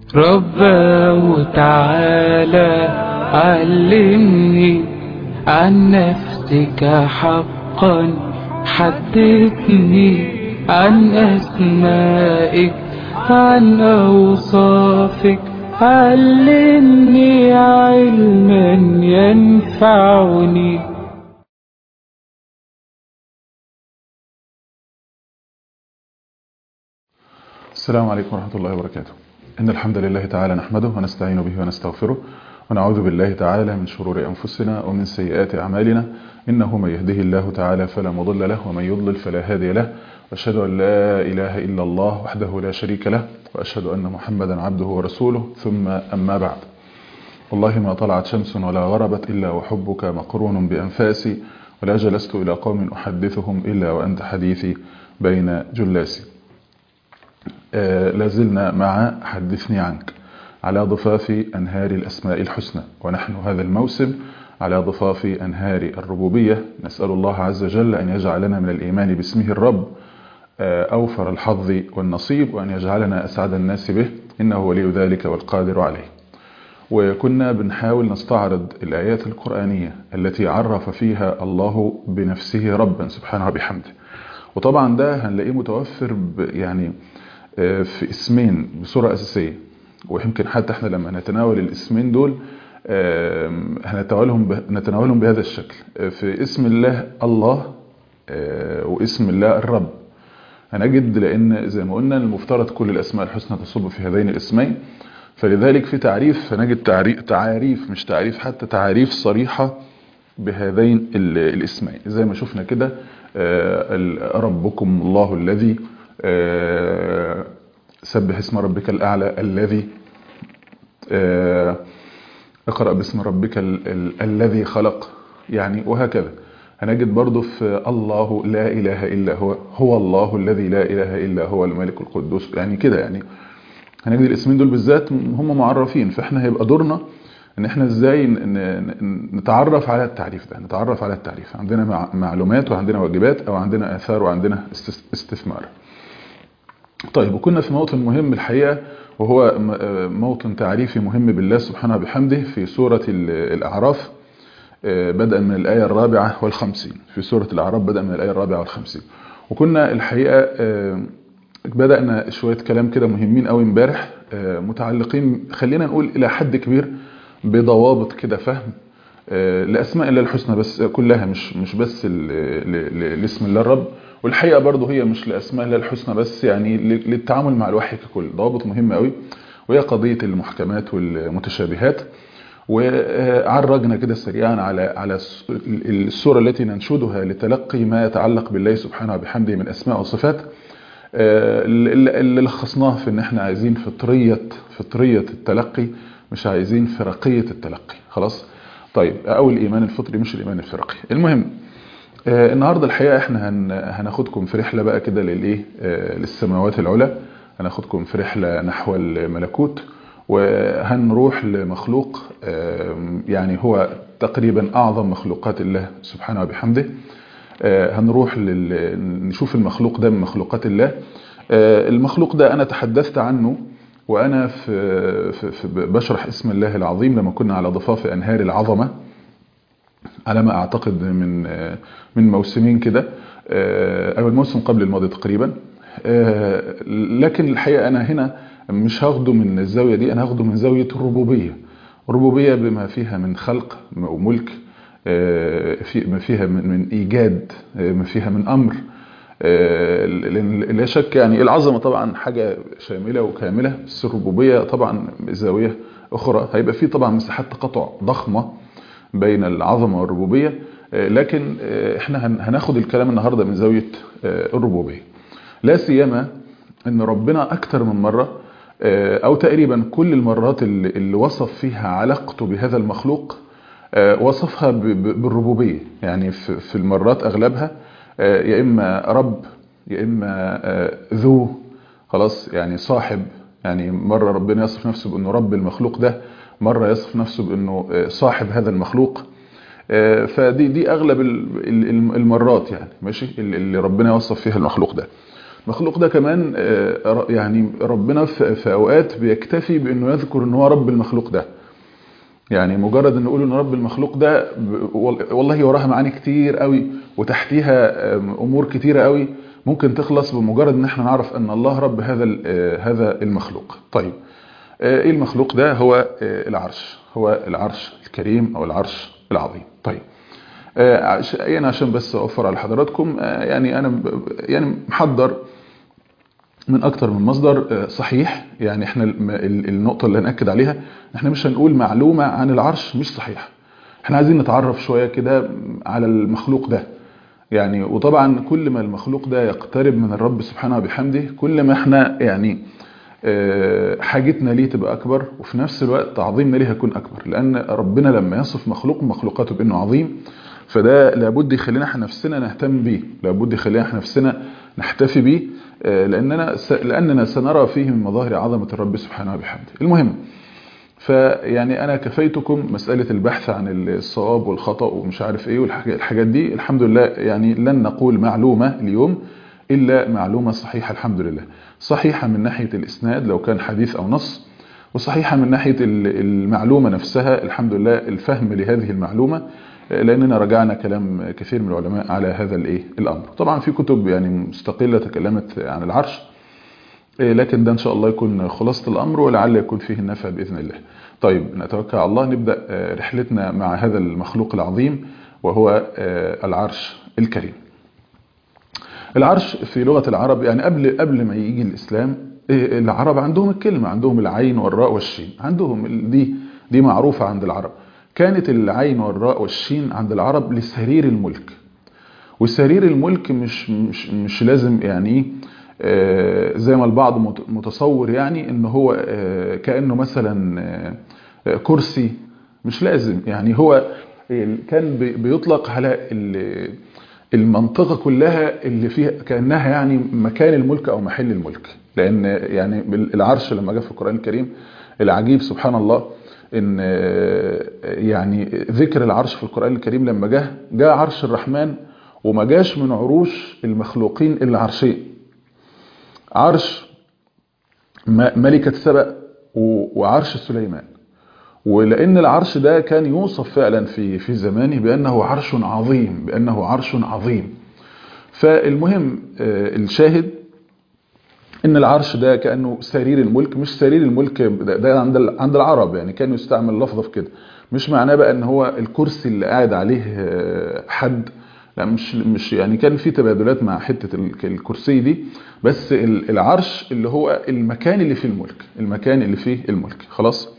رباه تعالى علمني عن نفسك حقا حدثني عن أسمائك عن أوصافك علمني علما ينفعني السلام عليكم ورحمة الله وبركاته إن الحمد لله تعالى نحمده ونستعين به ونستغفره ونعوذ بالله تعالى من شرور أنفسنا ومن سيئات أعمالنا إنه من يهده الله تعالى فلا مضل له ومن يضلل فلا هادي له وأشهد أن لا إله إلا الله وحده لا شريك له وأشهد أن محمدا عبده ورسوله ثم أما بعد والله ما طلعت شمس ولا غربت إلا وحبك مقرون بأنفاسي ولا جلست إلى قوم أحدثهم إلا وأنت حديثي بين جلاسي آه لازلنا مع حدثني عنك على ضفاف أنهار الأسماء الحسنى ونحن هذا الموسم على ضفاف أنهار الربوبية نسأل الله عز وجل أن يجعلنا من الإيمان باسمه الرب آه أوفر الحظ والنصيب وأن يجعلنا أسعد الناس به إنه ولي ذلك والقادر عليه وكنا بنحاول نستعرض الآيات القرآنية التي عرف فيها الله بنفسه ربا سبحانه وبحمده وطبعا ده هنلاقيه متوفر يعني في اسمين بصورة أساسية ويمكن حتى احنا لما نتناول الاسمين دول هنتناولهم نتناولهم بهذا الشكل في اسم الله الله واسم الله الرب هنجد لأن زي ما قلنا المفترض كل الأسماء الحسنى تصب في هذين الاسمين فلذلك في تعريف هنجد تعريف, تعاريف مش تعريف حتى تعاريف صريحة بهذين الاسمين زي ما شفنا كده ربكم الله الذي سبح اسم ربك الأعلى الذي اقرأ باسم ربك ال ال الذي خلق يعني وهكذا هنجد برضو في الله لا إله إلا هو هو الله الذي لا إله إلا هو الملك القدوس يعني كده يعني هنجد الاسمين دول بالذات هم معرفين فاحنا هيبقى دورنا ان احنا ازاي نتعرف على التعريف ده نتعرف على التعريف عندنا معلومات وعندنا واجبات او عندنا اثار وعندنا استثمار طيب وكنا في موطن مهم الحقيقة وهو موطن تعريفي مهم بالله سبحانه وبحمده في سورة الأعراف بدءا من الآية الرابعة والخمسين في سورة الأعراف بدءا من الآية الرابعة والخمسين وكنا الحقيقة بدأنا شوية كلام كده مهمين قوي امبارح متعلقين خلينا نقول إلى حد كبير بضوابط كده فهم لأسماء الله الحسنى بس كلها مش مش بس لاسم الله الرب والحقيقة برضه هي مش لأسماء الله الحسنى بس يعني للتعامل مع الوحي ككل ضوابط مهمة قوي وهي قضية المحكمات والمتشابهات وعرجنا كده سريعا على على السورة التي ننشدها لتلقي ما يتعلق بالله سبحانه وبحمده من أسماء وصفات اللي لخصناه في ان احنا عايزين فطرية فطرية التلقي مش عايزين فرقية التلقي خلاص طيب او الايمان الفطري مش الايمان الفرقي المهم آه النهاردة الحقيقة احنا هن هناخدكم في رحلة بقى كده للايه آه للسماوات العلى هناخدكم في رحلة نحو الملكوت وهنروح لمخلوق آه يعني هو تقريبا اعظم مخلوقات الله سبحانه وبحمده هنروح لل... نشوف المخلوق ده من مخلوقات الله المخلوق ده انا تحدثت عنه وانا في, في, في بشرح اسم الله العظيم لما كنا على ضفاف انهار العظمه على ما اعتقد من من موسمين كده او الموسم قبل الماضي تقريبا لكن الحقيقه انا هنا مش هاخده من الزاويه دي انا هاخده من زاويه الربوبيه الربوبيه بما فيها من خلق وملك في ما فيها من ايجاد ما فيها من امر لا شك يعني العظمه طبعا حاجه شامله وكامله بس الربوبيه طبعا زاويه اخرى هيبقى في طبعا مساحات تقاطع ضخمه بين العظمه والربوبيه لكن احنا هناخد الكلام النهارده من زاويه الربوبيه لا سيما ان ربنا اكتر من مره او تقريبا كل المرات اللي, اللي وصف فيها علاقته بهذا المخلوق وصفها بالربوبية يعني في المرات أغلبها يا إما رب يا إما ذو خلاص يعني صاحب يعني مرة ربنا يصف نفسه بأنه رب المخلوق ده مرة يصف نفسه بأنه صاحب هذا المخلوق فدي دي أغلب المرات يعني ماشي اللي ربنا يوصف فيها المخلوق ده المخلوق ده كمان يعني ربنا في اوقات بيكتفي بانه يذكر ان هو رب المخلوق ده يعني مجرد ان نقول ان رب المخلوق ده والله وراها معاني كتير قوي وتحتيها امور كتيره قوي ممكن تخلص بمجرد ان احنا نعرف ان الله رب هذا هذا المخلوق طيب ايه المخلوق ده هو العرش هو العرش الكريم او العرش العظيم طيب يعني عشان بس اوفر على حضراتكم يعني انا يعني محضر من اكتر من مصدر صحيح يعني احنا النقطه اللي هناكد عليها احنا مش هنقول معلومه عن العرش مش صحيحه احنا عايزين نتعرف شويه كده على المخلوق ده يعني وطبعا كل ما المخلوق ده يقترب من الرب سبحانه وبحمده كل ما احنا يعني حاجتنا ليه تبقى اكبر وفي نفس الوقت تعظيمنا ليه هيكون اكبر لان ربنا لما يصف مخلوق مخلوقاته بانه عظيم فده لابد يخلينا احنا نفسنا نهتم بيه لابد يخلينا احنا نفسنا نحتفي بيه لاننا لاننا سنرى فيه من مظاهر عظمه الرب سبحانه وبحمده المهم فيعني انا كفيتكم مساله البحث عن الصواب والخطا ومش عارف ايه والحاجات دي الحمد لله يعني لن نقول معلومه اليوم الا معلومه صحيحه الحمد لله صحيحه من ناحيه الاسناد لو كان حديث او نص وصحيحه من ناحيه المعلومه نفسها الحمد لله الفهم لهذه المعلومه لاننا رجعنا كلام كثير من العلماء على هذا الايه الامر طبعا في كتب يعني مستقله تكلمت عن العرش لكن ده ان شاء الله يكون خلاصه الامر ولعل يكون فيه النفع باذن الله طيب نتوكل على الله نبدا رحلتنا مع هذا المخلوق العظيم وهو العرش الكريم العرش في لغه العرب يعني قبل قبل ما يجي الاسلام العرب عندهم الكلمه عندهم العين والراء والشين عندهم دي دي معروفه عند العرب كانت العين والراء والشين عند العرب لسرير الملك وسرير الملك مش مش مش لازم يعني آه زي ما البعض متصور يعني ان هو آه كانه مثلا آه كرسي مش لازم يعني هو كان بيطلق على المنطقه كلها اللي فيها كانها يعني مكان الملك او محل الملك لان يعني العرش لما جاء في القران الكريم العجيب سبحان الله ان يعني ذكر العرش في القرآن الكريم لما جه جاء عرش الرحمن وما جاش من عروش المخلوقين الا عرشين عرش ملكة سبأ وعرش سليمان ولأن العرش ده كان يوصف فعلا في في زمانه بأنه عرش عظيم بأنه عرش عظيم فالمهم الشاهد ان العرش ده كانه سرير الملك مش سرير الملك ده عند عند العرب يعني كان يستعمل لفظه في كده مش معناه بقى ان هو الكرسي اللي قاعد عليه حد لا مش مش يعني كان في تبادلات مع حته الكرسي دي بس العرش اللي هو المكان اللي فيه الملك المكان اللي فيه الملك خلاص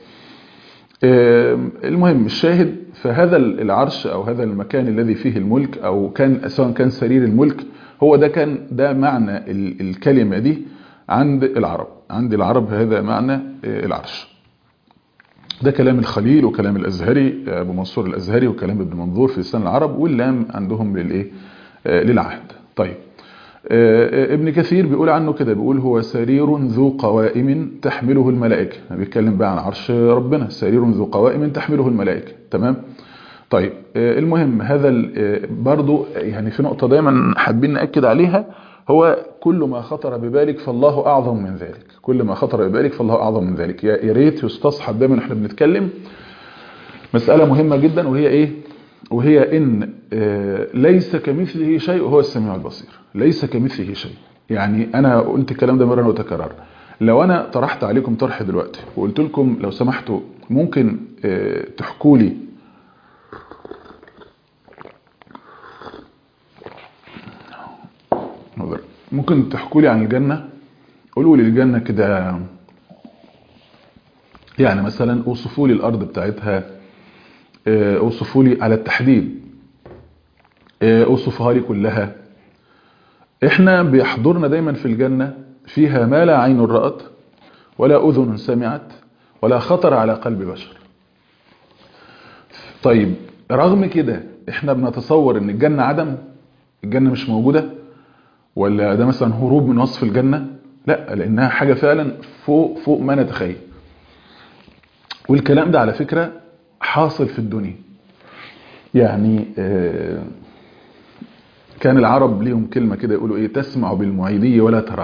المهم الشاهد فهذا العرش او هذا المكان الذي فيه الملك او كان سواء كان سرير الملك هو ده كان ده معنى الكلمه دي عند العرب عند العرب هذا معنى العرش ده كلام الخليل وكلام الازهري ابو منصور الازهري وكلام ابن منظور في لسان العرب واللام عندهم للايه للعهد طيب ابن كثير بيقول عنه كده بيقول هو سرير ذو قوائم تحمله الملائكه بيتكلم بقى عن عرش ربنا سرير ذو قوائم تحمله الملائكه تمام طيب المهم هذا برضو يعني في نقطه دايما حابين ناكد عليها هو كل ما خطر ببالك فالله اعظم من ذلك كل ما خطر ببالك فالله اعظم من ذلك يا ريت يستصحب دايما احنا بنتكلم مساله مهمه جدا وهي ايه وهي ان ليس كمثله شيء وهو السميع البصير ليس كمثله شيء يعني انا قلت الكلام ده مره وتكرر لو انا طرحت عليكم طرح دلوقتي وقلت لكم لو سمحتوا ممكن تحكوا لي ممكن تحكوا لي عن الجنة قولوا لي الجنة كده يعني مثلا اوصفوا لي الارض بتاعتها اوصفوا لي على التحديد اوصفها لي كلها احنا بيحضرنا دايما في الجنة فيها ما لا عين رأت ولا اذن سمعت ولا خطر على قلب بشر طيب رغم كده احنا بنتصور ان الجنة عدم الجنة مش موجودة ولا ده مثلا هروب من وصف الجنة لا لانها حاجة فعلا فوق فوق ما نتخيل والكلام ده على فكرة حاصل في الدنيا يعني كان العرب ليهم كلمة كده يقولوا ايه تسمع بالمعيدية ولا تراه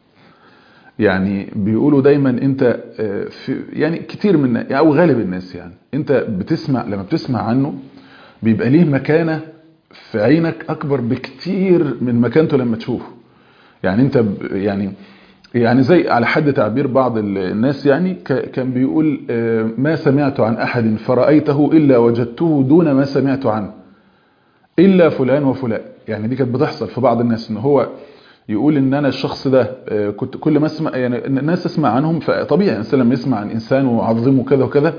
يعني بيقولوا دايما انت في يعني كتير من او غالب الناس يعني انت بتسمع لما بتسمع عنه بيبقى ليه مكانة في عينك اكبر بكتير من مكانته لما تشوفه يعني انت يعني يعني زي على حد تعبير بعض الناس يعني كان بيقول ما سمعت عن احد فرأيته الا وجدته دون ما سمعت عنه الا فلان وفلان يعني دي كانت بتحصل في بعض الناس ان هو يقول ان انا الشخص ده كنت كل ما اسمع يعني الناس تسمع عنهم فطبيعي الانسان لما يسمع عن انسان ويعظمه كذا وكذا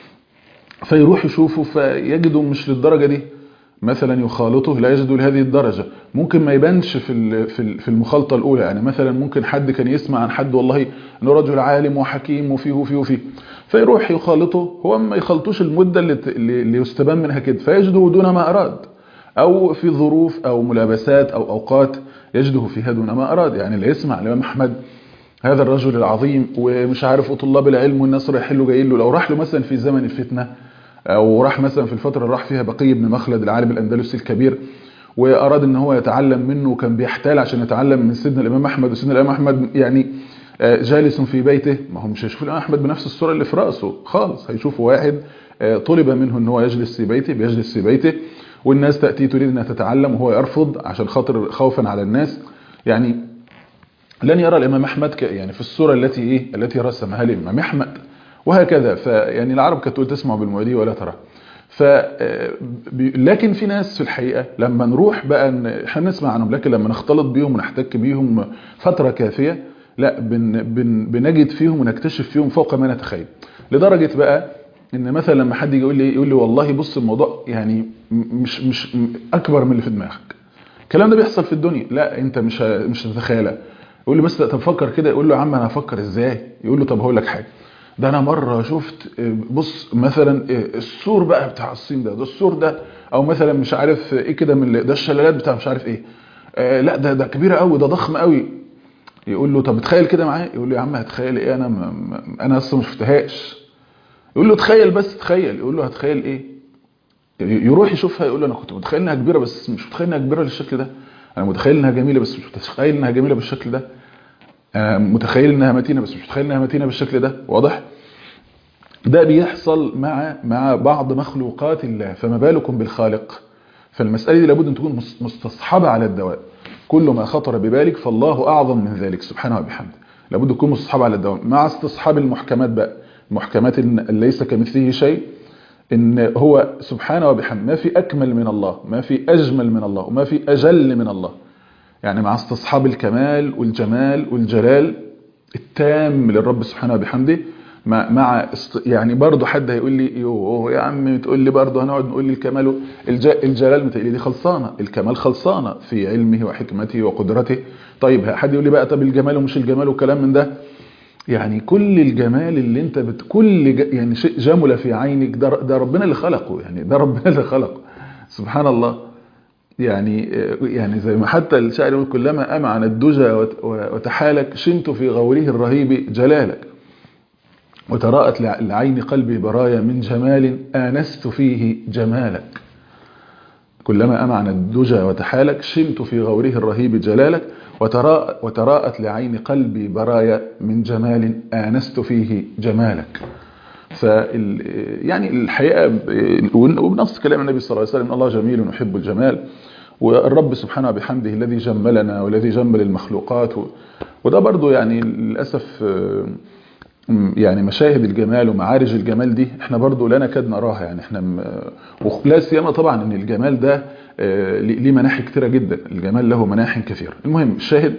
فيروح يشوفه فيجده مش للدرجه دي مثلا يخالطه لا يجده لهذه الدرجه ممكن ما يبانش في في المخالطه الاولى يعني مثلا ممكن حد كان يسمع عن حد والله انه رجل عالم وحكيم وفيه وفيه وفيه فيروح يخالطه هو ما يخالطوش المده اللي اللي يستبان منها كده فيجده دون ما اراد او في ظروف او ملابسات او اوقات يجده فيها دون ما أراد يعني اللي يسمع الإمام أحمد هذا الرجل العظيم ومش عارف وطلاب العلم والناس رايحين له جايين له لو راح له مثلا في زمن الفتنة أو راح مثلا في الفترة اللي راح فيها بقي بن مخلد العالم الأندلسي الكبير وأراد أن هو يتعلم منه وكان بيحتال عشان يتعلم من سيدنا الإمام أحمد وسيدنا الإمام أحمد يعني جالس في بيته ما هو مش هيشوف الإمام أحمد بنفس الصورة اللي في رأسه خالص هيشوفوا واحد طلب منه أن هو يجلس في بيته بيجلس في بيته والناس تأتي تريد أنها تتعلم وهو يرفض عشان خاطر خوفا على الناس يعني لن يرى الإمام أحمد يعني في الصورة التي إيه التي رسمها الإمام أحمد وهكذا فيعني العرب كانت تقول تسمع بالمعيدية ولا ترى ف لكن في ناس في الحقيقة لما نروح بقى احنا نسمع عنهم لكن لما نختلط بيهم ونحتك بيهم فترة كافية لا بن بن بنجد فيهم ونكتشف فيهم فوق ما نتخيل لدرجة بقى ان مثلا لما حد يجي يقول لي يقول لي والله بص الموضوع يعني مش مش اكبر من اللي في دماغك الكلام ده بيحصل في الدنيا لا انت مش مش هتتخيلها يقول لي بس طب فكر كده يقول له يا عم انا هفكر ازاي يقول له طب هقول لك حاجه ده انا مره شفت بص مثلا السور بقى بتاع الصين ده ده السور ده او مثلا مش عارف ايه كده من ده الشلالات بتاع مش عارف ايه آه لا ده ده كبيره قوي ده ضخم قوي يقول له طب تخيل كده معايا يقول له يا عم هتخيل ايه انا م... انا اصلا ما شفتهاش يقول له تخيل بس تخيل يقول له هتخيل ايه يروح يشوفها يقول له انا كنت متخيل انها كبيره بس مش متخيل انها كبيره بالشكل ده انا متخيل انها جميله بس مش متخيل انها جميله بالشكل ده انا متخيل انها متينه بس مش متخيل انها متينه بالشكل ده واضح ده بيحصل مع مع بعض مخلوقات الله فما بالكم بالخالق فالمساله دي لابد ان تكون مستصحبه على الدوام كل ما خطر ببالك فالله اعظم من ذلك سبحانه وبحمده لابد تكون مستصحبه على الدوام مع استصحاب المحكمات بقى المحكمات اللي ليس كمثله شيء ان هو سبحانه وبحمده ما في اكمل من الله ما في اجمل من الله وما في اجل من الله يعني مع استصحاب الكمال والجمال والجلال التام للرب سبحانه وبحمده مع مع است... يعني برضه حد هيقول لي يوه يا عم تقول لي برضه هنقعد نقول لي الكمال الج... الجلال متقلي دي خلصانه الكمال خلصانه في علمه وحكمته وقدرته طيب حد يقول لي بقى طب الجمال ومش الجمال وكلام من ده يعني كل الجمال اللي انت بت... كل ج... يعني شيء جمل في عينك ده, ده ربنا اللي خلقه يعني ده ربنا اللي خلقه سبحان الله يعني يعني زي ما حتى الشاعر يقول كلما امعن الدجى وتحالك شمت في غوره الرهيب جلالك وتراءت لعين قلبي برايا من جمال آنست فيه جمالك كلما أمعن الدجى وتحالك شمت في غوره الرهيب جلالك وتراء وتراءت لعين قلبي برايا من جمال آنست فيه جمالك ف يعني الحقيقة وبنص كلام النبي صلى الله عليه وسلم الله جميل يحب الجمال والرب سبحانه بحمده الذي جملنا والذي جمل المخلوقات وده برضو يعني للأسف يعني مشاهد الجمال ومعارج الجمال دي احنا برضو لا نكاد نراها يعني احنا ولا سيما طبعا ان الجمال ده ليه مناحي كتيره جدا الجمال له مناحي كثيره المهم الشاهد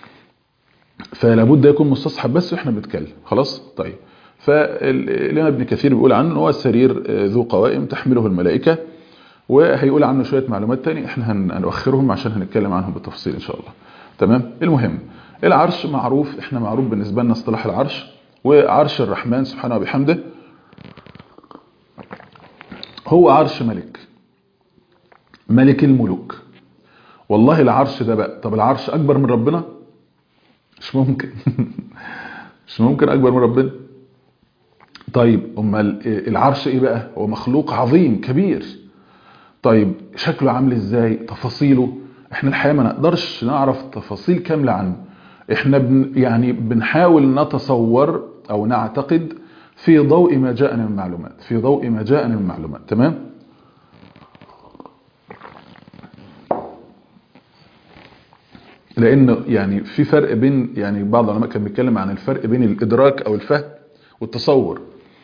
فلا بد يكون مستصحب بس واحنا بنتكلم خلاص طيب فالامام ابن كثير بيقول عنه هو السرير ذو قوائم تحمله الملائكه وهيقول عنه شويه معلومات تاني احنا هنؤخرهم عشان هنتكلم عنهم بالتفصيل ان شاء الله تمام المهم العرش معروف احنا معروف بالنسبه لنا اصطلاح العرش وعرش الرحمن سبحانه وبحمده هو عرش ملك ملك الملوك والله العرش ده بقى طب العرش اكبر من ربنا مش ممكن مش ممكن اكبر من ربنا طيب امال العرش ايه بقى هو مخلوق عظيم كبير طيب شكله عامل ازاي تفاصيله احنا الحقيقة ما نقدرش نعرف تفاصيل كاملة عنه احنا بن يعني بنحاول نتصور او نعتقد في ضوء ما جاءنا من معلومات في ضوء ما جاءنا من معلومات تمام لان يعني في فرق بين يعني بعض العلماء كان بيتكلم عن الفرق بين الادراك او الفهم والتصور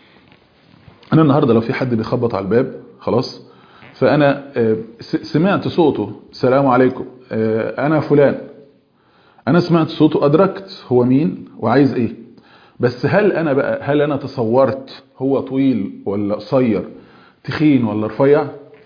انا النهارده لو في حد بيخبط على الباب خلاص فانا سمعت صوته السلام عليكم انا فلان انا سمعت صوته ادركت هو مين وعايز ايه بس هل انا بقى هل انا تصورت هو طويل ولا قصير تخين ولا رفيع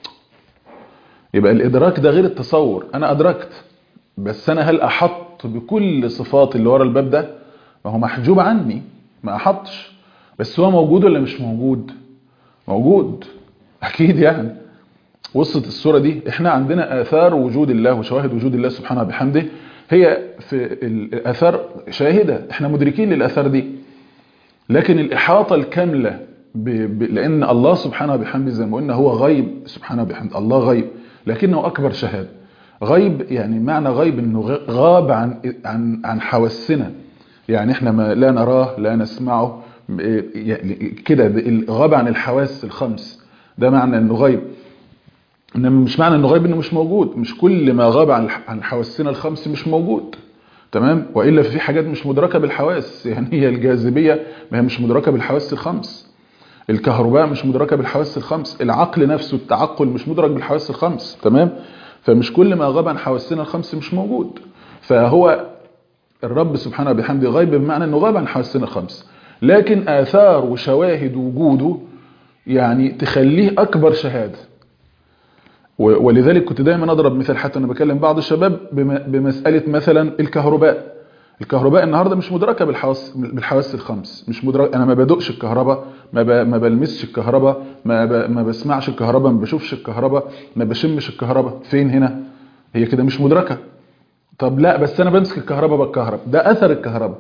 يبقى الادراك ده غير التصور انا ادركت بس انا هل احط بكل صفات اللي ورا الباب ده ما هو محجوب عني ما احطش بس هو موجود ولا مش موجود موجود اكيد يعني وصلت الصورة دي احنا عندنا اثار وجود الله وشواهد وجود الله سبحانه وبحمده هي في الاثار شاهدة احنا مدركين للاثار دي لكن الاحاطة الكاملة ب... ب... لان الله سبحانه وبحمده زي ما قلنا هو غيب سبحانه وبحمده الله غيب لكنه اكبر شهادة غيب يعني معنى غيب انه غاب عن عن عن حواسنا يعني احنا ما لا نراه لا نسمعه يعني كده غاب عن الحواس الخمس ده معنى انه غيب انما مش معنى انه غيب انه مش موجود مش كل ما غاب عن عن حواسنا الخمس مش موجود تمام والا في حاجات مش مدركه بالحواس يعني هي الجاذبيه ما هي مش مدركه بالحواس الخمس الكهرباء مش مدركه بالحواس الخمس العقل نفسه التعقل مش مدرك بالحواس الخمس تمام فمش كل ما غاب عن حواسنا الخمس مش موجود فهو الرب سبحانه وبحمده غيب بمعنى انه غاب عن حواسنا الخمس لكن آثار وشواهد وجوده يعني تخليه أكبر شهادة ولذلك كنت دايما أضرب مثال حتى أنا بكلم بعض الشباب بمسألة مثلا الكهرباء الكهرباء النهاردة مش مدركة بالحواس, بالحواس الخمس مش مدرك أنا ما بدقش الكهرباء ما, ب... ما بلمسش الكهرباء ما, ب... ما بسمعش الكهرباء ما بشوفش الكهرباء ما بشمش الكهرباء فين هنا هي كده مش مدركة طب لا بس أنا بمسك الكهرباء بالكهرباء ده أثر الكهرباء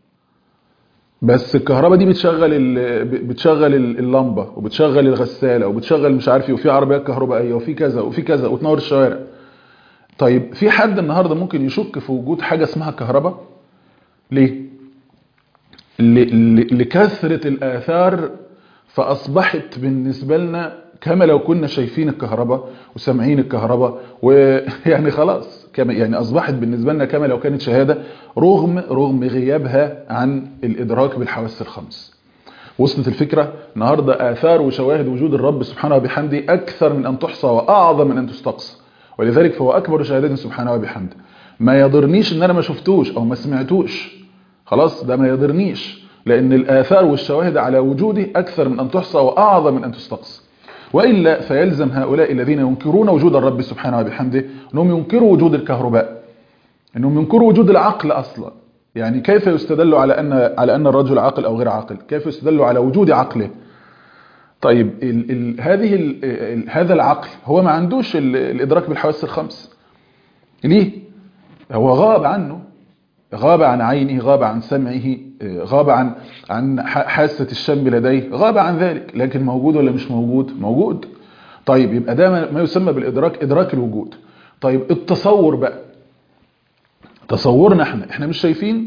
بس الكهرباء دي بتشغل بتشغل اللمبه وبتشغل الغساله وبتشغل مش عارف ايه وفي عربيات كهربائيه وفي كذا وفي كذا وتنور الشوارع طيب في حد النهارده ممكن يشك في وجود حاجه اسمها كهرباء ليه لكثره الاثار فاصبحت بالنسبه لنا كما لو كنا شايفين الكهرباء وسامعين الكهرباء ويعني خلاص كما يعني اصبحت بالنسبه لنا كما لو كانت شهاده رغم رغم غيابها عن الادراك بالحواس الخمس وصلت الفكره النهارده اثار وشواهد وجود الرب سبحانه وبحمده اكثر من ان تحصى واعظم من ان تستقصى ولذلك فهو اكبر شهادات سبحانه وبحمده ما يضرنيش ان انا ما شفتوش او ما سمعتوش خلاص ده ما يضرنيش لان الاثار والشواهد على وجوده اكثر من ان تحصى واعظم من ان تستقصى وإلا فيلزم هؤلاء الذين ينكرون وجود الرب سبحانه وبحمده أنهم ينكروا وجود الكهرباء أنهم ينكروا وجود العقل أصلا يعني كيف يستدل على أن على أن الرجل عاقل أو غير عاقل كيف يستدل على وجود عقله طيب ال ال هذه ال ال هذا العقل هو ما عندوش الإدراك بالحواس الخمس ليه هو غاب عنه غاب عن عينه غاب عن سمعه غاب عن عن حاسة الشم لديه غاب عن ذلك لكن موجود ولا مش موجود موجود طيب يبقى ده ما يسمى بالإدراك إدراك الوجود طيب التصور بقى تصورنا احنا احنا مش شايفين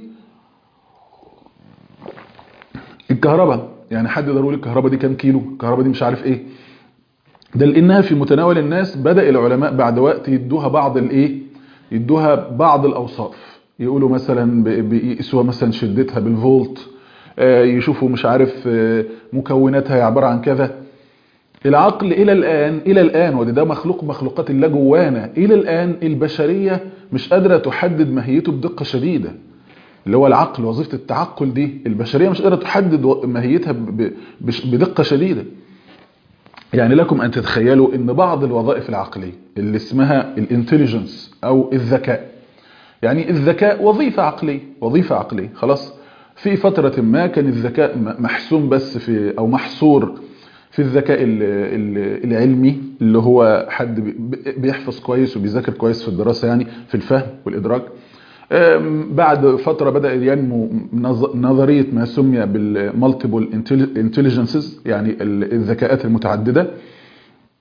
الكهرباء يعني حد يقدر يقول الكهرباء دي كام كيلو الكهرباء دي مش عارف ايه ده لانها في متناول الناس بدأ العلماء بعد وقت يدوها بعض الايه يدوها بعض الاوصاف يقولوا مثلا بيقيسوها مثلا شدتها بالفولت يشوفوا مش عارف مكوناتها عبارة عن كذا العقل إلى الآن إلى الآن وده ده مخلوق مخلوقات الله جوانا إلى الآن البشرية مش قادرة تحدد ماهيته بدقة شديدة اللي هو العقل وظيفة التعقل دي البشرية مش قادرة تحدد ماهيتها بدقة شديدة يعني لكم أن تتخيلوا أن بعض الوظائف العقلية اللي اسمها الانتليجنس أو الذكاء يعني الذكاء وظيفة عقلية وظيفة عقلية خلاص في فترة ما كان الذكاء محسوم بس في أو محصور في الذكاء العلمي اللي هو حد بيحفظ كويس وبيذاكر كويس في الدراسة يعني في الفهم والإدراك بعد فترة بدأ ينمو نظرية ما سمي بالمالتيبل انتليجنسز يعني الذكاءات المتعددة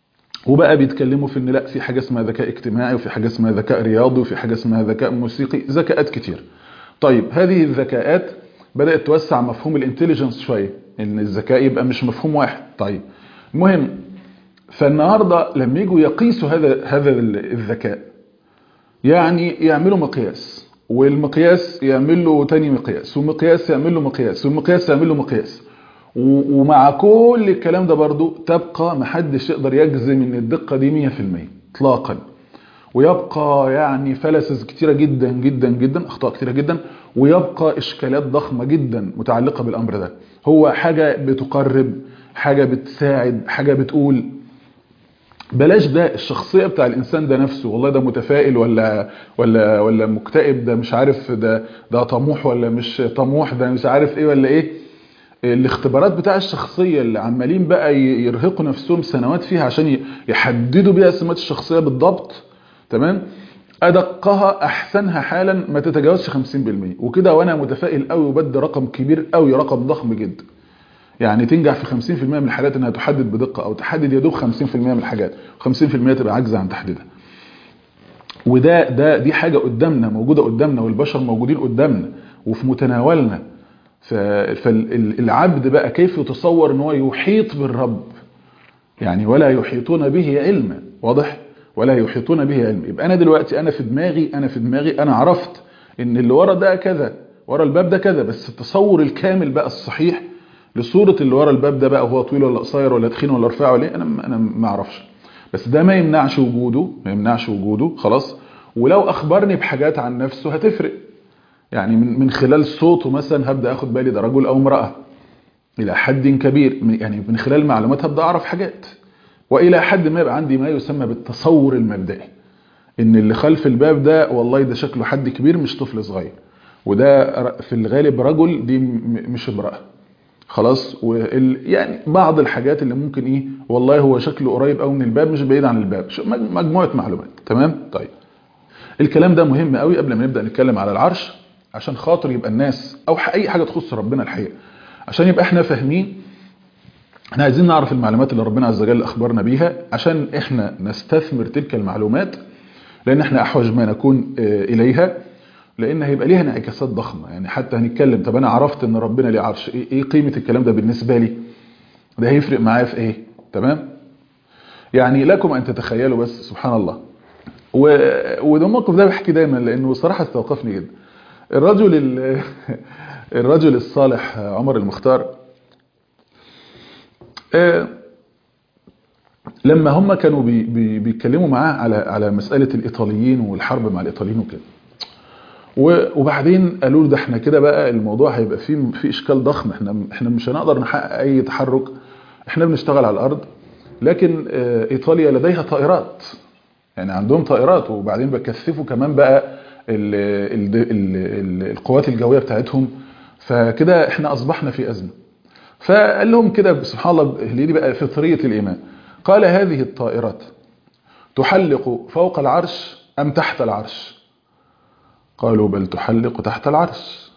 وبقى بيتكلموا في ان لا في حاجه اسمها ذكاء اجتماعي وفي حاجه اسمها ذكاء رياضي وفي حاجه اسمها ذكاء موسيقي ذكاءات كتير طيب هذه الذكاءات بدات توسع مفهوم الانتليجنس شويه ان الذكاء يبقى مش مفهوم واحد طيب المهم فالنهارده لما يجوا يقيسوا هذا هذا الذكاء يعني يعملوا مقياس والمقياس يعمل له تاني مقياس ومقياس يعمل له مقياس والمقياس يعمل له مقياس ومع كل الكلام ده برضو تبقى محدش يقدر يجزم ان الدقة دي 100% اطلاقا ويبقى يعني فلسز كتيرة جدا جدا جدا اخطاء كتيرة جدا ويبقى اشكالات ضخمة جدا متعلقة بالامر ده هو حاجة بتقرب حاجة بتساعد حاجة بتقول بلاش ده الشخصية بتاع الإنسان ده نفسه والله ده متفائل ولا ولا ولا مكتئب ده مش عارف ده ده طموح ولا مش طموح ده مش عارف ايه ولا ايه الاختبارات بتاع الشخصية اللي عمالين بقى يرهقوا نفسهم سنوات فيها عشان يحددوا بيها سمات الشخصية بالضبط تمام أدقها أحسنها حالا ما تتجاوزش 50% وكده وأنا متفائل قوي وبدي رقم كبير قوي رقم ضخم جدا يعني تنجح في 50% من الحالات انها تحدد بدقة او تحدد يدوب 50% من الحاجات 50% تبقى عاجزة عن تحديدها وده ده دي حاجة قدامنا موجودة قدامنا والبشر موجودين قدامنا وفي متناولنا فالعبد بقى كيف يتصور ان هو يحيط بالرب يعني ولا يحيطون به علما واضح ولا يحيطون به علما يبقى انا دلوقتي انا في دماغي انا في دماغي انا عرفت ان اللي ورا ده كذا ورا الباب ده كذا بس التصور الكامل بقى الصحيح لصورة اللي ورا الباب ده بقى هو طويل ولا قصير ولا تخين ولا رفيع ولا ايه انا انا ما اعرفش بس ده ما يمنعش وجوده ما يمنعش وجوده خلاص ولو اخبرني بحاجات عن نفسه هتفرق يعني من من خلال صوته مثلا هبدا اخد بالي ده رجل او امراه الى حد كبير يعني من خلال معلومات هبدا اعرف حاجات والى حد ما يبقى عندي ما يسمى بالتصور المبدئي ان اللي خلف الباب ده والله ده شكله حد كبير مش طفل صغير وده في الغالب رجل دي مش امراه خلاص وال يعني بعض الحاجات اللي ممكن ايه والله هو شكله قريب قوي من الباب مش بعيد عن الباب مجموعه معلومات تمام طيب الكلام ده مهم قوي قبل ما نبدا نتكلم على العرش عشان خاطر يبقى الناس او اي حاجه تخص ربنا الحقيقه عشان يبقى احنا فاهمين احنا عايزين نعرف المعلومات اللي ربنا عز وجل اخبرنا بيها عشان احنا نستثمر تلك المعلومات لان احنا احوج ما نكون اليها لان هيبقى ليها انعكاسات ضخمه يعني حتى هنتكلم طب انا عرفت ان ربنا ليه عرش ايه قيمه الكلام ده بالنسبه لي ده هيفرق معايا في ايه تمام يعني لكم ان تتخيلوا بس سبحان الله وده الموقف ده بحكي دايما لانه صراحه استوقفني جدا الرجل الرجل الصالح عمر المختار لما هم كانوا بي بي بيتكلموا معاه على على مساله الايطاليين والحرب مع الايطاليين وكده وبعدين قالوا له ده احنا كده بقى الموضوع هيبقى فيه في اشكال ضخم احنا احنا مش هنقدر نحقق اي تحرك احنا بنشتغل على الارض لكن ايطاليا لديها طائرات يعني عندهم طائرات وبعدين بكثفوا كمان بقى ال ال ال القوات الجويه بتاعتهم فكده احنا اصبحنا في ازمه فقال لهم كده سبحان الله دي بقى فطريه الايمان قال هذه الطائرات تحلق فوق العرش ام تحت العرش قالوا بل تحلق تحت العرش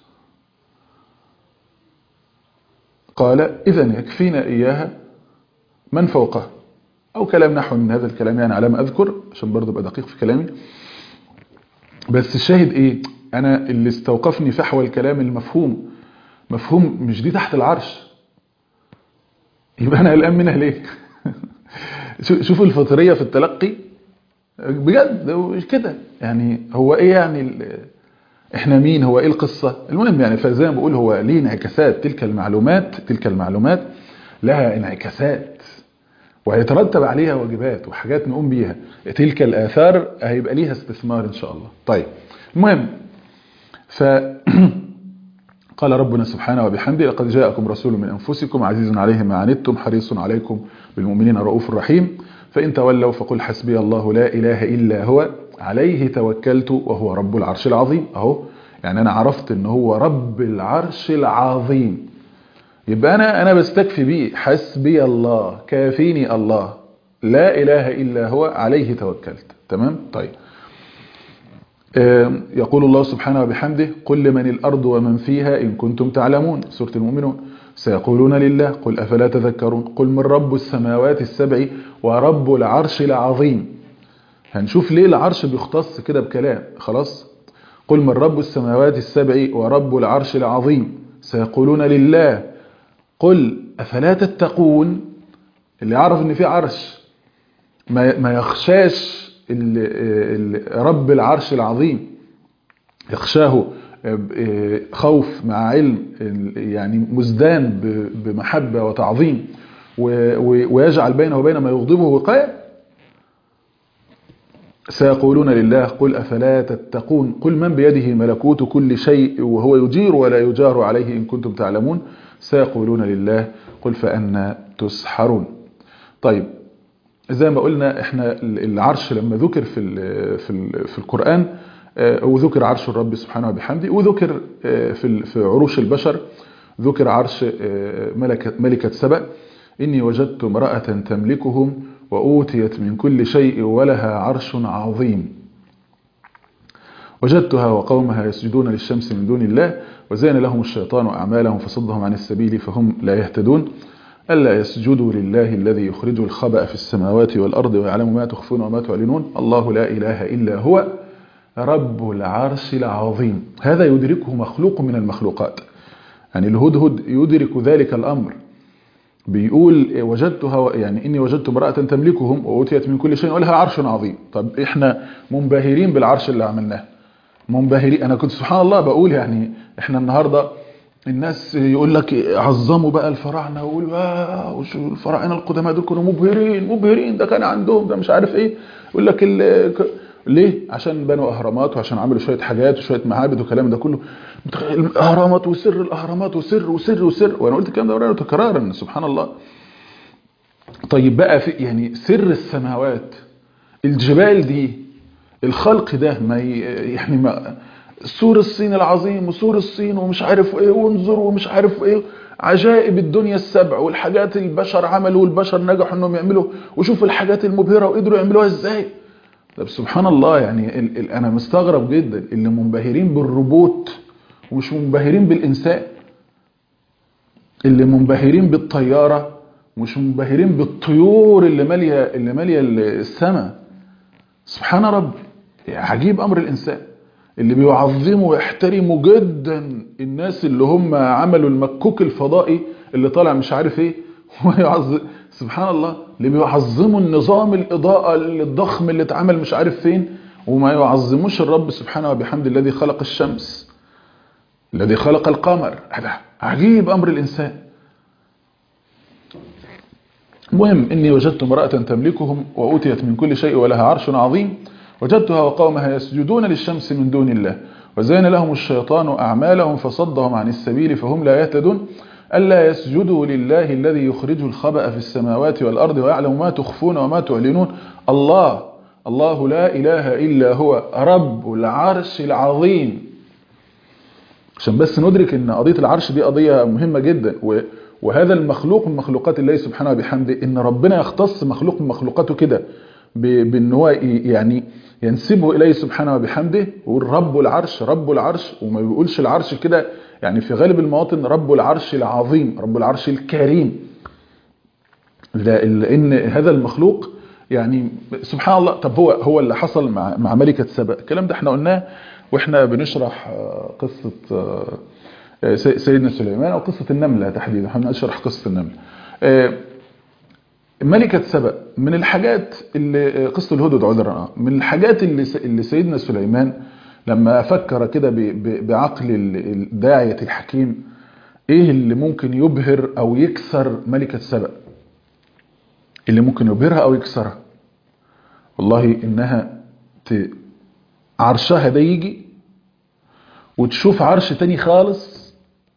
قال إذا يكفينا إياها من فوقه أو كلام نحو من هذا الكلام يعني على ما أذكر عشان برضه أبقى دقيق في كلامي بس الشاهد إيه أنا اللي استوقفني فحوى الكلام المفهوم مفهوم مش دي تحت العرش يبقى أنا قلقان منها ليه شوفوا الفطرية في التلقي بجد مش كده يعني هو ايه يعني احنا مين هو ايه القصة المهم يعني فزي ما بقول هو ليه انعكاسات تلك المعلومات تلك المعلومات لها انعكاسات وهيترتب عليها واجبات وحاجات نقوم بيها تلك الاثار هيبقى ليها استثمار ان شاء الله طيب المهم ف قال ربنا سبحانه وبحمده لقد جاءكم رسول من انفسكم عزيز عليه ما عنتم حريص عليكم بالمؤمنين رؤوف رحيم فإن تولوا فقل حسبي الله لا إله إلا هو عليه توكلت وهو رب العرش العظيم أهو يعني أنا عرفت أنه هو رب العرش العظيم يبقى أنا أنا بستكفي بيه حسبي الله كافيني الله لا إله إلا هو عليه توكلت تمام طيب يقول الله سبحانه وبحمده قل لمن الأرض ومن فيها إن كنتم تعلمون سورة المؤمنون سيقولون لله قل أفلا تذكرون قل من رب السماوات السبع ورب العرش العظيم هنشوف ليه العرش بيختص كده بكلام خلاص قل من رب السماوات السبع ورب العرش العظيم سيقولون لله قل أفلا تتقون اللي يعرف ان في عرش ما ما يخشاش ال- ال- رب العرش العظيم يخشاه خوف مع علم يعني مزدان ب- بمحبة وتعظيم و- و- ويجعل بينه وبين ما يغضبه وقاية سيقولون لله قل أفلا تتقون قل من بيده ملكوت كل شيء وهو يجير ولا يجار عليه إن كنتم تعلمون سيقولون لله قل فأنا تسحرون طيب زي ما قلنا احنا العرش لما ذكر في ال في ال في القرآن آه، وذكر عرش الرب سبحانه وبحمده وذكر آه، في ال- في عروش البشر ذكر عرش آه، ملكة ملكة سبأ إني وجدت امرأة تملكهم وأوتيت من كل شيء ولها عرش عظيم وجدتها وقومها يسجدون للشمس من دون الله وزين لهم الشيطان أعمالهم فصدهم عن السبيل فهم لا يهتدون ألا يسجدوا لله الذي يخرج الخبأ في السماوات والأرض ويعلم ما تخفون وما تعلنون الله لا إله إلا هو رب العرش العظيم هذا يدركه مخلوق من المخلوقات يعني الهدهد يدرك ذلك الأمر بيقول وجدتها يعني إني وجدت امرأة تملكهم وأوتيت من كل شيء ولها عرش عظيم طب إحنا منبهرين بالعرش اللي عملناه منبهرين أنا كنت سبحان الله بقول يعني إحنا النهاردة الناس يقول لك عظموا بقى الفراعنة ويقول واو شو الفراعنة القدماء دول كانوا مبهرين مبهرين ده كان عندهم ده مش عارف ايه يقول لك ال- ك- ليه عشان بنوا اهرامات وعشان عملوا شويه حاجات وشويه معابد والكلام ده كله متخيل الاهرامات وسر الاهرامات وسر وسر وسر وانا قلت الكلام ده مرة تكرارا سبحان الله طيب بقى في يعني سر السماوات الجبال دي الخلق ده ما ي- يعني ما سور الصين العظيم وسور الصين ومش عارف ايه وانظر ومش عارف ايه عجائب الدنيا السبع والحاجات البشر عملوا والبشر نجحوا انهم يعملوا وشوفوا الحاجات المبهرة وقدروا يعملوها ازاي طب سبحان الله يعني ال ال انا مستغرب جدا اللي منبهرين بالروبوت ومش منبهرين بالانسان اللي منبهرين بالطيارة مش منبهرين بالطيور اللي مالية اللي مالية السماء سبحان رب عجيب امر الانسان اللي بيعظموا ويحترموا جدا الناس اللي هم عملوا المكوك الفضائي اللي طالع مش عارف ايه ويعظم سبحان الله اللي بيعظموا النظام الاضاءة الضخم اللي اتعمل مش عارف فين وما يعظموش الرب سبحانه وبحمد الذي خلق الشمس الذي خلق القمر هذا عجيب امر الانسان المهم إني وجدت امرأة تملكهم وأوتيت من كل شيء ولها عرش عظيم وجدتها وقومها يسجدون للشمس من دون الله وزين لهم الشيطان أعمالهم فصدهم عن السبيل فهم لا يهتدون ألا يسجدوا لله الذي يخرج الخبأ في السماوات والأرض ويعلم ما تخفون وما تعلنون الله الله لا إله إلا هو رب العرش العظيم عشان بس ندرك ان قضية العرش دي قضية مهمة جدا و- وهذا المخلوق من مخلوقات الله سبحانه وبحمده ان ربنا يختص مخلوق من مخلوقاته كده ب- بان هو ي- يعني ينسبه اليه سبحانه وبحمده ويقول رب العرش رب العرش وما بيقولش العرش كده يعني في غالب المواطن رب العرش العظيم رب العرش الكريم لا- لان هذا المخلوق يعني سبحان الله طب هو هو اللي حصل مع مع ملكه سبأ الكلام ده احنا قلناه واحنا بنشرح آه، قصه آه، آه، سي- سيدنا سليمان او قصه النمله تحديدا احنا بنشرح قصه النمله آه، ملكة سبأ من الحاجات اللي قصة الهدد عذرا آه، من الحاجات اللي س- اللي سيدنا سليمان لما فكر كده ب- ب- بعقل ال- الداعية الحكيم ايه اللي ممكن يبهر او يكسر ملكة سبأ اللي ممكن يبهرها او يكسرها والله انها ت... عرشها ده يجي وتشوف عرش تاني خالص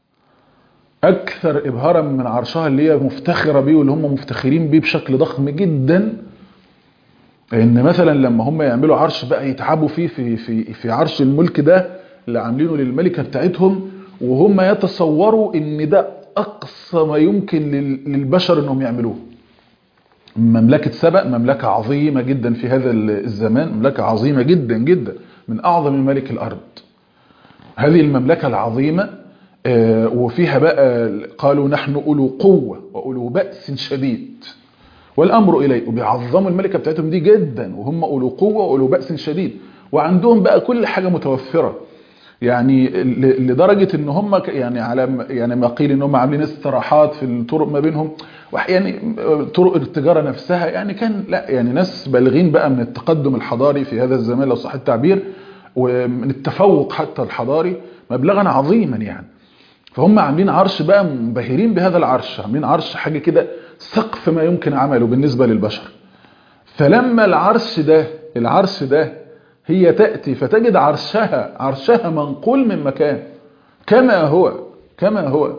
اكثر ابهارا من عرشها اللي هي مفتخرة بيه واللي هم مفتخرين بيه بشكل ضخم جدا ان مثلا لما هم يعملوا عرش بقى يتعبوا فيه في في في عرش الملك ده اللي عاملينه للملكة بتاعتهم وهم يتصوروا ان ده اقصى ما يمكن لل- للبشر انهم يعملوه مملكة سبأ مملكة عظيمة جدا في هذا الزمان مملكة عظيمة جدا جدا من أعظم ممالك الأرض هذه المملكة العظيمة آه، وفيها بقى قالوا نحن أولو قوة وأولو بأس شديد والأمر إليه وبيعظموا الملكة بتاعتهم دي جدا وهم أولو قوة وأولو بأس شديد وعندهم بقى كل حاجة متوفرة يعني ل- لدرجة ان هم ك- يعني على م- يعني ما قيل ان هم عاملين استراحات في الطرق ما بينهم واحيانا طرق التجارة نفسها يعني كان لا يعني ناس بالغين بقى من التقدم الحضاري في هذا الزمان لو صح التعبير ومن التفوق حتى الحضاري مبلغا عظيما يعني فهم عاملين عرش بقى منبهرين بهذا العرش عاملين عرش حاجة كده سقف ما يمكن عمله بالنسبة للبشر فلما العرش ده العرش ده هي تأتي فتجد عرشها عرشها منقول من مكان كما هو كما هو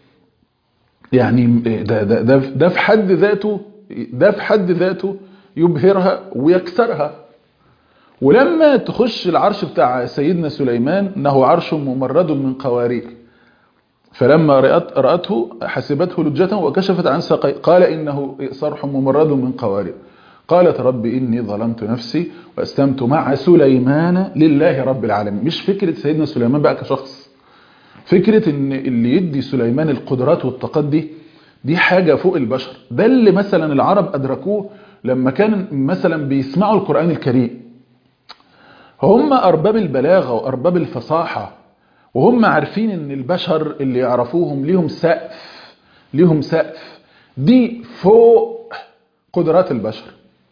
يعني ده, ده, ده, ده في حد ذاته ده في حد ذاته يبهرها ويكسرها ولما تخش العرش بتاع سيدنا سليمان انه عرش ممرد من قوارير فلما رأت رأته حسبته لجة وكشفت عن ساقي قال إنه صرح ممرد من قوارير قالت رب إني ظلمت نفسي وأسلمت مع سليمان لله رب العالمين مش فكرة سيدنا سليمان بقى كشخص فكرة ان اللي يدي سليمان القدرات والطاقات دي دي حاجة فوق البشر ده اللي مثلا العرب أدركوه لما كان مثلا بيسمعوا القرآن الكريم هم أرباب البلاغة وأرباب الفصاحة وهم عارفين ان البشر اللي يعرفوهم ليهم سقف ليهم سقف دي فوق قدرات البشر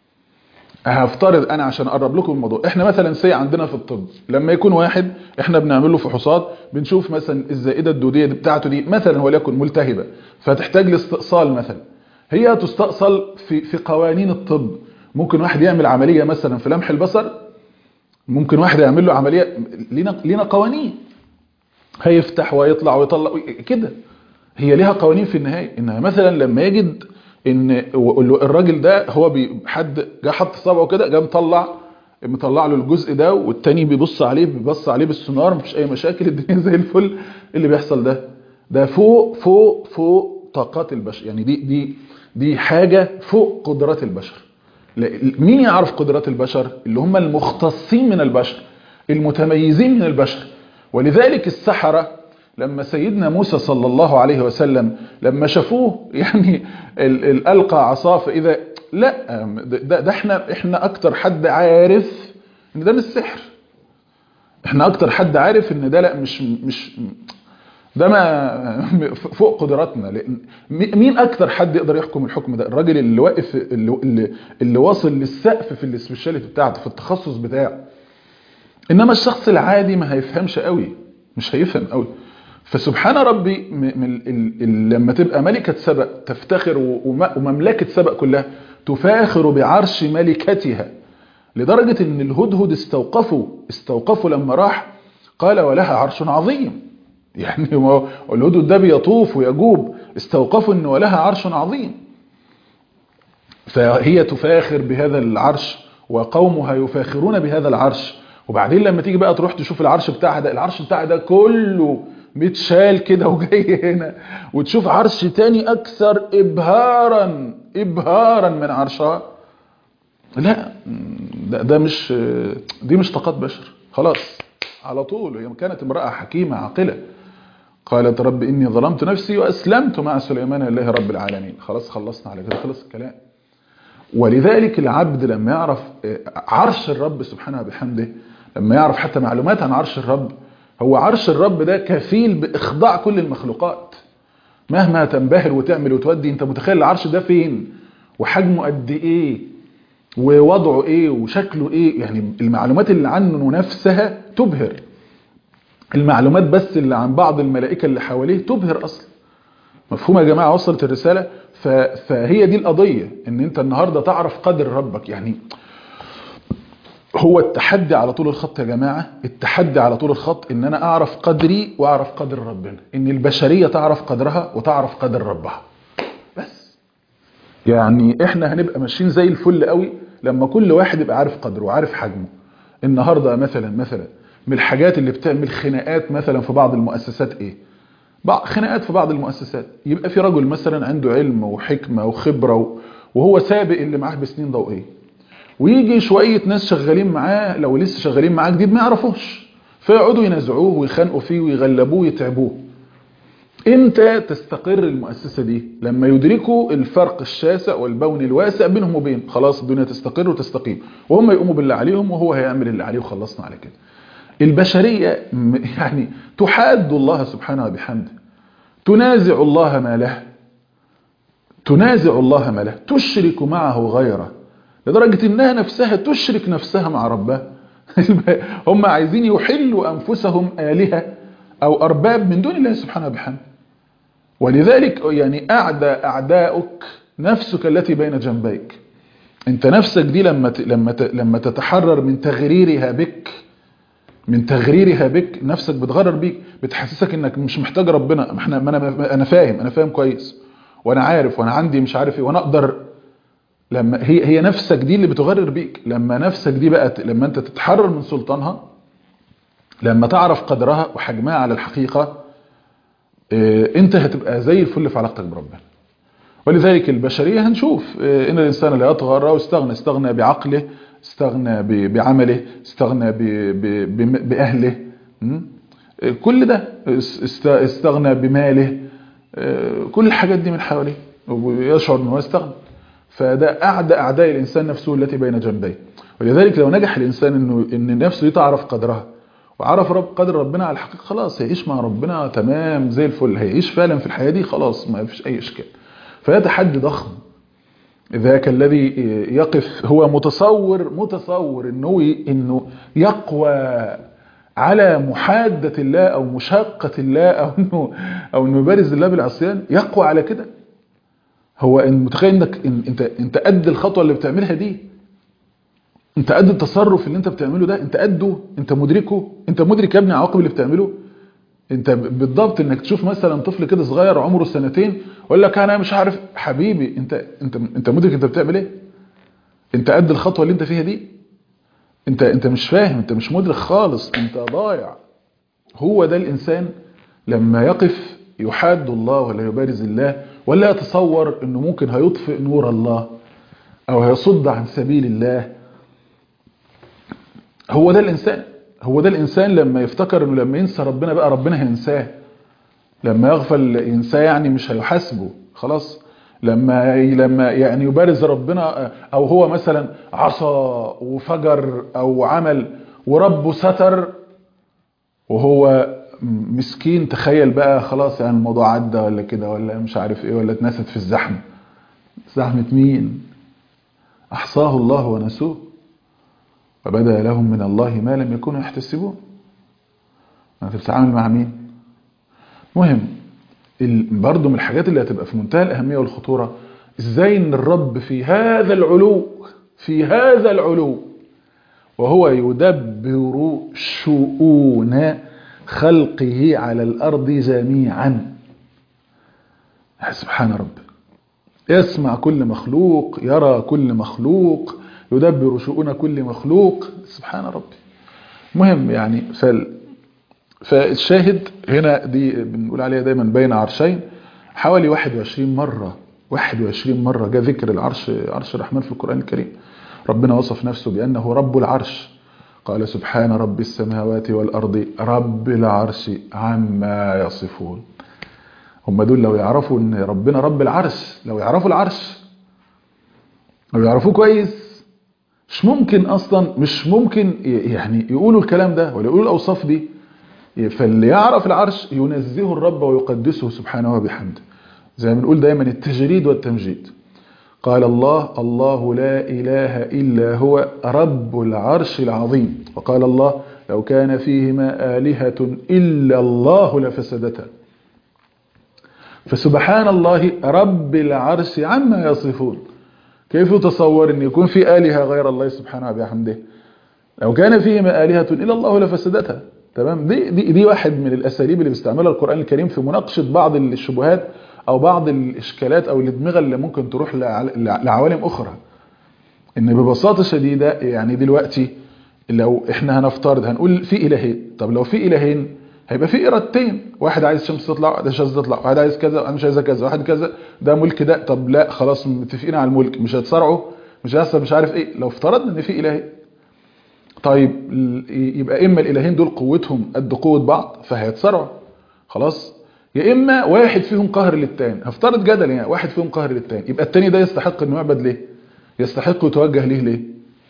هفترض انا عشان اقرب لكم الموضوع احنا مثلا سي عندنا في الطب لما يكون واحد احنا بنعمل له فحوصات بنشوف مثلا الزائده الدوديه دي بتاعته دي مثلا وليكن ملتهبه فتحتاج لاستئصال مثلا هي تستأصل في في قوانين الطب ممكن واحد يعمل عمليه مثلا في لمح البصر ممكن واحد يعمل له عمليه لينا لينا قوانين هيفتح ويطلع ويطلع كده هي ليها قوانين في النهايه انها مثلا لما يجد ان الراجل ده هو بي- حد جه حط صبعه كده جه مطلع مطلع له الجزء ده والتاني بيبص عليه بيبص عليه بالسونار مفيش اي مشاكل الدنيا زي الفل إيه اللي بيحصل ده ده فوق فوق فوق طاقات البشر يعني دي دي دي حاجه فوق قدرات البشر لا- مين يعرف قدرات البشر اللي هم المختصين من البشر المتميزين من البشر ولذلك السحرة لما سيدنا موسى صلى الله عليه وسلم لما شافوه يعني ال- ال- ألقى عصاه فإذا لا ده, ده احنا احنا أكتر حد عارف إن ده مش سحر احنا أكتر حد عارف إن ده لا مش مش ده ما فوق قدراتنا لأن مين أكتر حد يقدر يحكم الحكم ده الراجل اللي واقف اللي, اللي, اللي واصل للسقف في السبيشاليتي بتاعته في التخصص بتاعه انما الشخص العادي ما هيفهمش قوي مش هيفهم قوي فسبحان ربي م- من ال- ال- ال- لما تبقى ملكة سبأ تفتخر و- وم- ومملكة سبأ كلها تفاخر بعرش ملكتها لدرجة ان الهدهد استوقفوا استوقفوا لما راح قال ولها عرش عظيم يعني ما هو الهدهد ده بيطوف ويجوب استوقفوا ان ولها عرش عظيم فهي تفاخر بهذا العرش وقومها يفاخرون بهذا العرش وبعدين لما تيجي بقى تروح تشوف العرش بتاعها ده العرش بتاعها ده كله متشال كده وجاي هنا وتشوف عرش تاني اكثر ابهارا ابهارا من عرشها لا ده, ده مش دي مش طاقات بشر خلاص على طول هي كانت امرأة حكيمة عاقلة قالت رب إني ظلمت نفسي وأسلمت مع سليمان لله رب العالمين خلاص خلصنا على كده خلص الكلام ولذلك العبد لما يعرف عرش الرب سبحانه بحمده لما يعرف حتى معلومات عن عرش الرب هو عرش الرب ده كفيل بإخضاع كل المخلوقات مهما تنبهر وتعمل وتودي انت متخيل العرش ده فين وحجمه قد ايه ووضعه ايه وشكله ايه يعني المعلومات اللي عنه نفسها تبهر المعلومات بس اللي عن بعض الملائكة اللي حواليه تبهر اصلا مفهوم يا جماعة وصلت الرسالة فهي دي القضية ان انت النهاردة تعرف قدر ربك يعني هو التحدي على طول الخط يا جماعة التحدي على طول الخط ان انا اعرف قدري واعرف قدر ربنا ان البشرية تعرف قدرها وتعرف قدر ربها بس يعني احنا هنبقى ماشيين زي الفل قوي لما كل واحد يبقى عارف قدره وعارف حجمه النهاردة مثلا مثلا من الحاجات اللي بتعمل خناقات مثلا في بعض المؤسسات ايه بعض خناقات في بعض المؤسسات يبقى في رجل مثلا عنده علم وحكمة وخبرة وهو سابق اللي معاه بسنين ضوئية ويجي شوية ناس شغالين معاه لو لسه شغالين معاه جديد ما يعرفوش فيقعدوا ينازعوه ويخانقوا فيه ويغلبوه ويتعبوه امتى تستقر المؤسسة دي لما يدركوا الفرق الشاسع والبون الواسع بينهم وبين خلاص الدنيا تستقر وتستقيم وهم يقوموا باللي عليهم وهو هيعمل اللي عليه وخلصنا على كده البشرية يعني تحاد الله سبحانه وبحمده تنازع الله ما له تنازع الله ما له تشرك معه غيره لدرجة انها نفسها تشرك نفسها مع ربها هم عايزين يحلوا انفسهم آلهة او ارباب من دون الله سبحانه وبحمده ولذلك يعني اعدى اعداؤك نفسك التي بين جنبيك انت نفسك دي لما لما لما تتحرر من تغريرها بك من تغريرها بك نفسك بتغرر بيك بتحسسك انك مش محتاج ربنا احنا انا انا فاهم انا فاهم كويس وانا عارف وانا عندي مش عارف ايه وانا اقدر لما هي هي نفسك دي اللي بتغرر بيك لما نفسك دي بقت لما انت تتحرر من سلطانها لما تعرف قدرها وحجمها على الحقيقة اه انت هتبقى زي الفل في علاقتك بربنا ولذلك البشرية هنشوف اه ان الانسان لا يطغى واستغنى استغنى بعقله استغنى بعمله استغنى بأهله كل ده استغنى بماله كل الحاجات دي من حواليه ويشعر انه استغنى فده أعدى أعداء الإنسان نفسه التي بين جنبيه ولذلك لو نجح الإنسان إنه إن نفسه تعرف قدرها وعرف رب قدر ربنا على الحقيقة خلاص هيعيش مع ربنا تمام زي الفل هيعيش فعلا في الحياة دي خلاص ما فيش أي إشكال فده تحدي ضخم ذاك الذي يقف هو متصور متصور انه انه يقوى على محادة الله او مشاقة الله او انه او انه يبارز الله بالعصيان يقوى على كده هو ان متخيل انك إن انت انت قد الخطوه اللي بتعملها دي انت قد التصرف اللي انت بتعمله ده انت قده انت مدركه انت مدرك يا ابني عواقب اللي بتعمله انت بالضبط انك تشوف مثلا طفل كده صغير عمره سنتين يقول لك انا مش عارف حبيبي انت انت انت مدرك انت بتعمل ايه انت قد الخطوه اللي انت فيها دي انت انت مش فاهم انت مش مدرك خالص انت ضايع هو ده الانسان لما يقف يحاد الله ولا يبارز الله ولا يتصور انه ممكن هيطفئ نور الله او هيصد عن سبيل الله هو ده الانسان هو ده الانسان لما يفتكر انه لما ينسى ربنا بقى ربنا هينساه لما يغفل ينساه يعني مش هيحاسبه خلاص لما لما يعني يبارز ربنا او هو مثلا عصى وفجر او عمل وربه ستر وهو مسكين تخيل بقى خلاص يعني الموضوع عدى ولا كده ولا مش عارف ايه ولا اتنست في الزحمه زحمه مين احصاه الله ونسوه وبدا لهم من الله ما لم يكونوا يحتسبون انت بتتعامل مع مين مهم برضه من الحاجات اللي هتبقى في منتهى الاهميه والخطوره ازاي ان الرب في هذا العلو في هذا العلو وهو يدبر شؤون خلقه على الأرض جميعا سبحان رب يسمع كل مخلوق يرى كل مخلوق يدبر شؤون كل مخلوق سبحان ربي مهم يعني فال فالشاهد هنا دي بنقول عليها دايما بين عرشين حوالي 21 مرة 21 مرة جاء ذكر العرش عرش الرحمن في القرآن الكريم ربنا وصف نفسه بأنه رب العرش قال سبحان رب السماوات والأرض رب العرش عما يصفون هم دول لو يعرفوا ان ربنا رب العرش لو يعرفوا العرش لو يعرفوه كويس مش ممكن اصلا مش ممكن يعني يقولوا الكلام ده ولا يقولوا الاوصاف دي فاللي يعرف العرش ينزهه الرب ويقدسه سبحانه وبحمده زي ما بنقول دايما التجريد والتمجيد قال الله الله لا إله إلا هو رب العرش العظيم وقال الله لو كان فيهما آلهة إلا الله لفسدتا فسبحان الله رب العرش عما يصفون كيف تصور أن يكون في آلهة غير الله سبحانه وبحمده لو كان فيهما آلهة إلا الله لفسدتا تمام دي, دي, دي واحد من الأساليب اللي بيستعملها القرآن الكريم في مناقشة بعض الشبهات او بعض الاشكالات او الادمغه اللي ممكن تروح لعوالم اخرى ان ببساطه شديده يعني دلوقتي لو احنا هنفترض هنقول في الهين طب لو في الهين هيبقى في ارادتين واحد عايز الشمس تطلع واحد عايز تطلع واحد عايز كذا واحد مش عايز كذا واحد كذا ده ملك ده طب لا خلاص متفقين على الملك مش هتصارعوا مش هيحصل مش عارف ايه لو افترضنا ان في الهين طيب يبقى اما الالهين دول قوتهم قد قوه بعض فهيتصارعوا خلاص يا اما واحد فيهم قهر للتاني هفترض جدل يعني واحد فيهم قهر للتاني يبقى التاني ده يستحق انه يعبد ليه يستحق يتوجه ليه ليه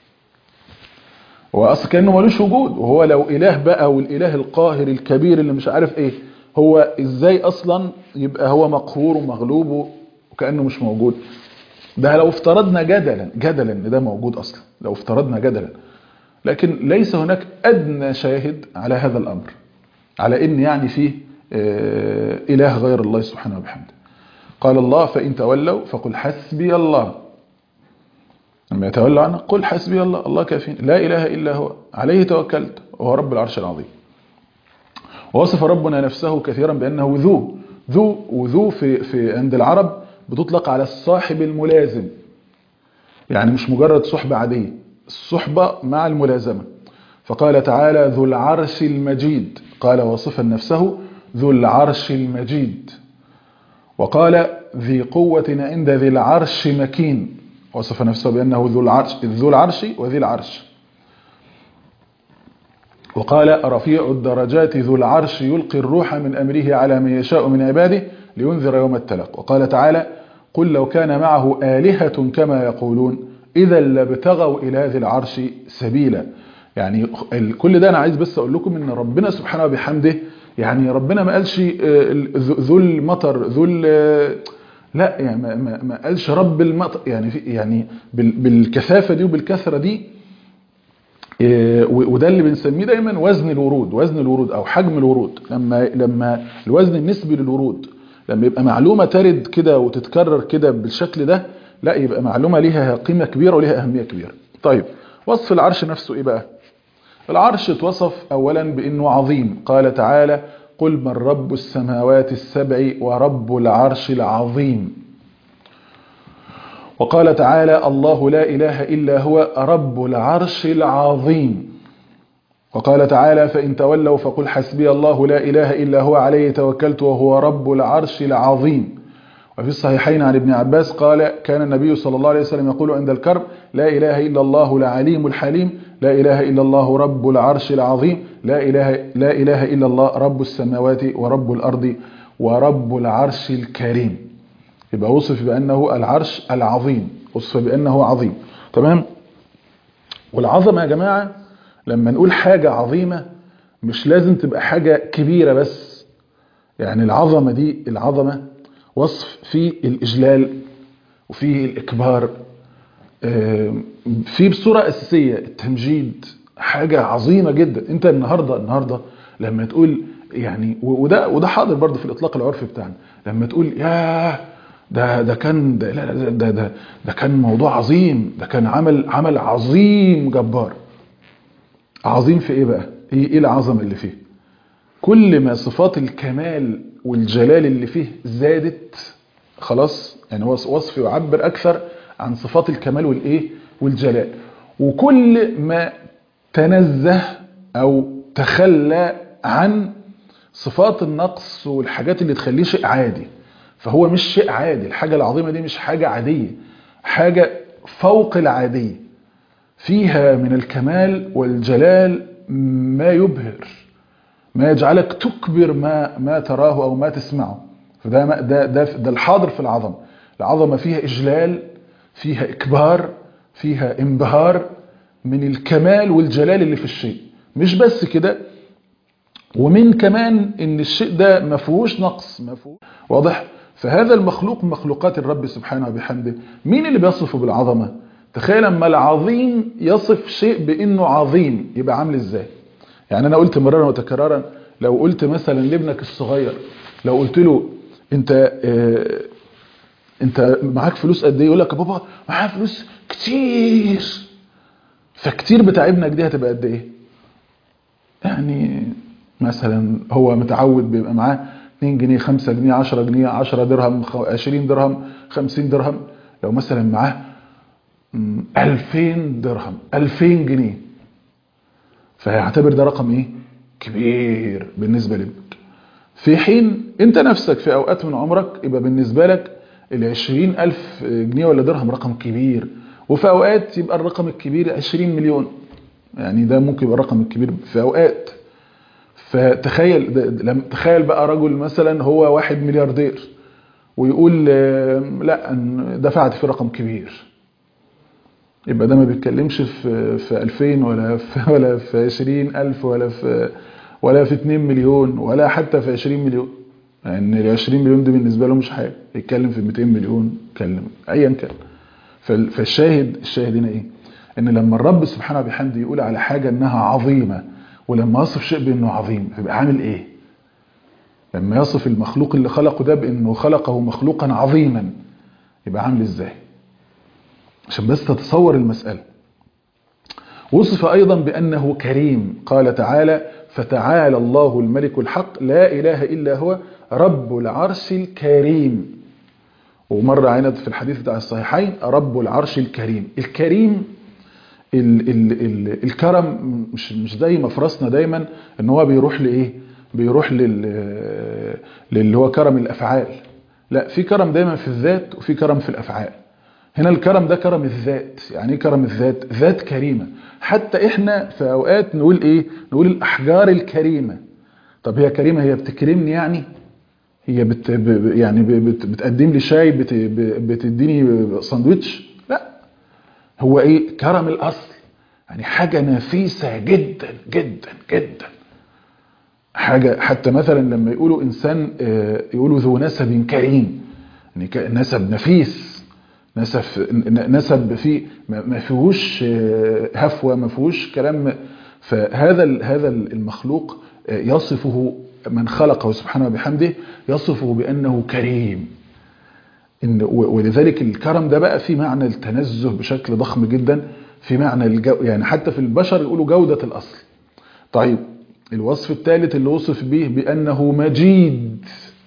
هو اصلا كانه ملوش وجود وهو لو اله بقى والاله القاهر الكبير اللي مش عارف ايه هو ازاي اصلا يبقى هو مقهور ومغلوب وكانه مش موجود ده لو افترضنا جدلا جدلا ان ده موجود اصلا لو افترضنا جدلا لكن ليس هناك ادنى شاهد على هذا الامر على ان يعني فيه آه، اله غير الله سبحانه وبحمده قال الله فان تولوا فقل حسبي الله لما يتولوا عنه قل حسبي الله الله كافين لا اله الا هو عليه توكلت وهو رب العرش العظيم ووصف ربنا نفسه كثيرا بانه ذو ذو وذو في في عند العرب بتطلق على الصاحب الملازم يعني مش مجرد صحبة عادية الصحبة مع الملازمة فقال تعالى ذو العرش المجيد قال وصفا نفسه ذو العرش المجيد وقال ذي قوة عند ذي العرش مكين وصف نفسه بأنه ذو العرش ذو العرش وذي العرش وقال رفيع الدرجات ذو العرش يلقي الروح من أمره على من يشاء من عباده لينذر يوم التلق وقال تعالى قل لو كان معه آلهة كما يقولون إذا لابتغوا إلى ذي العرش سبيلا يعني ال- كل ده أنا عايز بس أقول لكم إن ربنا سبحانه وبحمده يعني ربنا ما قالش آه، ال- ذو ذو المطر ذو ال- لا يعني ما, ما, ما قالش رب المطر يعني في يعني بال- بالكثافة دي وبالكثرة دي إيه، و- وده اللي بنسميه دايما وزن الورود وزن الورود او حجم الورود لما لما الوزن النسبي للورود لما يبقى معلومه ترد كده وتتكرر كده بالشكل ده لا يبقى معلومه ليها قيمه كبيره وليها اهميه كبيره طيب وصف العرش نفسه ايه بقى العرش اتوصف اولا بانه عظيم قال تعالى قل من رب السماوات السبع ورب العرش العظيم وقال تعالى الله لا إله إلا هو رب العرش العظيم وقال تعالى فإن تولوا فقل حسبي الله لا إله إلا هو عليه توكلت وهو رب العرش العظيم وفي الصحيحين عن ابن عباس قال كان النبي صلى الله عليه وسلم يقول عند الكرب لا إله إلا الله العليم الحليم لا إله إلا الله رب العرش العظيم لا إله, لا إله إلا الله رب السماوات ورب الأرض ورب العرش الكريم يبقى وصف بأنه العرش العظيم وصف بأنه عظيم تمام والعظمة يا جماعة لما نقول حاجة عظيمة مش لازم تبقى حاجة كبيرة بس يعني العظمة دي العظمة وصف في الإجلال وفي الإكبار آم، في بصورة أساسية التمجيد حاجة عظيمة جدا انت النهاردة النهاردة لما تقول يعني و- وده وده حاضر برضه في الإطلاق العرفي بتاعنا لما تقول ياه ده ده كان ده لا لا لا، ده ده ده كان موضوع عظيم ده كان عمل عمل عظيم جبار عظيم في ايه بقى ايه ايه العظمه اللي فيه كل ما صفات الكمال والجلال اللي فيه زادت خلاص يعني هو وصف يعبر اكثر عن صفات الكمال والايه والجلال وكل ما تنزه او تخلى عن صفات النقص والحاجات اللي تخليه شيء عادي فهو مش شيء عادي الحاجة العظيمة دي مش حاجة عادية حاجة فوق العادية فيها من الكمال والجلال ما يبهر ما يجعلك تكبر ما ما تراه او ما تسمعه فده ما- ده ده ده الحاضر في العظمه العظمه فيها اجلال فيها اكبار فيها انبهار من الكمال والجلال اللي في الشيء مش بس كده ومن كمان ان الشيء ده ما فيهوش نقص ما فيهوش واضح فهذا المخلوق من مخلوقات الرب سبحانه وبحمده مين اللي بيصفه بالعظمه تخيل اما العظيم يصف شيء بانه عظيم يبقى عامل ازاي يعني انا قلت مرارا وتكرارا لو قلت مثلا لابنك الصغير لو قلت له انت اه انت معاك فلوس قد ايه يقول لك يا بابا معايا فلوس كتير فكتير بتاع ابنك دي هتبقى قد ايه يعني مثلا هو متعود بيبقى معاه 2 جنيه 5 جنيه 10 جنيه 10 درهم خ- 20 درهم 50 درهم لو مثلا معاه م، 2000 درهم 2000 جنيه فهيعتبر ده رقم ايه كبير بالنسبة لابنك في حين انت نفسك في اوقات من عمرك يبقى بالنسبة لك ال 20000 جنيه ولا درهم رقم كبير وفي اوقات يبقى الرقم الكبير 20 مليون يعني ده ممكن يبقى الرقم الكبير في اوقات فتخيل ده- ده- لم- تخيل بقى رجل مثلا هو واحد ملياردير ويقول آه، لا أن دفعت في رقم كبير يبقى ده ما بيتكلمش في في 2000 ولا في ولا في 20000 ولا في ولا في 2 مليون ولا حتى في 20 مليون يعني ال 20 مليون دي بالنسبه له مش حاجه يتكلم في 200 مليون يتكلم ايا كان فال- فالشاهد الشاهد هنا ايه ان لما الرب سبحانه وبحمده يقول على حاجه انها عظيمه ولما يصف شيء بانه عظيم يبقى عامل ايه لما يصف المخلوق اللي خلقه ده بانه خلقه مخلوقا عظيما يبقى عامل ازاي عشان بس تتصور المسألة وصف أيضا بأنه كريم قال تعالى فتعالى الله الملك الحق لا إله إلا هو رب العرش الكريم ومر علينا في الحديث بتاع الصحيحين رب العرش الكريم الكريم ال ال ال الكرم مش مش زي ما في راسنا دايما ان هو بيروح لايه بيروح لل للي هو كرم الافعال لا في كرم دايما في الذات وفي كرم في الافعال هنا الكرم ده كرم الذات يعني ايه كرم الذات ذات كريمه حتى احنا في اوقات نقول ايه نقول الاحجار الكريمه طب هي كريمه هي بتكرمني يعني هي بت ب- يعني ب- بت بتقدم لي شاي بت ب- بتديني ساندوتش لا هو ايه كرم الاصل يعني حاجه نفيسه جدا جدا جدا حاجه حتى مثلا لما يقولوا انسان آه، يقولوا ذو نسب كريم يعني ك- نسب نفيس نسب ن- نسب فيه ما ما فيهوش آه، هفوه ما فيهوش كلام فهذا ال- هذا المخلوق آه، يصفه من خلقه سبحانه وبحمده يصفه بانه كريم إن و- ولذلك الكرم ده بقى في معنى التنزه بشكل ضخم جدا في معنى الجو يعني حتى في البشر يقولوا جودة الأصل طيب الوصف الثالث اللي وصف به بأنه مجيد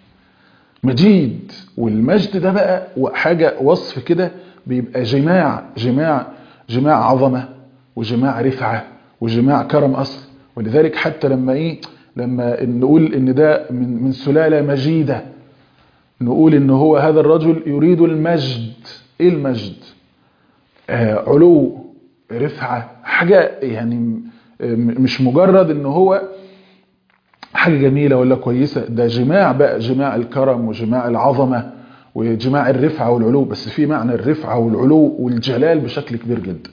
مجيد والمجد ده بقى حاجة وصف كده بيبقى جماع جماع جماع عظمة وجماع رفعة وجماع كرم أصل ولذلك حتى لما إيه لما نقول إن ده من من سلالة مجيدة نقول إن هو هذا الرجل يريد المجد إيه المجد؟ آه علو رفعة حاجة يعني م- مش مجرد إن هو حاجة جميلة ولا كويسة ده جماع بقى جماع الكرم وجماع العظمة وجماع الرفعة والعلو بس في معنى الرفعة والعلو والجلال بشكل كبير جدا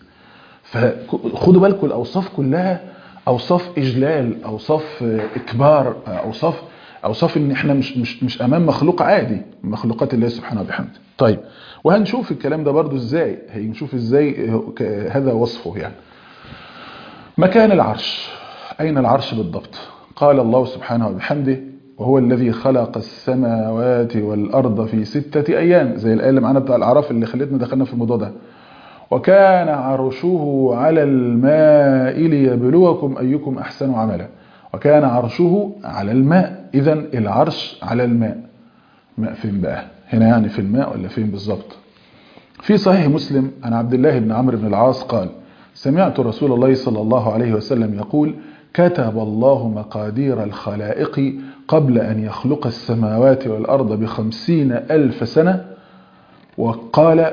فخدوا بالكم الأوصاف كلها أوصاف إجلال أوصاف إكبار أوصاف أوصاف إن إحنا مش مش مش أمام مخلوق عادي من مخلوقات الله سبحانه وبحمده طيب وهنشوف الكلام ده برضو إزاي هنشوف إزاي هذا وصفه يعني مكان العرش أين العرش بالضبط قال الله سبحانه وبحمده وهو الذي خلق السماوات والأرض في ستة أيام زي الآية اللي معانا بتاع الأعراف اللي خلتنا دخلنا في الموضوع ده وكان عرشه على الماء ليبلوكم أيكم أحسن عملا وكان عرشه على الماء إذا العرش على الماء ماء فين بقى هنا يعني في الماء ولا فين بالظبط في صحيح مسلم عن عبد الله بن عمرو بن العاص قال سمعت رسول الله صلى الله عليه وسلم يقول كتب الله مقادير الخلائق قبل أن يخلق السماوات والأرض بخمسين ألف سنة وقال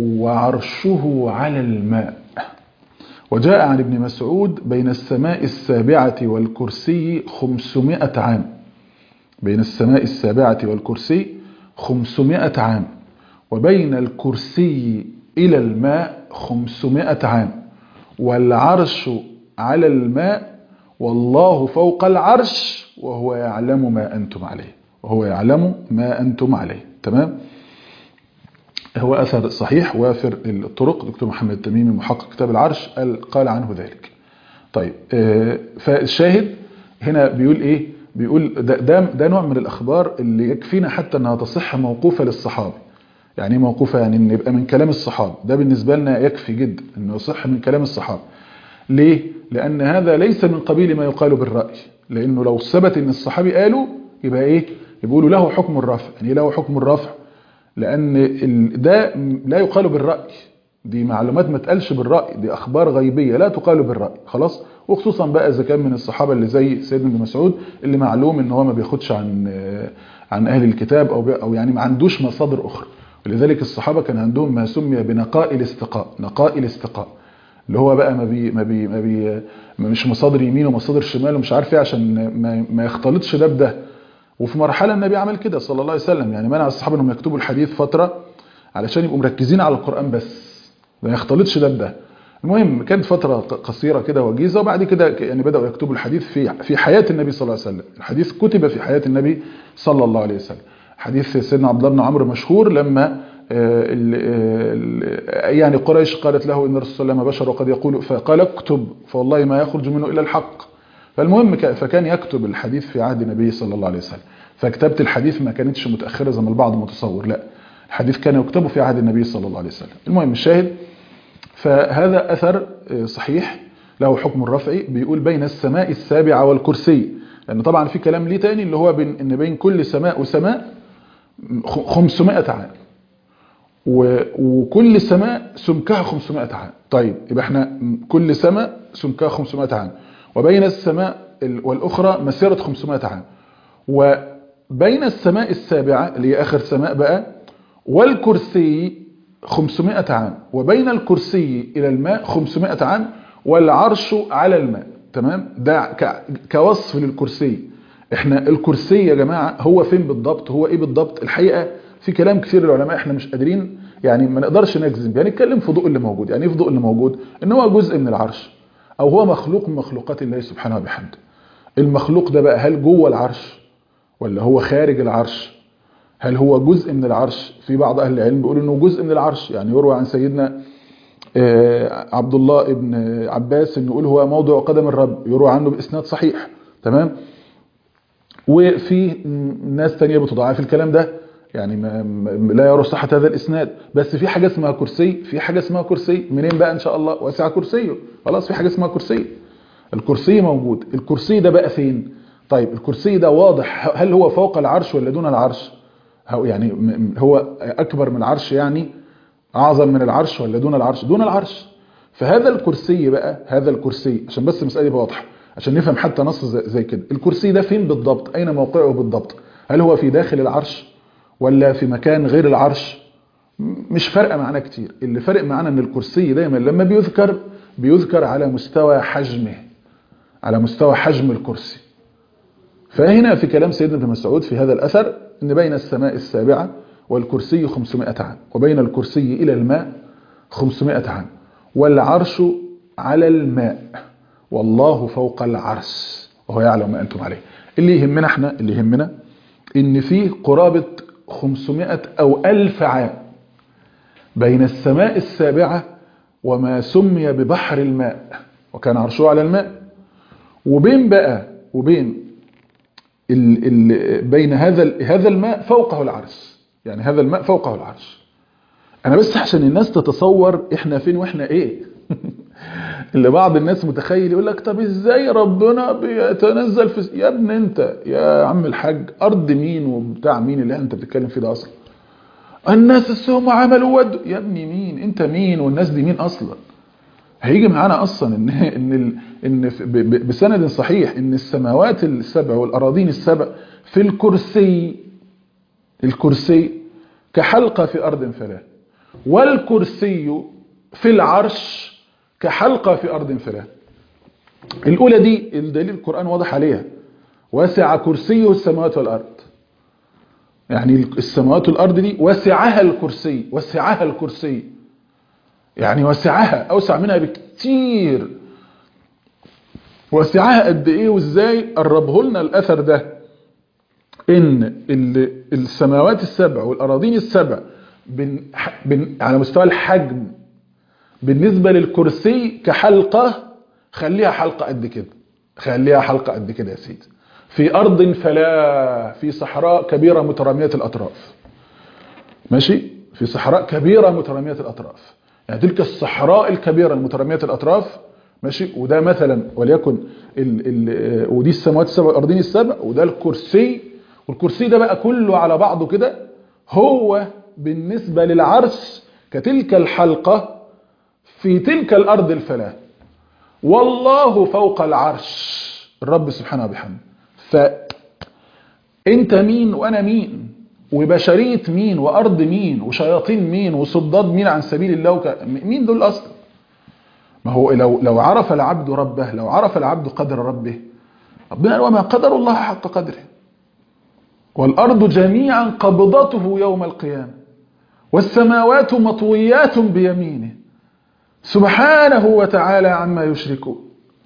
وعرشه على الماء وجاء عن ابن مسعود بين السماء السابعة والكرسي خمسمائة عام بين السماء السابعة والكرسي خمسمائة عام وبين الكرسي إلى الماء خمسمائة عام والعرش على الماء والله فوق العرش وهو يعلم ما أنتم عليه وهو يعلم ما أنتم عليه تمام هو أثر صحيح وافر الطرق دكتور محمد التميمي محقق كتاب العرش قال, قال عنه ذلك طيب فالشاهد هنا بيقول ايه بيقول ده, ده, ده نوع من الأخبار اللي يكفينا حتى أنها تصح موقوفة للصحابي يعني موقوفة يعني ان يبقى من كلام الصحابة ده بالنسبة لنا يكفي جدا انه يصح من كلام الصحابة ليه؟ لأن هذا ليس من قبيل ما يقال بالرأي لأنه لو ثبت ان الصحابي قالوا يبقى ايه يقولوا له حكم الرفع يعني له حكم الرفع لأن ده لا يقال بالرأي دي معلومات ما تقالش بالرأي دي أخبار غيبية لا تقال بالرأي خلاص وخصوصا بقى إذا كان من الصحابة اللي زي سيدنا ابن مسعود اللي معلوم ان هو ما بياخدش عن عن أهل الكتاب أو, أو يعني ما عندوش مصادر أخرى ولذلك الصحابة كان عندهم ما سمي بنقاء الاستقاء نقاء الاستقاء اللي هو بقى ما بي ما بي ما بي ما مش مصادر يمين ومصادر شمال ومش عارف ايه عشان ما, ما يختلطش ده بده وفي مرحله النبي عمل كده صلى الله عليه وسلم يعني منع الصحابه انهم يكتبوا الحديث فتره علشان يبقوا مركزين على القران بس ما يختلطش ده بده المهم كانت فتره قصيره كده وجيزه وبعد كده يعني بداوا يكتبوا الحديث في في حياه النبي صلى الله عليه وسلم الحديث كتب في حياه النبي صلى الله عليه وسلم حديث سيدنا عبد الله بن عمرو مشهور لما يعني قريش قالت له ان الرسول صلى الله عليه وسلم بشر وقد يقول فقال اكتب فوالله ما يخرج منه الا الحق فالمهم فكان يكتب الحديث في عهد النبي صلى الله عليه وسلم فكتابه الحديث ما كانتش متاخره زي ما البعض متصور لا الحديث كان يكتب في عهد النبي صلى الله عليه وسلم المهم الشاهد فهذا اثر صحيح له حكم الرفعي بيقول بين السماء السابعه والكرسي لان طبعا في كلام ليه تاني اللي هو بين ان بين كل سماء وسماء 500 عام وكل سماء سمكها 500 عام طيب يبقى احنا كل سماء سمكها 500 عام وبين السماء والأخرى مسيرة 500 عام وبين السماء السابعة اللي هي آخر سماء بقى والكرسي 500 عام وبين الكرسي إلى الماء 500 عام والعرش على الماء تمام ده كوصف للكرسي احنا الكرسي يا جماعة هو فين بالضبط هو ايه بالضبط الحقيقة في كلام كثير العلماء احنا مش قادرين يعني ما نقدرش نجزم يعني نتكلم في ضوء اللي موجود يعني ايه في ضوء اللي موجود ان هو جزء من العرش او هو مخلوق من مخلوقات الله سبحانه وبحمده المخلوق ده بقى هل جوه العرش ولا هو خارج العرش هل هو جزء من العرش في بعض اهل العلم بيقول انه جزء من العرش يعني يروى عن سيدنا عبد الله ابن عباس انه يقول هو موضع قدم الرب يروى عنه باسناد صحيح تمام وفي ناس تانية بتضاعف الكلام ده يعني ما لا يرى صحة هذا الإسناد بس في حاجة اسمها كرسي في حاجة اسمها كرسي منين بقى إن شاء الله واسع كرسيه خلاص في حاجة اسمها كرسي الكرسي موجود الكرسي ده بقى فين طيب الكرسي ده واضح هل هو فوق العرش ولا دون العرش يعني هو أكبر من العرش يعني أعظم من العرش ولا دون العرش دون العرش فهذا الكرسي بقى هذا الكرسي عشان بس المسألة دي واضحة عشان نفهم حتى نص زي كده الكرسي ده فين بالضبط أين موقعه بالضبط هل هو في داخل العرش ولا في مكان غير العرش مش فارقه معانا كتير اللي فارق معانا ان الكرسي دايما لما بيذكر بيذكر على مستوى حجمه على مستوى حجم الكرسي فهنا في كلام سيدنا ابن مسعود في هذا الأثر ان بين السماء السابعة والكرسي 500 عام وبين الكرسي إلى الماء 500 عام والعرش على الماء والله فوق العرش وهو يعلم ما أنتم عليه اللي يهمنا احنا اللي يهمنا ان فيه قرابة 500 أو ألف عام بين السماء السابعة وما سمي ببحر الماء وكان عرشه على الماء وبين بقى وبين ال ال بين هذا هذا الماء فوقه العرش يعني هذا الماء فوقه العرش انا بس عشان الناس تتصور احنا فين واحنا ايه اللي بعض الناس متخيل يقول لك طب ازاي ربنا بيتنزل في يا ابن انت يا عم الحاج ارض مين وبتاع مين اللي انت بتتكلم فيه ده اصلا الناس السهم عملوا ود يا ابني مين انت مين والناس دي مين اصلا هيجي معانا اصلا ان ان ال... ان بسند صحيح ان السماوات السبع والاراضين السبع في الكرسي الكرسي كحلقه في ارض فلاه والكرسي في العرش كحلقة في أرض فلاه الأولى دي الدليل القرآن واضح عليها وسع كرسيه السماوات والأرض يعني السماوات والأرض دي وسعها الكرسي وسعها الكرسي يعني وسعها أوسع منها بكتير وسعها قد إيه وإزاي قربه لنا الأثر ده إن السماوات السبع والأراضين السبع بن بن على مستوى الحجم بالنسبة للكرسي كحلقة خليها حلقة قد كده خليها حلقة قد كده يا سيدي في أرض فلا في صحراء كبيرة مترامية الأطراف ماشي في صحراء كبيرة مترامية الأطراف يعني تلك الصحراء الكبيرة المترامية الأطراف ماشي وده مثلا وليكن ال ال ودي السماوات السبع والأرضين السبع وده الكرسي والكرسي ده بقى كله على بعضه كده هو بالنسبة للعرش كتلك الحلقة في تلك الأرض الفلاة والله فوق العرش الرب سبحانه وبحمده فأنت مين وأنا مين وبشرية مين وأرض مين وشياطين مين وصداد مين عن سبيل الله وك... مين دول أصلا ما هو لو لو عرف العبد ربه لو عرف العبد قدر ربه ربنا قال وما قدر الله حق قدره والأرض جميعا قبضته يوم القيامة والسماوات مطويات بيمينه سبحانه وتعالى عما يشركون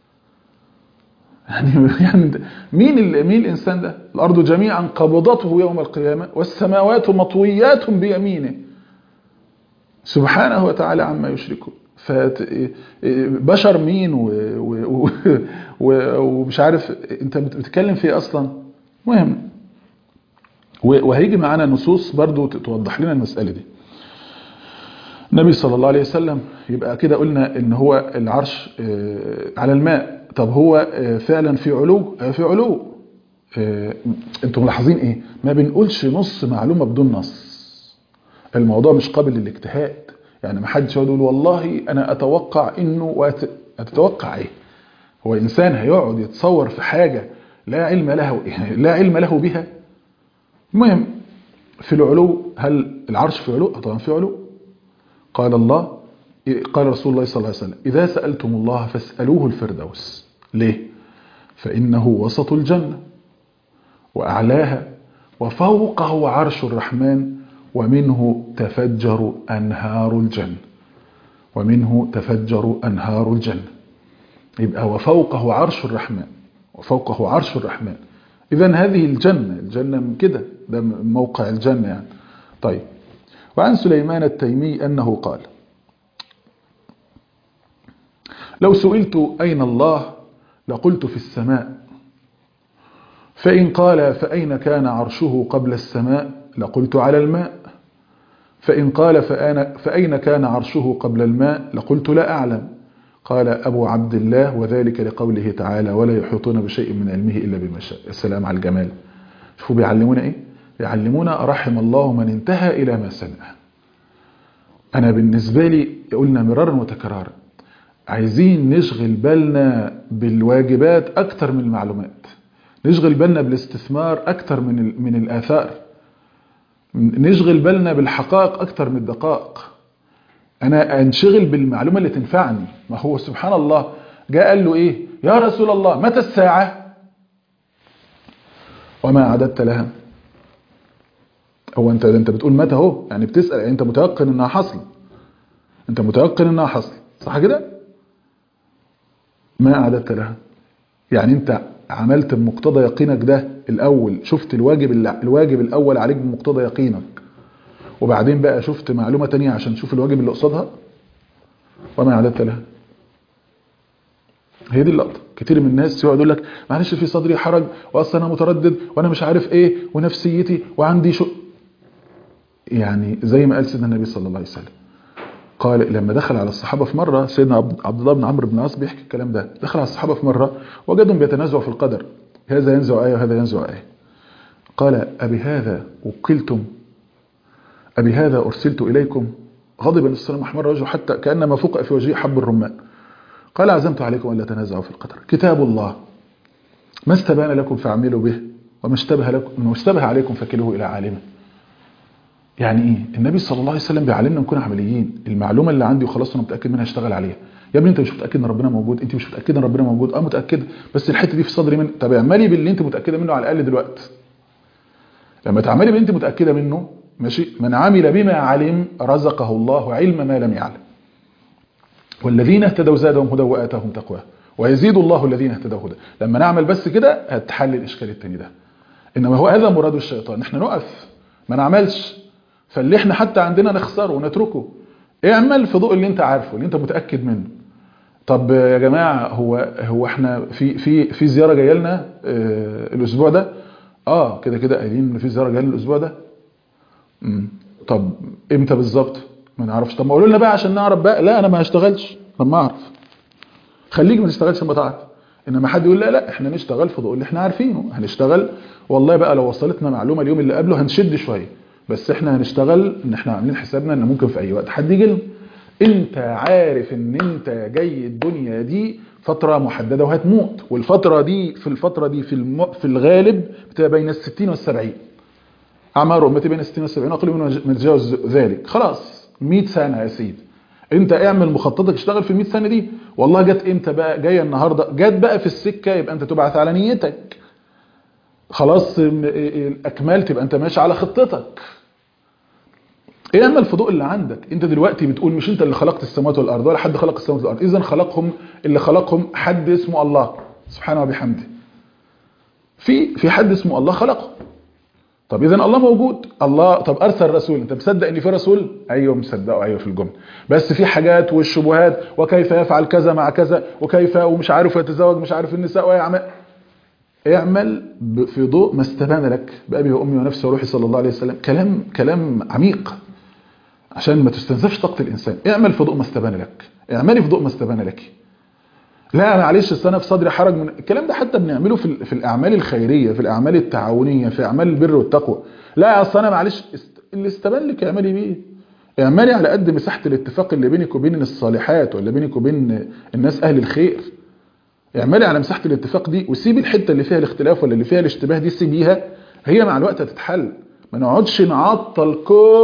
يعني يعني مين ال- مين الانسان ده الارض جميعا قبضته يوم القيامه والسماوات مطويات بيمينه سبحانه وتعالى عما يشركون فبشر مين و- و- و- ومش عارف انت بت- بتتكلم في ايه اصلا مهم و- وهيجي معانا نصوص برضو ت- توضح لنا المسألة دي النبي صلى الله عليه وسلم يبقى كده قلنا ان هو العرش آه، على الماء طب هو آه، فعلا في علو آه، في علو آه، انتم ملاحظين ايه ما بنقولش نص معلومة بدون نص الموضوع مش قابل للاجتهاد يعني ما حدش يقعد يقول والله انا اتوقع انه وأت... هتتوقع ايه هو انسان هيقعد يتصور في حاجة لا علم له لا علم له بها المهم في العلو هل العرش في علو؟ آه طبعا في علو قال الله قال رسول الله صلى الله عليه وسلم إذا سألتم الله فاسألوه الفردوس ليه؟ فإنه وسط الجنة وأعلاها وفوقه عرش الرحمن ومنه تفجر أنهار الجنة ومنه تفجر أنهار الجنة يبقى وفوقه عرش الرحمن وفوقه عرش الرحمن إذا هذه الجنة الجنة من كده ده موقع الجنة يعني طيب وعن سليمان التيمي أنه قال لو سئلت أين الله لقلت في السماء فإن قال فأين كان عرشه قبل السماء لقلت على الماء فإن قال فأنا فأين كان عرشه قبل الماء لقلت لا أعلم قال أبو عبد الله وذلك لقوله تعالى ولا يحيطون بشيء من علمه إلا بما شاء السلام على الجمال شوفوا بيعلمونا إيه يعلمونا رحم الله من انتهى إلى ما سمع أنا بالنسبة لي قلنا مرارا وتكرارا عايزين نشغل بالنا بالواجبات أكتر من المعلومات نشغل بالنا بالاستثمار أكتر من من الآثار نشغل بالنا بالحقائق أكتر من الدقائق أنا أنشغل بالمعلومة اللي تنفعني ما هو سبحان الله جاء قال له إيه يا رسول الله متى الساعة وما عددت لها هو أنت أنت بتقول متى هو يعني بتسأل يعني أنت متيقن إنها حصل أنت متيقن إنها حصل صح كده ما عددت لها يعني أنت عملت بمقتضى يقينك ده الأول شفت الواجب الواجب الأول عليك بمقتضى يقينك وبعدين بقى شفت معلومة تانية عشان تشوف الواجب اللي قصادها وما عددت لها هي دي اللقطة كتير من الناس يقعد يقول لك معلش في صدري حرج واصلا انا متردد وانا مش عارف ايه ونفسيتي وعندي شو يعني زي ما قال سيدنا النبي صلى الله عليه وسلم قال لما دخل على الصحابة في مرة سيدنا عبد الله بن عمرو بن العاص بيحكي الكلام ده دخل على الصحابة في مرة وجدهم بيتنازعوا في القدر هذا ينزع آية وهذا ينزع آية قال أبي هذا وكلتم أبي هذا أرسلت إليكم غضب النبي صلى الله عليه وسلم أحمر وجهه حتى كأنما فوق في وجهه حب الرمان قال عزمت عليكم ألا تنازعوا في القدر كتاب الله ما استبان لكم فاعملوا به وما اشتبه, لكم ما اشتبه عليكم فكلوه إلى عالمه يعني ايه النبي صلى الله عليه وسلم بيعلمنا نكون عمليين المعلومه اللي عندي وخلاص انا متاكد منها اشتغل عليها يا ابني انت مش متاكد ان ربنا موجود انت مش متاكد ان ربنا موجود اه متاكد بس الحته دي في صدري من طب اعملي باللي انت متاكده منه على الاقل دلوقتي لما تعملي باللي انت متاكده منه ماشي من عمل بما علم رزقه الله علم ما لم يعلم والذين اهتدوا زادهم هدى واتاهم تقواه ويزيد الله الذين اهتدوا هدى لما نعمل بس كده هتحل الاشكال التاني ده انما هو هذا مراد الشيطان احنا نقف ما نعملش فاللي احنا حتى عندنا نخسره ونتركه اعمل في ضوء اللي انت عارفه اللي انت متاكد منه طب يا جماعه هو هو احنا في في في زياره جايه لنا اه الاسبوع ده اه كده كده قايلين ان في زياره جايه لنا الاسبوع ده امم طب امتى بالظبط ما نعرفش طب ما قولوا لنا بقى عشان نعرف بقى لا انا ما هشتغلش لما اعرف خليك ما تشتغلش لما تعرف انما حد يقول لا لا احنا نشتغل في ضوء اللي احنا عارفينه هنشتغل والله بقى لو وصلتنا معلومه اليوم اللي قبله هنشد شويه بس احنا هنشتغل ان احنا عاملين حسابنا ان ممكن في اي وقت حد يجي لنا انت عارف ان انت جاي الدنيا دي فترة محددة وهتموت والفترة دي في الفترة دي في الم... في الغالب بتبقى بين الستين والسبعين اعمار امتي بين الستين والسبعين اقل من تجاوز ذلك خلاص 100 سنة يا سيدي انت اعمل مخططك اشتغل في ال 100 سنة دي والله جت امتى بقى جايه النهارده جت بقى في السكه يبقى انت تبعث على نيتك خلاص اكملت يبقى انت ماشي على خطتك ايه اما الفضوء اللي عندك انت دلوقتي بتقول مش انت اللي خلقت السماوات والارض ولا حد خلق السماوات والارض اذا خلقهم اللي خلقهم حد اسمه الله سبحانه وبحمده في في حد اسمه الله خلقه طب اذا الله موجود الله طب ارسل رسول انت مصدق ان في رسول ايوه مصدقه ايوه في الجمله بس في حاجات والشبهات وكيف يفعل كذا مع كذا وكيف ومش عارف يتزوج مش عارف النساء ويعمل اعمل في ضوء ما استبان لك بأبي وأمي ونفسي وروحي صلى الله عليه وسلم كلام كلام عميق عشان ما تستنزفش طاقة الإنسان اعمل في ضوء ما استبان لك اعملي في ضوء ما استبان لك لا معلش السنة في صدري حرج من الكلام ده حتى بنعمله في, في الأعمال الخيرية في الأعمال التعاونية في أعمال البر والتقوى لا أصل أنا معلش اللي استبان لك اعملي بيه اعملي على قد مساحة الاتفاق اللي بينك وبين الصالحات ولا بينك وبين الناس أهل الخير اعملي على مساحة الاتفاق دي وسيبي الحتة اللي فيها الاختلاف ولا اللي فيها الاشتباه دي سيبيها هي مع الوقت هتتحل ما نقعدش نعطل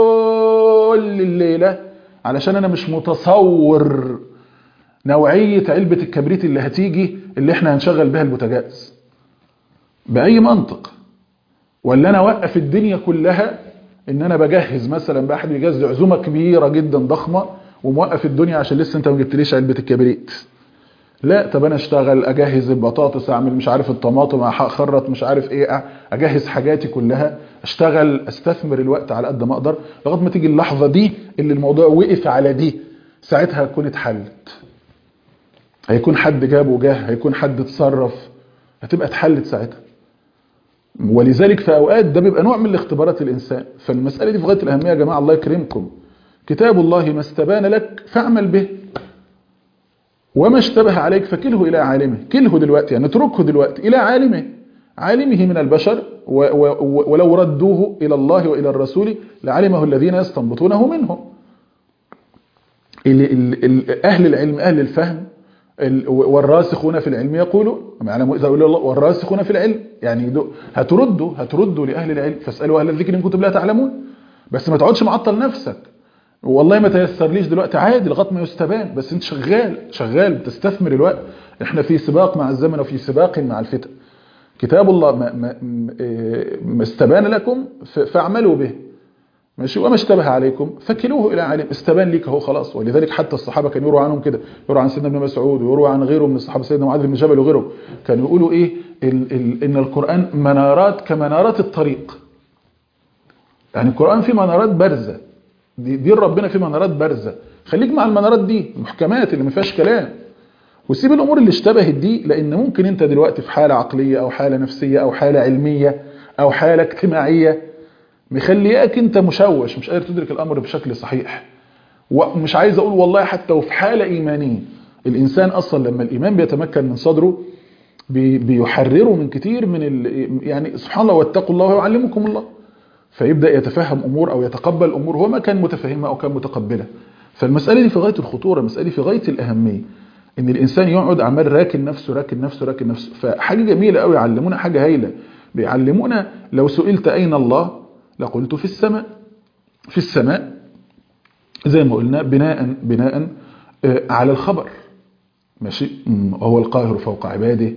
كل الليلة علشان انا مش متصور نوعية علبة الكبريت اللي هتيجي اللي احنا هنشغل بها البوتاجاز بأي منطق ولا انا اوقف الدنيا كلها ان انا بجهز مثلا بقى حد بيجهز عزومة كبيرة جدا ضخمة وموقف الدنيا عشان لسه انت ما جبتليش علبة الكبريت لا طب انا اشتغل اجهز البطاطس اعمل مش عارف الطماطم اخرط مش عارف ايه اجهز حاجاتي كلها اشتغل استثمر الوقت على قد ما اقدر لغايه ما تيجي اللحظه دي اللي الموضوع وقف على دي ساعتها هتكون اتحلت هيكون حد جاب وجاه هيكون حد اتصرف هتبقى اتحلت ساعتها ولذلك في اوقات ده بيبقى نوع من الاختبارات الانسان فالمساله دي في غايه الاهميه يا جماعه الله يكرمكم كتاب الله ما استبان لك فاعمل به وما اشتبه عليك فكله إلى عالمه كله دلوقتي يعني اتركه دلوقتي إلى عالمه عالمه من البشر و و ولو ردوه إلى الله وإلى الرسول لعلمه الذين يستنبطونه منهم ال ال أهل العلم أهل الفهم والراسخون في العلم يقولوا معلم إذا أقول الله والراسخون في العلم يعني هتردوا هتردوا لأهل العلم فاسألوا أهل الذكر إن كنتم لا تعلمون بس ما تقعدش معطل نفسك والله ما تيسرليش دلوقتي عادي لغايه ما يستبان بس انت شغال شغال بتستثمر الوقت احنا في سباق مع الزمن وفي سباق مع الفتن كتاب الله ما, ما, ما استبان لكم فاعملوا به ماشي وما اشتبه عليكم فكلوه الى علم استبان ليك اهو خلاص ولذلك حتى الصحابه كانوا يرووا عنهم كده يرووا عن سيدنا ابن مسعود ويرووا عن غيره من الصحابه سيدنا معاذ بن جبل وغيرهم كانوا يقولوا ايه ال ال ان القران منارات كمنارات الطريق يعني القران فيه منارات بارزه دي, دي ربنا في منارات بارزه خليك مع المنارات دي المحكمات اللي ما فيهاش كلام وسيب الامور اللي اشتبهت دي لان ممكن انت دلوقتي في حاله عقليه او حاله نفسيه او حاله علميه او حاله اجتماعيه مخلياك انت مشوش مش قادر تدرك الامر بشكل صحيح ومش عايز اقول والله حتى وفي حاله ايمانيه الانسان اصلا لما الايمان بيتمكن من صدره بيحرره من كتير من يعني سبحان الله واتقوا الله ويعلمكم الله فيبدأ يتفهم أمور أو يتقبل أمور هو ما كان متفهمها أو كان متقبلها فالمسألة دي في غاية الخطورة مسألة دي في غاية الأهمية إن الإنسان يقعد عمال راكن نفسه راكن نفسه راكن نفسه فحاجة جميلة قوي يعلمونا حاجة هايلة بيعلمونا لو سئلت أين الله لقلت في السماء في السماء زي ما قلنا بناء بناء على الخبر ماشي وهو القاهر فوق عباده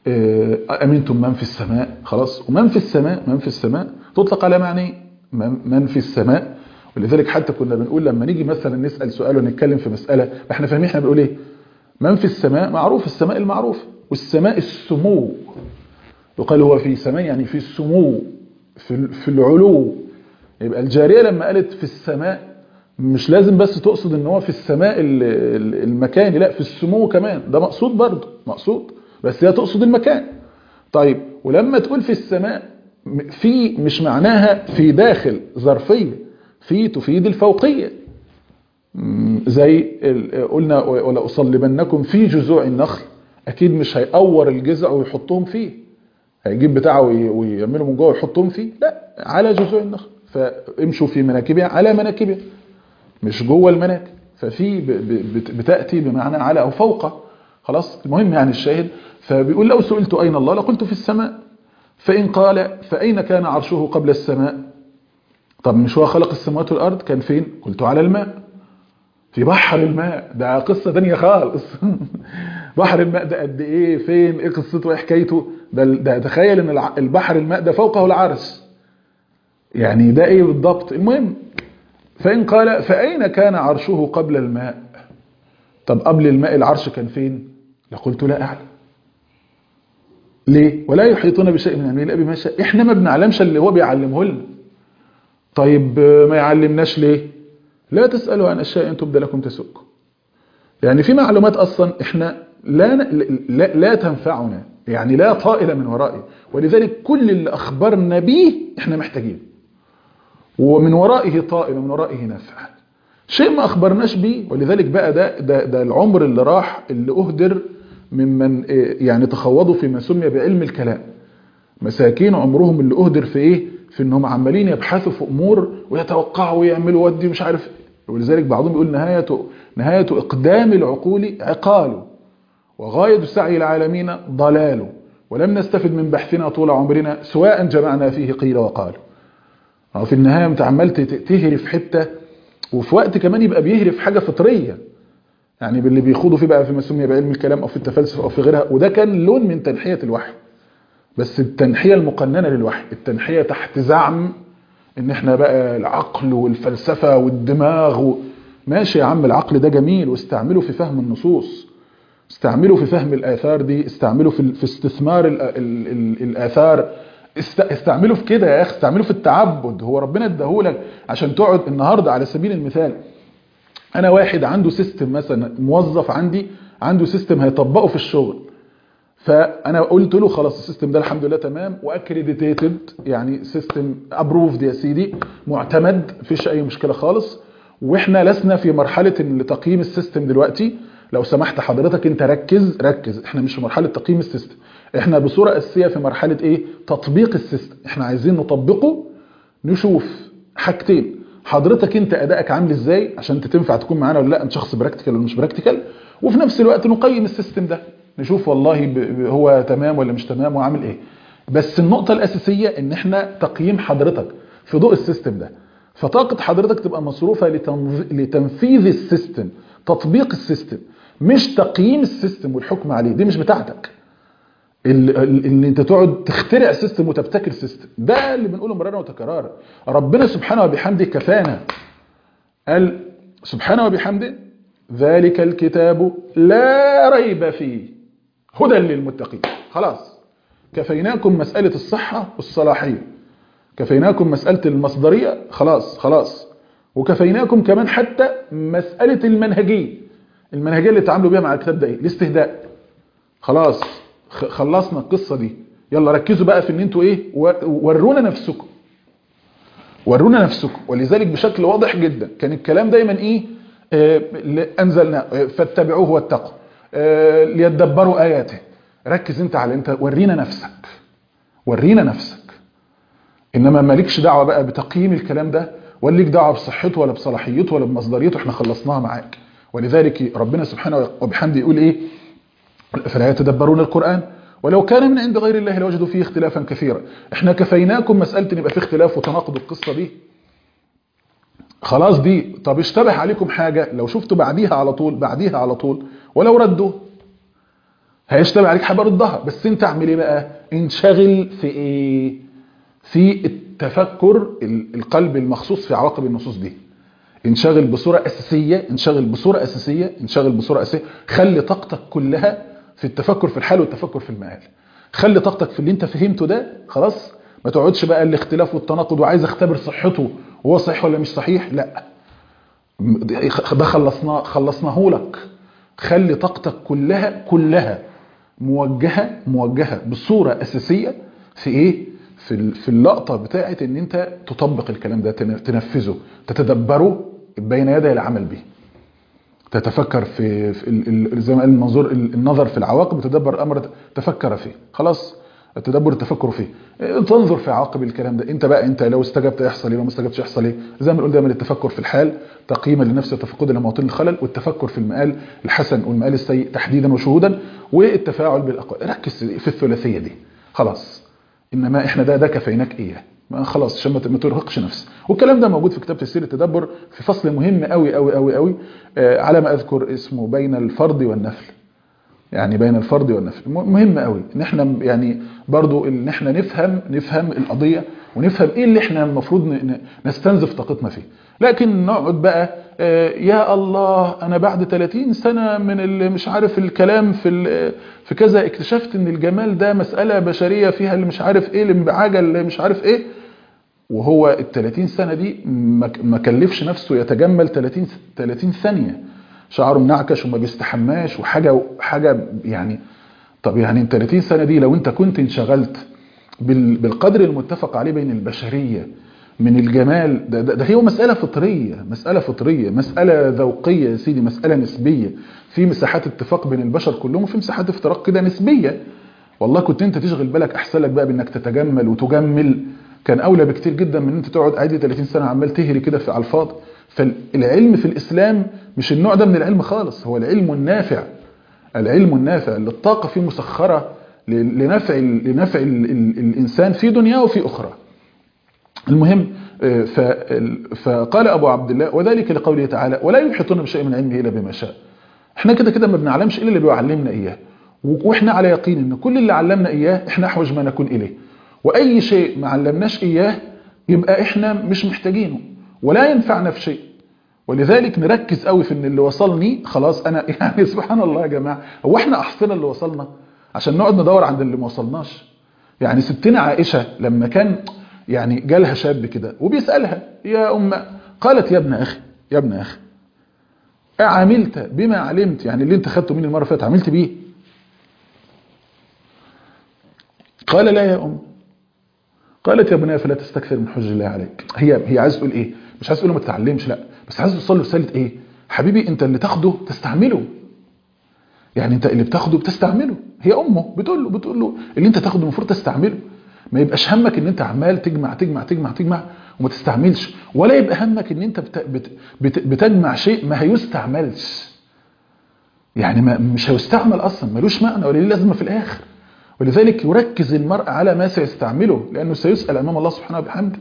أمنتم من في السماء خلاص ومن في السماء من في السماء تطلق على معنى من في السماء ولذلك حتى كنا بنقول لما نيجي مثلا نسأل سؤال ونتكلم في مسألة احنا فاهمين احنا بنقول ايه من في السماء معروف السماء المعروف والسماء السمو يقال هو في سماء يعني في السمو في, في العلو يبقى الجارية لما قالت في السماء مش لازم بس تقصد ان هو في السماء المكاني لا في السمو كمان ده مقصود برضه مقصود بس هي تقصد المكان طيب ولما تقول في السماء في مش معناها في داخل ظرفية في تفيد الفوقية زي قلنا ولا أصلبنكم في جذوع النخل أكيد مش هيقور الجذع ويحطهم فيه هيجيب بتاعه ويعمله من جوه ويحطهم فيه لا على جذوع النخل فامشوا في مناكبها على مناكبها مش جوه المناكب ففي بتأتي بمعنى على أو فوق خلاص المهم يعني الشاهد فبيقول لو سئلت أين الله لقلت في السماء فإن قال فأين كان عرشه قبل السماء طب مش هو خلق السماوات والأرض كان فين قلت على الماء في بحر الماء ده قصة تانية خالص بحر الماء ده قد ايه فين ايه قصته ايه حكايته ده, ده تخيل ان الع- البحر الماء ده فوقه العرش يعني ده ايه بالضبط المهم فإن قال فأين كان عرشه قبل الماء طب قبل الماء العرش كان فين لقلت لا أعلم ليه ولا يحيطون بشيء من علمه الا بما شاء احنا ما بنعلمش اللي هو بيعلمه لنا طيب آه، ما يعلمناش ليه لا تسألوا عن أشياء إن تبدى لكم تسؤكم يعني في معلومات أصلا إحنا لا, لا, لا تنفعنا يعني لا طائل من ورائه ولذلك كل اللي أخبرنا به إحنا محتاجين ومن ورائه طائل ومن ورائه نفع شيء ما أخبرناش به ولذلك بقى ده, ده, ده العمر اللي راح اللي أهدر ممن إيه، يعني تخوضوا فيما سمي بعلم الكلام مساكين عمرهم اللي أهدر في إيه في إنهم عمالين يبحثوا في أمور ويتوقعوا ويعملوا ودي مش عارف إيه. ولذلك بعضهم يقول نهاية نهاية إقدام العقول عقال وغاية سعي العالمين ضلال ولم نستفد من بحثنا طول عمرنا سواء جمعنا فيه قيل وقال أو في النهاية انت عمال تت- تهري في حتة وفي وقت كمان يبقى بيهري في حاجة فطرية يعني باللي بيخوضوا فيه بقى فيما سمي بعلم الكلام أو في التفلسف أو في غيرها وده كان لون من تنحية الوحي بس التنحية المقننة للوحي التنحية تحت زعم ان احنا بقى العقل والفلسفة والدماغ و... ماشي يا عم العقل ده جميل واستعمله في فهم النصوص استعمله في فهم الآثار دي استعمله في, في استثمار ال ال ال الآثار است استعمله في كده يا أخي استعمله في التعبد هو ربنا اداهولك عشان تقعد النهاردة على سبيل المثال أنا واحد عنده سيستم مثلا موظف عندي عنده سيستم هيطبقه في الشغل فانا قلت له خلاص السيستم ده الحمد لله تمام واكريديتد يعني سيستم ابروفد يا سيدي معتمد مفيش اي مشكله خالص واحنا لسنا في مرحله إن تقييم السيستم دلوقتي لو سمحت حضرتك انت ركز ركز احنا مش في مرحله تقييم السيستم احنا بصوره اساسيه في مرحله ايه تطبيق السيستم احنا عايزين نطبقه نشوف حاجتين حضرتك انت ادائك عامل ازاي عشان انت تنفع تكون معانا ولا لا انت شخص براكتيكال ولا مش براكتيكال وفي نفس الوقت نقيم السيستم ده نشوف والله ب- ب- هو تمام ولا مش تمام وعامل ايه بس النقطة الأساسية ان احنا تقييم حضرتك في ضوء السيستم ده فطاقة حضرتك تبقى مصروفة لتنظ- لتنفيذ السيستم تطبيق السيستم مش تقييم السيستم والحكم عليه دي مش بتاعتك ال- ال- ان انت تقعد تخترع سيستم وتبتكر سيستم ده اللي بنقوله مرارا وتكرارا ربنا سبحانه وبحمده كفانا قال سبحانه وبحمده ذلك الكتاب لا ريب فيه هدى للمتقين خلاص كفيناكم مسألة الصحة والصلاحية كفيناكم مسألة المصدرية خلاص خلاص وكفيناكم كمان حتى مسألة المنهجية المنهجية اللي تعاملوا بيها مع الكتاب ده ايه الاستهداء خلاص خ- خلصنا القصة دي يلا ركزوا بقى في ان انتوا ايه و- ورونا نفسكم ورونا نفسكم ولذلك بشكل واضح جدا كان الكلام دايما ايه آه، ل- انزلنا آه، فاتبعوه واتقوا آه، ليدبروا اياته ركز انت على انت ورينا نفسك ورينا نفسك انما مالكش دعوه بقى بتقييم الكلام ده ولا ليك دعوه بصحته ولا بصلاحيته ولا بمصدريته احنا خلصناها معاك ولذلك ربنا سبحانه وبحمده يقول ايه فلا يتدبرون القرآن ولو كان من عند غير الله لوجدوا فيه اختلافا كثيرا احنا كفيناكم مسألة ان يبقى فيه اختلاف وتناقض القصة دي خلاص دي طب اشتبه عليكم حاجة لو شفتوا بعديها على طول بعديها على طول ولو ردوا هيشتبه عليك حاجة ردها بس انت اعمل ايه بقى انشغل في ايه في التفكر ال- القلب المخصوص في عواقب النصوص دي انشغل بصورة أساسية انشغل بصورة أساسية انشغل بصورة أساسية خلي طاقتك كلها في التفكر في الحال والتفكر في المآل خلي طاقتك في اللي انت فهمته ده خلاص ما تقعدش بقى الاختلاف والتناقض وعايز اختبر صحته وهو صحيح ولا مش صحيح لا ده خلصناه خلصناه لك خلي طاقتك كلها كلها موجهة موجهة بصورة أساسية في إيه؟ في ال- في اللقطة بتاعة إن أنت تطبق الكلام ده تن- تنفذه تتدبره بين يدي العمل به تتفكر في, في ال- ال- زي ما قال المنظور ال- النظر في العواقب تدبر الأمر تفكر فيه خلاص التدبر التفكر فيه إيه، تنظر في عواقب الكلام ده انت بقى انت لو استجبت يحصل ايه لو ما استجبتش يحصل ايه زي ما بنقول دايما التفكر في الحال تقييما لنفس وتفقدا لمواطن الخلل والتفكر في المآل الحسن والمآل السيء تحديدا وشهودا والتفاعل بالاقوال ركز في الثلاثيه دي خلاص انما احنا ده ده كفيناك اياه ما خلاص عشان ما ترهقش نفسك والكلام ده موجود في كتاب تفسير التدبر في فصل مهم قوي قوي قوي قوي على ما اذكر اسمه بين الفرض والنفل يعني بين الفرض والنفل مهم قوي ان احنا يعني برضو ان احنا نفهم نفهم القضيه ونفهم ايه اللي احنا المفروض نستنزف طاقتنا فيه لكن نقعد بقى يا الله انا بعد 30 سنه من مش عارف الكلام في في كذا اكتشفت ان الجمال ده مساله بشريه فيها اللي مش عارف ايه الانبعاجه اللي مش عارف ايه وهو ال 30 سنه دي ما كلفش نفسه يتجمل 30 30 ثانيه شعره منعكش وما بيستحماش وحاجه حاجه يعني طب يعني ال 30 سنه دي لو انت كنت انشغلت بالقدر المتفق عليه بين البشريه من الجمال ده, ده, ده هي مسألة فطرية مسألة فطرية مسألة ذوقية يا سيدي مسألة نسبية في مساحات اتفاق بين البشر كلهم وفي مساحات افتراق كده نسبية والله كنت انت تشغل بالك احسن لك بقى بانك تتجمل وتجمل كان اولى بكتير جدا من ان انت تقعد عادي 30 سنة عمال تهري كده في على الفاضي فالعلم في الاسلام مش النوع ده من العلم خالص هو العلم النافع العلم النافع اللي الطاقة فيه مسخرة لنفع لنفع الانسان في دنياه وفي اخرى المهم فقال أبو عبد الله وذلك لقوله تعالى ولا يحيطون بشيء من علمه إلا بما شاء احنا كده كده ما بنعلمش إلا اللي بيعلمنا إياه واحنا على يقين ان كل اللي علمنا إياه احنا أحوج ما نكون إليه وأي شيء ما علمناش إياه يبقى احنا مش محتاجينه ولا ينفعنا في شيء ولذلك نركز قوي في ان اللي وصلني خلاص انا يعني سبحان الله يا جماعه هو احنا احسنا اللي وصلنا عشان نقعد ندور عند اللي ما وصلناش يعني ستنا عائشه لما كان يعني جالها شاب كده وبيسألها يا أم قالت يا ابن أخي يا ابن أخي أعملت بما علمت يعني اللي انت خدته مني المرة فاتت عملت بيه قال لا يا أم قالت يا ابني فلا تستكثر من حج الله عليك هي هي عايز تقول ايه مش عايز تقول ما تتعلمش لا بس عايز توصل له رساله ايه حبيبي انت اللي تاخده تستعمله يعني انت اللي بتاخده بتستعمله هي امه بتقول له بتقول له اللي انت تاخده المفروض تستعمله ما يبقاش همك ان انت عمال تجمع تجمع تجمع تجمع وما تستعملش ولا يبقى همك ان انت بت بت بت بتجمع شيء ما هيستعملش يعني ما مش هيستعمل اصلا ملوش معنى ولا ليه لازمه في الاخر ولذلك يركز المرء على ما سيستعمله لانه سيسال امام الله سبحانه وبحمده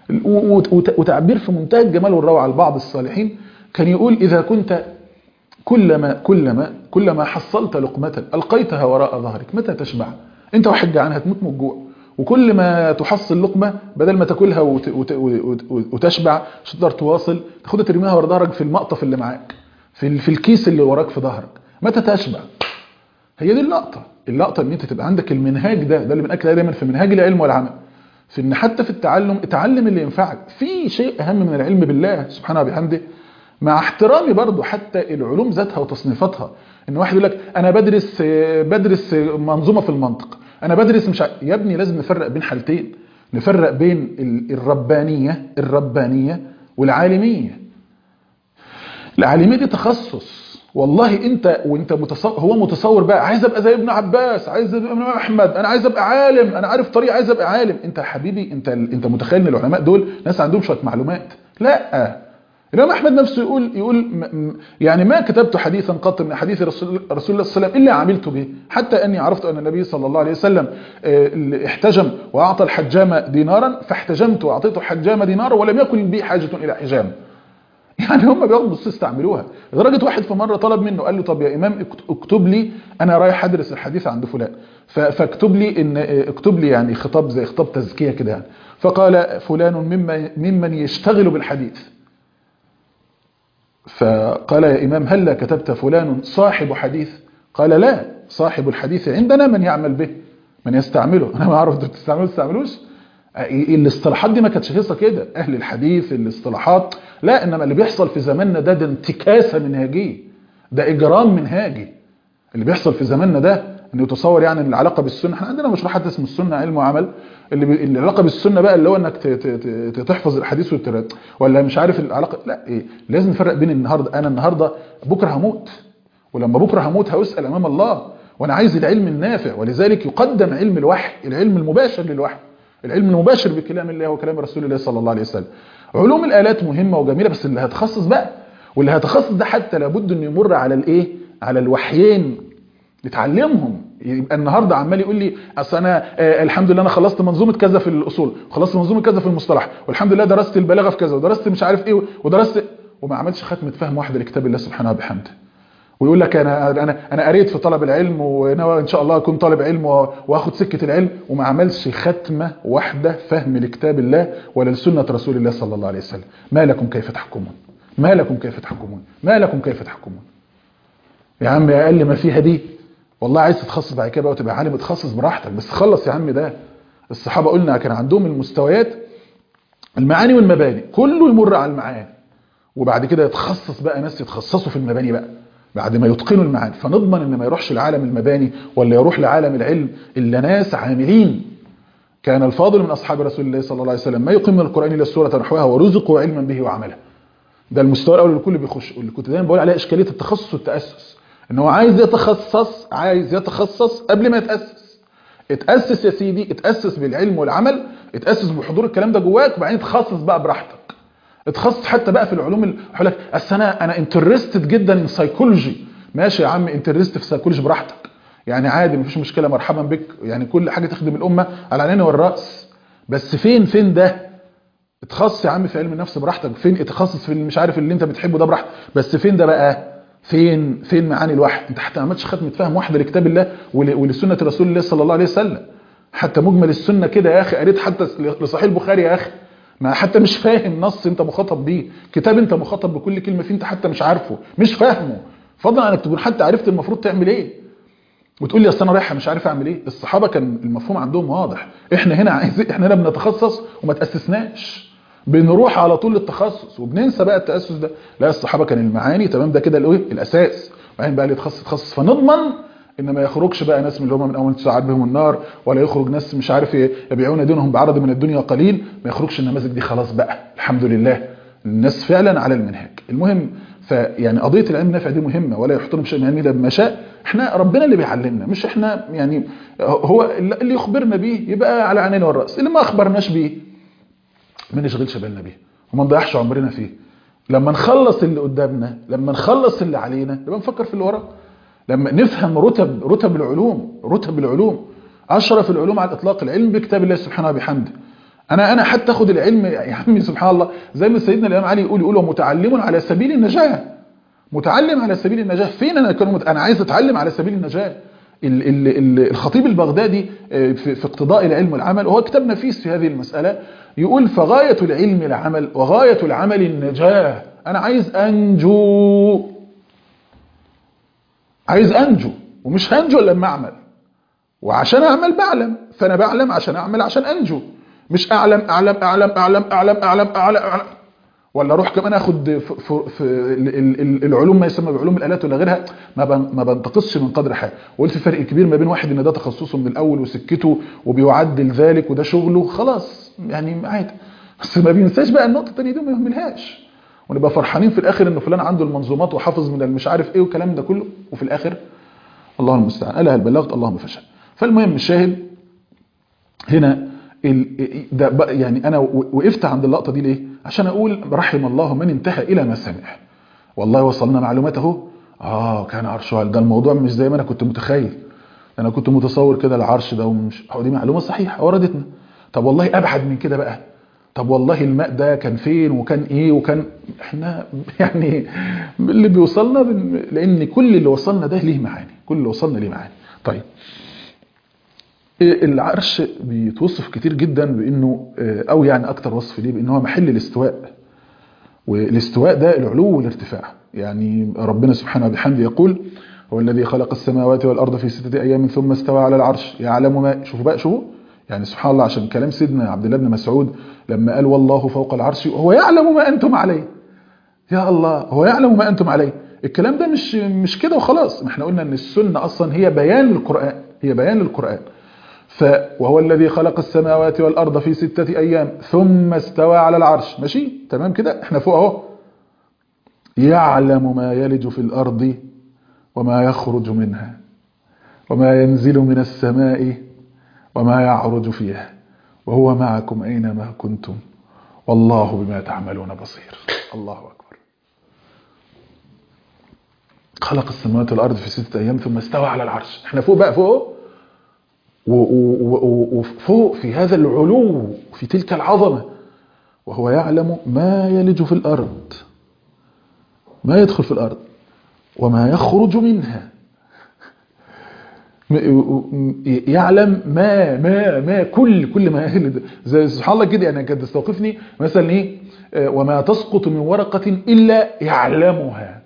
وتعبير في منتهى الجمال والروعه لبعض الصالحين كان يقول اذا كنت كلما كلما كلما حصلت لقمه القيتها وراء ظهرك متى تشبع انت واحد جعان هتموت من الجوع وكل ما تحصل لقمة بدل ما تاكلها وت... وت... وت... وتشبع مش تقدر تواصل تاخدها ترميها ورا ظهرك في المقطف اللي معاك في, ال... في الكيس اللي وراك في ظهرك متى تشبع هي دي اللقطة اللقطة ان انت تبقى عندك المنهاج ده ده اللي بنأكد عليه دايما في منهاج العلم والعمل في ان حتى في التعلم اتعلم اللي ينفعك في شيء اهم من العلم بالله سبحانه وبحمده مع احترامي برضو حتى العلوم ذاتها وتصنيفاتها ان واحد يقول لك انا بدرس بدرس منظومه في المنطق انا بدرس مش ع... يا ابني لازم نفرق بين حالتين نفرق بين الربانيه الربانيه والعالميه العالميه دي تخصص والله انت وانت متصور هو متصور بقى عايز ابقى زي ابن عباس عايز ابقى ابن احمد انا عايز ابقى عالم انا عارف طريقه عايز ابقى عالم انت يا حبيبي انت انت متخيل ان العلماء دول ناس عندهم شويه معلومات لا الإمام أحمد نفسه يقول يقول يعني ما كتبت حديثا قط من حديث رسول الله صلى الله عليه وسلم إلا عملت به حتى أني عرفت أن النبي صلى الله عليه وسلم احتجم وأعطى الحجام دينارا فاحتجمت وأعطيته الحجام دينارا ولم يكن بي حاجة إلى حجام يعني هم بياخدوا بص استعملوها لدرجه واحد في مره طلب منه قال له طب يا امام اكتب لي انا رايح ادرس الحديث عند فلان فاكتب لي ان اكتب لي يعني خطاب زي خطاب تزكيه كده يعني فقال فلان ممن ممن يشتغل بالحديث فقال يا إمام هل كتبت فلان صاحب حديث قال لا صاحب الحديث عندنا من يعمل به من يستعمله أنا ما أعرف أنت بتستعمله تستعملوش الاصطلاحات دي ما كانتش هيصه كده أهل الحديث الاصطلاحات لا إنما اللي بيحصل في زماننا ده ده انتكاسة منهجية ده إجرام منهاجي اللي بيحصل في زماننا ده ان يتصور يعني ان العلاقه بالسنه احنا عندنا مشروع حتى اسمه السنه علم وعمل اللي بي... العلاقه بالسنه بقى اللي هو انك ت... ت... ت... تحفظ الحديث والتر... ولا مش عارف العلاقه لا ايه لازم نفرق بين النهارده انا النهارده بكره هموت ولما بكره هموت هسال امام الله وانا عايز العلم النافع ولذلك يقدم علم الوحي العلم المباشر للوحي العلم المباشر بكلام الله وكلام رسول الله صلى الله عليه وسلم علوم الالات مهمه وجميله بس اللي هتخصص بقى واللي هتخصص ده حتى لابد انه يمر على الايه على الوحيين يتعلمهم يبقى النهارده عمال يقول لي اصل انا آه الحمد لله انا خلصت منظومه كذا في الاصول خلصت منظومه كذا في المصطلح والحمد لله درست البلاغه في كذا ودرست مش عارف ايه ودرست وما عملش ختمه فهم واحده لكتاب الله سبحانه وبحمده ويقول لك انا انا انا قريت في طلب العلم وناوي ان شاء الله اكون طالب علم واخد سكه العلم وما عملش ختمه واحده فهم لكتاب الله ولا لسنه رسول الله صلى الله عليه وسلم ما لكم كيف تحكمون ما لكم كيف تحكمون ما لكم كيف تحكمون يا عم اقل ما فيها دي والله عايز تتخصص بعد كده بقى وتبقى عالم اتخصص براحتك بس خلص يا عم ده الصحابه قلنا كان عندهم المستويات المعاني والمباني كله يمر على المعاني وبعد كده يتخصص بقى ناس يتخصصوا في المباني بقى بعد ما يتقنوا المعاني فنضمن ان ما يروحش لعالم المباني ولا يروح لعالم العلم الا ناس عاملين كان الفاضل من اصحاب رسول الله صلى الله عليه وسلم ما يقيم من القران الا السوره نحوها ورزقوا علما به وعمله ده المستوى الاول اللي الكل بيخش اللي كنت دايما بقول عليها اشكاليه التخصص والتاسس ان هو عايز يتخصص عايز يتخصص قبل ما يتاسس اتاسس يا سيدي اتاسس بالعلم والعمل اتاسس بحضور الكلام ده جواك وبعدين تخصص بقى براحتك اتخصص حتى بقى في العلوم اللي هقول لك اصل انا انا انترستد جدا ان سايكولوجي ماشي يا عم انترست في سايكولوجي براحتك يعني عادي مفيش مشكله مرحبا بك يعني كل حاجه تخدم الامه على العين والراس بس فين فين ده اتخصص يا عم في علم النفس براحتك فين اتخصص في مش عارف اللي انت بتحبه ده براحتك بس فين ده بقى فين فين معاني الوحي انت حتى ما عملتش ختمه فهم واحده لكتاب الله ولسنه رسول الله صلى الله عليه وسلم حتى مجمل السنه كده يا اخي قريت حتى لصحيح البخاري يا اخي ما حتى مش فاهم نص انت مخاطب بيه كتاب انت مخاطب بكل كلمه فيه انت حتى مش عارفه مش فاهمه فضلا عن انك تكون حتى عرفت المفروض تعمل ايه وتقول لي اصل انا رايح مش عارف اعمل ايه الصحابه كان المفهوم عندهم واضح احنا هنا عايز احنا هنا بنتخصص وما تاسسناش بنروح على طول للتخصص وبننسى بقى التاسس ده لا الصحابه كان المعاني تمام ده كده الايه الاساس بعدين بقى اللي يتخصص يتخصص فنضمن ان ما يخرجش بقى ناس من اللي هم من اول تسعد بهم النار ولا يخرج ناس مش عارف يبيعون دينهم بعرض من الدنيا قليل ما يخرجش النماذج دي خلاص بقى الحمد لله الناس فعلا على المنهج المهم فيعني قضيه العلم النافع دي مهمه ولا يحترم شيء من علم الا بما شاء احنا ربنا اللي بيعلمنا مش احنا يعني هو اللي يخبرنا بيه يبقى على عينينا والراس اللي ما اخبرناش بيه ما نشغلش بالنا بيه وما نضيعش عمرنا فيه لما نخلص اللي قدامنا لما نخلص اللي علينا يبقى نفكر في اللي وراه لما نفهم رتب رتب العلوم رتب العلوم اشرف العلوم على الاطلاق العلم بكتاب الله سبحانه وبحمده انا انا حتى اخد العلم يا عمي سبحان الله زي ما سيدنا الامام علي يقول يقول متعلم على سبيل النجاه متعلم على سبيل النجاه فين انا كان انا عايز اتعلم على سبيل النجاه ال ال ال الخطيب البغدادي في, في اقتضاء العلم والعمل وهو كتاب نفيس في هذه المساله يقول فغايه العلم العمل وغايه العمل النجاه انا عايز انجو عايز انجو ومش هنجو الا لما اعمل وعشان اعمل بعلم فانا بعلم عشان اعمل عشان انجو مش اعلم اعلم اعلم اعلم اعلم اعلم اعلم, أعلم. ولا اروح كمان اخد في, في العلوم ما يسمى بعلوم الالات ولا غيرها ما ما بنتقصش من قدر حاجه وقلت في فرق كبير ما بين واحد ان ده تخصصه من الاول وسكته وبيعدل ذلك وده شغله خلاص يعني عادي بس ما بينساش بقى النقطه الثانيه دي ما يهملهاش ونبقى فرحانين في الاخر ان فلان عنده المنظومات وحافظ من المش عارف ايه والكلام ده كله وفي الاخر الله المستعان الا هل بلغت اللهم فشل فالمهم الشاهد هنا ده يعني انا وقفت عند اللقطه دي ليه عشان اقول رحم الله من انتهى الى ما سمع والله وصلنا معلوماته اه كان عرشه ده الموضوع مش زي ما انا كنت متخيل انا كنت متصور كده العرش ده ومش هو دي معلومه صحيحه وردتنا طب والله ابعد من كده بقى طب والله الماء ده كان فين وكان ايه وكان احنا يعني اللي بيوصلنا لان كل اللي وصلنا ده ليه معاني كل اللي وصلنا ليه معاني طيب العرش بيتوصف كتير جدا بانه او يعني اكتر وصف ليه بانه هو محل الاستواء والاستواء ده العلو والارتفاع يعني ربنا سبحانه وبحمده يقول هو الذي خلق السماوات والارض في ستة ايام ثم استوى على العرش يعلم ما شوفوا بقى شوفوا يعني سبحان الله عشان كلام سيدنا عبد الله بن مسعود لما قال والله فوق العرش هو يعلم ما انتم عليه يا الله هو يعلم ما انتم عليه الكلام ده مش مش كده وخلاص احنا قلنا ان السنه اصلا هي بيان للقران هي بيان للقران ف وهو الذي خلق السماوات والارض في ستة ايام ثم استوى على العرش ماشي تمام كده احنا فوق اهو يعلم ما يلج في الارض وما يخرج منها وما ينزل من السماء وما يعرج فيها وهو معكم أينما كنتم والله بما تعملون بصير الله أكبر خلق السماوات والارض في ستة ايام ثم استوى على العرش احنا فوق بقى فوق و- و- و- وفوق في هذا العلو في تلك العظمة وهو يعلم ما يلج في الأرض ما يدخل في الأرض وما يخرج منها م- يعلم ما ما ما كل كل ما يلد زي سبحان الله كده يعني كانت تستوقفني مثلا ايه آه، وما تسقط من ورقة إلا يعلمها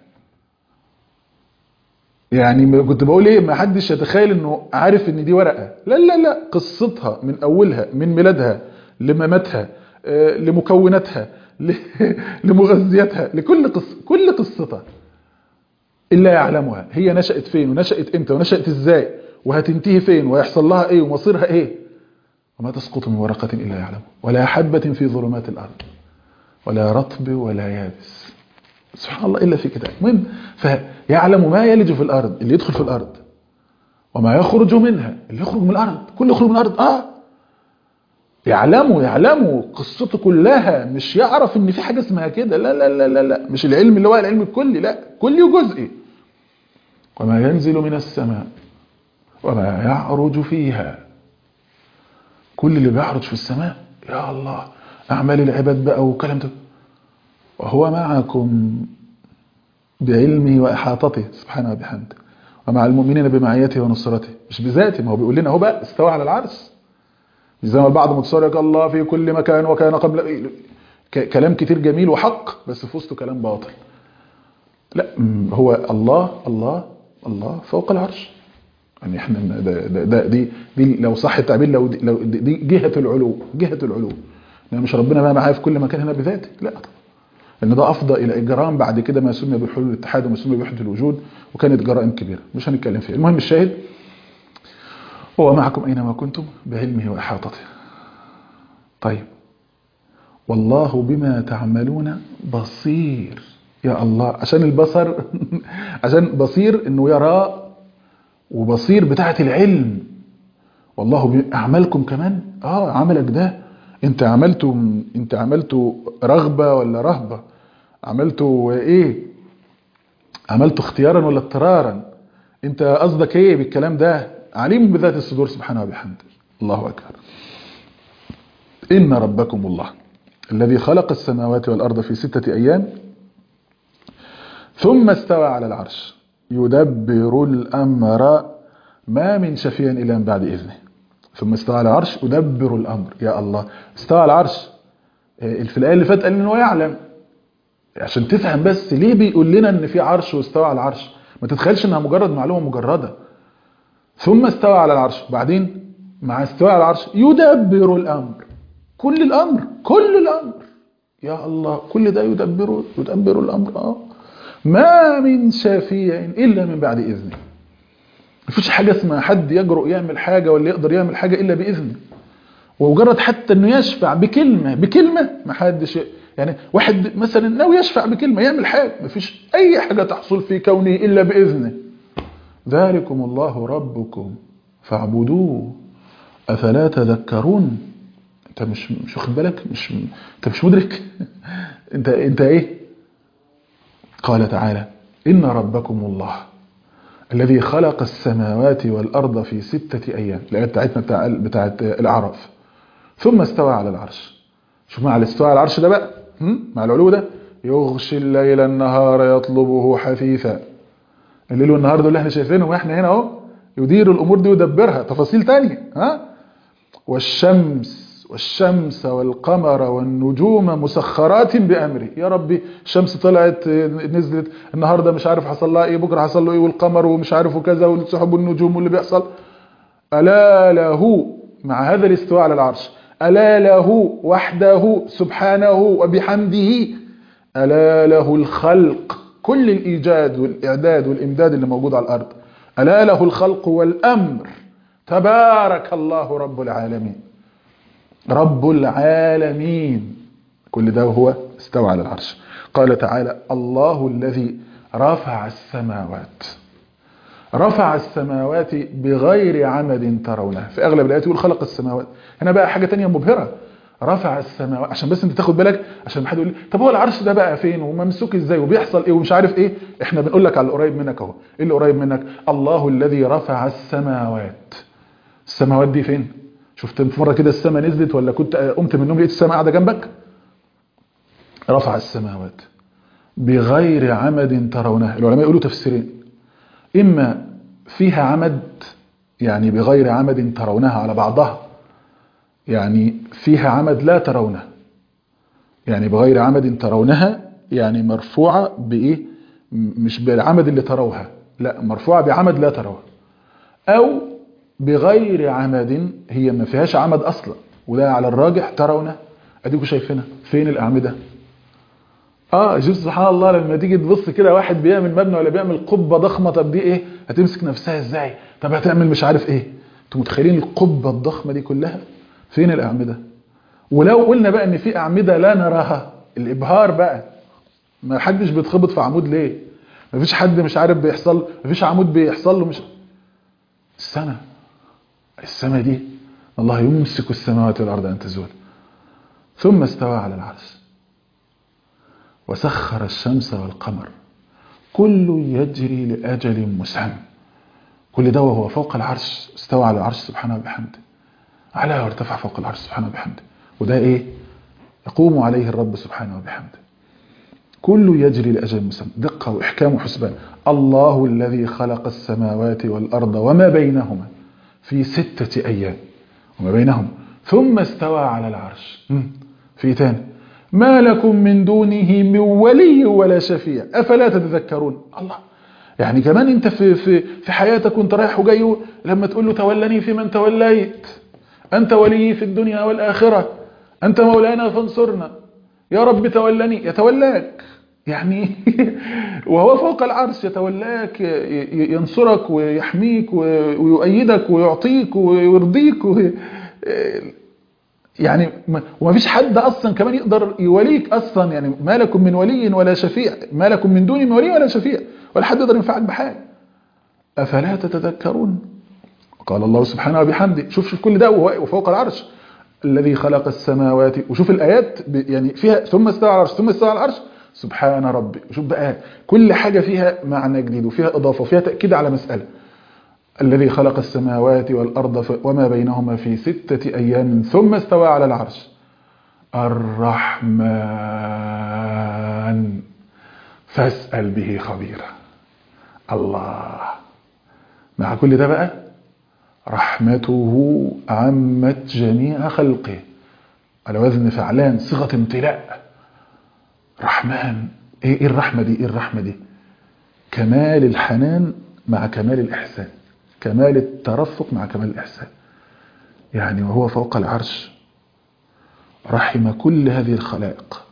يعني ما- كنت بقول ايه ما حدش يتخيل انه عارف ان دي ورقه لا لا لا قصتها من اولها من ميلادها لمماتها آه، لمكوناتها ل- لمغذياتها لكل قص كل قصتها الا يعلمها هي نشأت فين ونشأت امتى ونشأت ازاي وهتنتهي فين ويحصل لها ايه ومصيرها ايه وما تسقط من ورقه الا يعلمها ولا حبه في ظلمات الارض ولا رطب ولا يابس سبحان الله إلا في كتاب المهم فيعلم ما يلج في الأرض اللي يدخل في الأرض وما يخرج منها اللي يخرج من الأرض كل يخرج من الأرض آه يعلموا يعلموا قصته كلها مش يعرف ان في حاجة اسمها كده لا لا لا لا لا مش العلم اللي هو العلم الكلي لا كلي وجزئي وما ينزل من السماء وما يعرج فيها كل اللي بيعرج في السماء يا الله أعمال العباد بقى والكلام ده وهو معكم بعلمه وإحاطته سبحانه وبحمده ومع المؤمنين بمعيته ونصرته مش بذاته ما هو بيقول لنا هو بقى استوى على العرش مش زي ما البعض متصور يقول الله في كل مكان وكان قبل ك- كلام كتير جميل وحق بس في وسطه كلام باطل لا م، هو الله الله الله فوق العرش يعني احنا ده, ده, ده دي دي لو صح التعبير لو دي, لو دي, دي جهة العلو جهة العلو يعني مش ربنا بقى معايا في كل مكان هنا بذاته لا طبعا ان ده افضى الى اجرام بعد كده ما سمي بحلول الاتحاد وما سمي بوحده الوجود وكانت جرائم كبيره مش هنتكلم فيها المهم الشاهد هو معكم اينما كنتم بعلمه واحاطته طيب والله بما تعملون بصير يا الله عشان البصر عشان بصير انه يرى وبصير بتاعه العلم والله بأعمالكم كمان اه عملك ده انت عملته انت عملته رغبة ولا رهبة عملته ايه عملته اختيارا ولا اضطرارا انت قصدك ايه بالكلام ده عليم بذات الصدور سبحانه وبحمده الله اكبر ان ربكم الله الذي خلق السماوات والارض في ستة ايام ثم استوى على العرش يدبر الامر ما من شفيع الا من بعد اذنه ثم استوى على العرش يدبر الامر يا الله استوى على العرش آه، في الايه اللي فاتت قال ان هو يعلم عشان تفهم بس ليه بيقول لنا ان في عرش واستوى على العرش ما تتخيلش انها مجرد معلومه مجرده ثم استوى على العرش بعدين مع استوى على العرش يدبر الامر كل الامر كل الامر يا الله كل ده يدبر يدبر الامر اه ما من شفيع الا من بعد اذنه مفيش حاجة اسمها حد يجرؤ يعمل حاجة ولا يقدر يعمل حاجة إلا بإذنه ومجرد حتى انه يشفع بكلمة بكلمة ما حدش يعني واحد مثلا ناوي يشفع بكلمة يعمل حاجة مفيش أي حاجة تحصل في كونه إلا بإذنه ذلكم الله ربكم فاعبدوه أفلا تذكرون انت مش مش واخد بالك مش انت مش مدرك انت انت ايه قال تعالى إن ربكم الله الذي خلق السماوات والأرض في ستة أيام الآية بتاعتنا بتاع بتاعت الأعراف ثم استوى على العرش شوف مع الاستواء على العرش ده بقى هم؟ مع العلو ده يغشي الليل النهار يطلبه حثيثا الليل والنهار دول اللي احنا شايفينهم واحنا هنا اهو يدير الامور دي ويدبرها تفاصيل تانية ها والشمس والشمس والقمر والنجوم مسخرات بأمره يا ربي الشمس طلعت نزلت النهاردة مش عارف حصل لها ايه بكرة حصل له ايه والقمر ومش عارف وكذا والسحب والنجوم واللي بيحصل ألا له مع هذا الاستواء على العرش ألا له وحده سبحانه وبحمده ألا له الخلق كل الإيجاد والإعداد والإمداد اللي موجود على الأرض ألا له الخلق والأمر تبارك الله رب العالمين رب العالمين كل ده وهو استوى على العرش قال تعالى الله الذي رفع السماوات رفع السماوات بغير عمد ترونها في أغلب الآيات يقول خلق السماوات هنا بقى حاجة تانية مبهرة رفع السماوات عشان بس انت تاخد بالك عشان ما حد يقول لي طب هو العرش ده بقى فين وممسوك ازاي وبيحصل ايه ومش عارف ايه احنا بنقول لك على القريب منك اهو ايه اللي قريب منك الله الذي رفع السماوات السماوات دي فين شفت في مره كده السماء نزلت ولا كنت قمت من النوم لقيت السماء قاعده جنبك رفع السماوات بغير عمد ترونها العلماء يقولوا تفسيرين اما فيها عمد يعني بغير عمد ترونها على بعضها يعني فيها عمد لا ترونه يعني بغير عمد ترونها يعني مرفوعة بإيه مش بالعمد اللي تروها لا مرفوعة بعمد لا تروها أو بغير عمد هي ما فيهاش عمد أصلا وده على الراجح ترونه أديكوا شايفينها فين الأعمدة اه شوف سبحان الله لما تيجي تبص كده واحد بيعمل مبنى ولا بيعمل قبة ضخمة طب دي ايه هتمسك نفسها ازاي طب هتعمل مش عارف ايه انتوا متخيلين القبة الضخمة دي كلها فين الأعمدة ولو قلنا بقى ان في أعمدة لا نراها الإبهار بقى ما حدش بيتخبط في عمود ليه ما فيش حد مش عارف بيحصل ما فيش عمود بيحصل له مش السماء السماء دي الله يمسك السماوات والأرض أن تزول ثم استوى على العرش وسخر الشمس والقمر كل يجري لأجل مسمى كل ده وهو فوق العرش استوى على العرش سبحانه وبحمده على وارتفع فوق العرش سبحانه وبحمده وده ايه يقوم عليه الرب سبحانه وبحمده كل يجري لأجل مسمى دقة وإحكام وحسبان الله الذي خلق السماوات والأرض وما بينهما في ستة أيام وما بينهم ثم استوى على العرش في تاني ما لكم من دونه من ولي ولا شفيع أفلا تتذكرون الله يعني كمان انت في, في, في حياتك وانت رايح وجاي لما تقول له تولني في من توليت أنت ولي في الدنيا والآخرة أنت مولانا فانصرنا يا رب تولني يتولاك يعني وهو فوق العرش يتولاك ينصرك ويحميك ويؤيدك ويعطيك ويرضيك يعني وما فيش حد اصلا كمان يقدر يوليك اصلا يعني ما لكم من ولي ولا شفيع ما لكم من دوني من ولي ولا شفيع ولا حد يقدر ينفعك بحاجه افلا تتذكرون قال الله سبحانه وبحمده شوف شوف كل ده وفوق العرش الذي خلق السماوات وشوف الايات يعني فيها ثم استوى على العرش ثم استوى على العرش سبحان ربي شوف بقى كل حاجه فيها معنى جديد وفيها اضافه وفيها تاكيد على مساله الذي خلق السماوات والأرض وما بينهما في ستة أيام ثم استوى على العرش الرحمن فاسأل به خبيرا الله مع كل ده بقى رحمته عمت جميع خلقه على وزن فعلان صيغة امتلاء رحمن ايه الرحمة دي ايه الرحمة دي كمال الحنان مع كمال الإحسان كمال الترفق مع كمال الإحسان يعني وهو فوق العرش رحم كل هذه الخلائق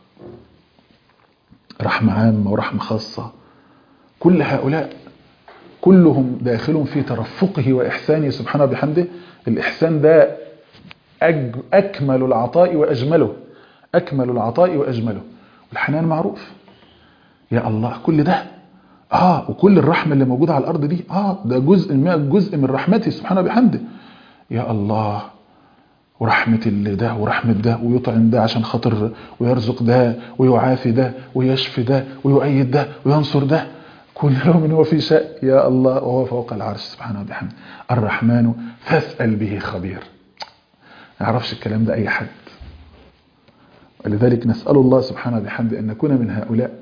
رحمة عامة ورحمة خاصة كل هؤلاء كلهم داخل في ترفقه وإحسانه سبحانه بحمده الإحسان ده أج أكمل العطاء وأجمله أكمل العطاء وأجمله والحنان معروف يا الله كل ده اه وكل الرحمه اللي موجوده على الارض دي اه ده جزء من جزء من رحمته سبحانه بحمده يا الله ورحمة اللي ده ورحمة ده ويطعم ده عشان خاطر ويرزق ده ويعافي ده ويشفي ده ويؤيد ده وينصر ده كل يوم هو في شاء يا الله وهو فوق العرش سبحانه وبحمده الرحمن فاسأل به خبير ما يعرفش الكلام ده أي حد ولذلك نسأل الله سبحانه وبحمده أن نكون من هؤلاء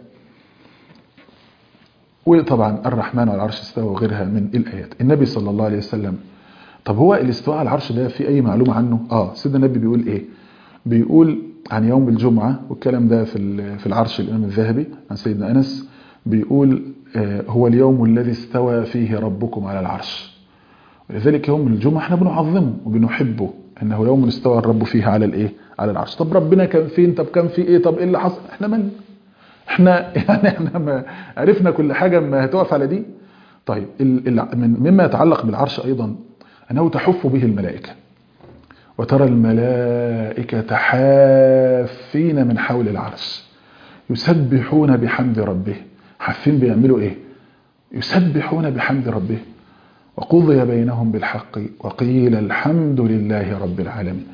وطبعا الرحمن على العرش استوى وغيرها من الآيات النبي صلى الله عليه وسلم طب هو الاستواء على العرش ده في أي معلومة عنه آه سيدنا النبي بيقول إيه بيقول عن يوم الجمعة والكلام ده في في العرش الإمام الذهبي عن سيدنا أنس بيقول آه هو اليوم الذي استوى فيه ربكم على العرش ولذلك يوم الجمعة احنا بنعظمه وبنحبه انه يوم استوى الرب فيه على الايه على العرش طب ربنا كان فين طب كان في ايه طب ايه اللي حصل احنا من احنا يعني احنا ما عرفنا كل حاجة ما هتقف على دي طيب من مما يتعلق بالعرش ايضا انه تحف به الملائكة وترى الملائكة حافين من حول العرش يسبحون بحمد ربه حافين بيعملوا ايه يسبحون بحمد ربه وقضي بينهم بالحق وقيل الحمد لله رب العالمين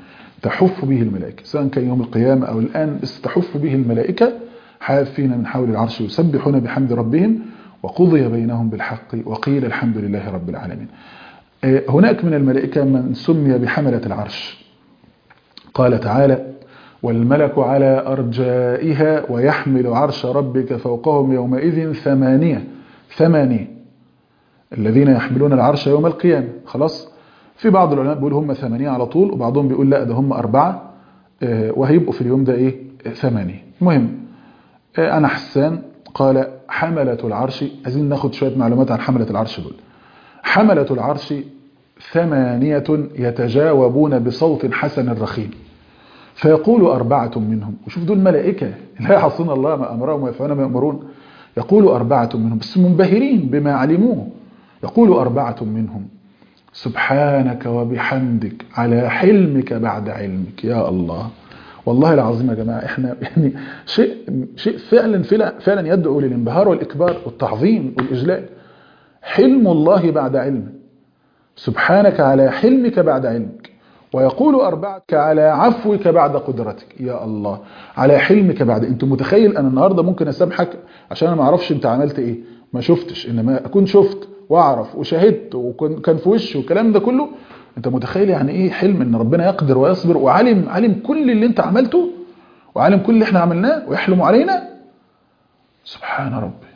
تحف به الملائكة سواء كان يوم القيامة أو الآن بس تحف به الملائكة حافين من حول العرش يسبحون بحمد ربهم وقضي بينهم بالحق وقيل الحمد لله رب العالمين هناك من الملائكة من سمي بحملة العرش قال تعالى والملك على أرجائها ويحمل عرش ربك فوقهم يومئذ ثمانية ثمانية الذين يحملون العرش يوم القيامة خلاص في بعض العلماء بيقول هم ثمانية على طول وبعضهم بيقول لا ده هم أربعة وهيبقوا في اليوم ده إيه ثمانية المهم أنا حسان قال حملة العرش عايزين ناخد شوية معلومات عن حملة العرش دول حملة العرش ثمانية يتجاوبون بصوت حسن رخيم فيقول أربعة منهم وشوف دول ملائكة لا يعصون الله ما أمرهم ويفعلون ما يأمرون يقول أربعة منهم بس منبهرين بما علموه يقول أربعة منهم سبحانك وبحمدك على حلمك بعد علمك يا الله والله العظيم يا جماعة احنا يعني شيء شيء فعلا فعلا يدعو للانبهار والإكبار والتعظيم والإجلال حلم الله بعد علمه سبحانك على حلمك بعد علمك ويقول أربعك على عفوك بعد قدرتك يا الله على حلمك بعد انت متخيل أنا النهاردة ممكن أسامحك عشان أنا ما أعرفش أنت عملت إيه ما شفتش إنما أكون شفت وأعرف وشهدت وكان في وشه والكلام ده كله أنت متخيل يعني إيه حلم إن ربنا يقدر ويصبر وعلم علم كل اللي أنت عملته وعلم كل اللي إحنا عملناه ويحلم علينا سبحان ربي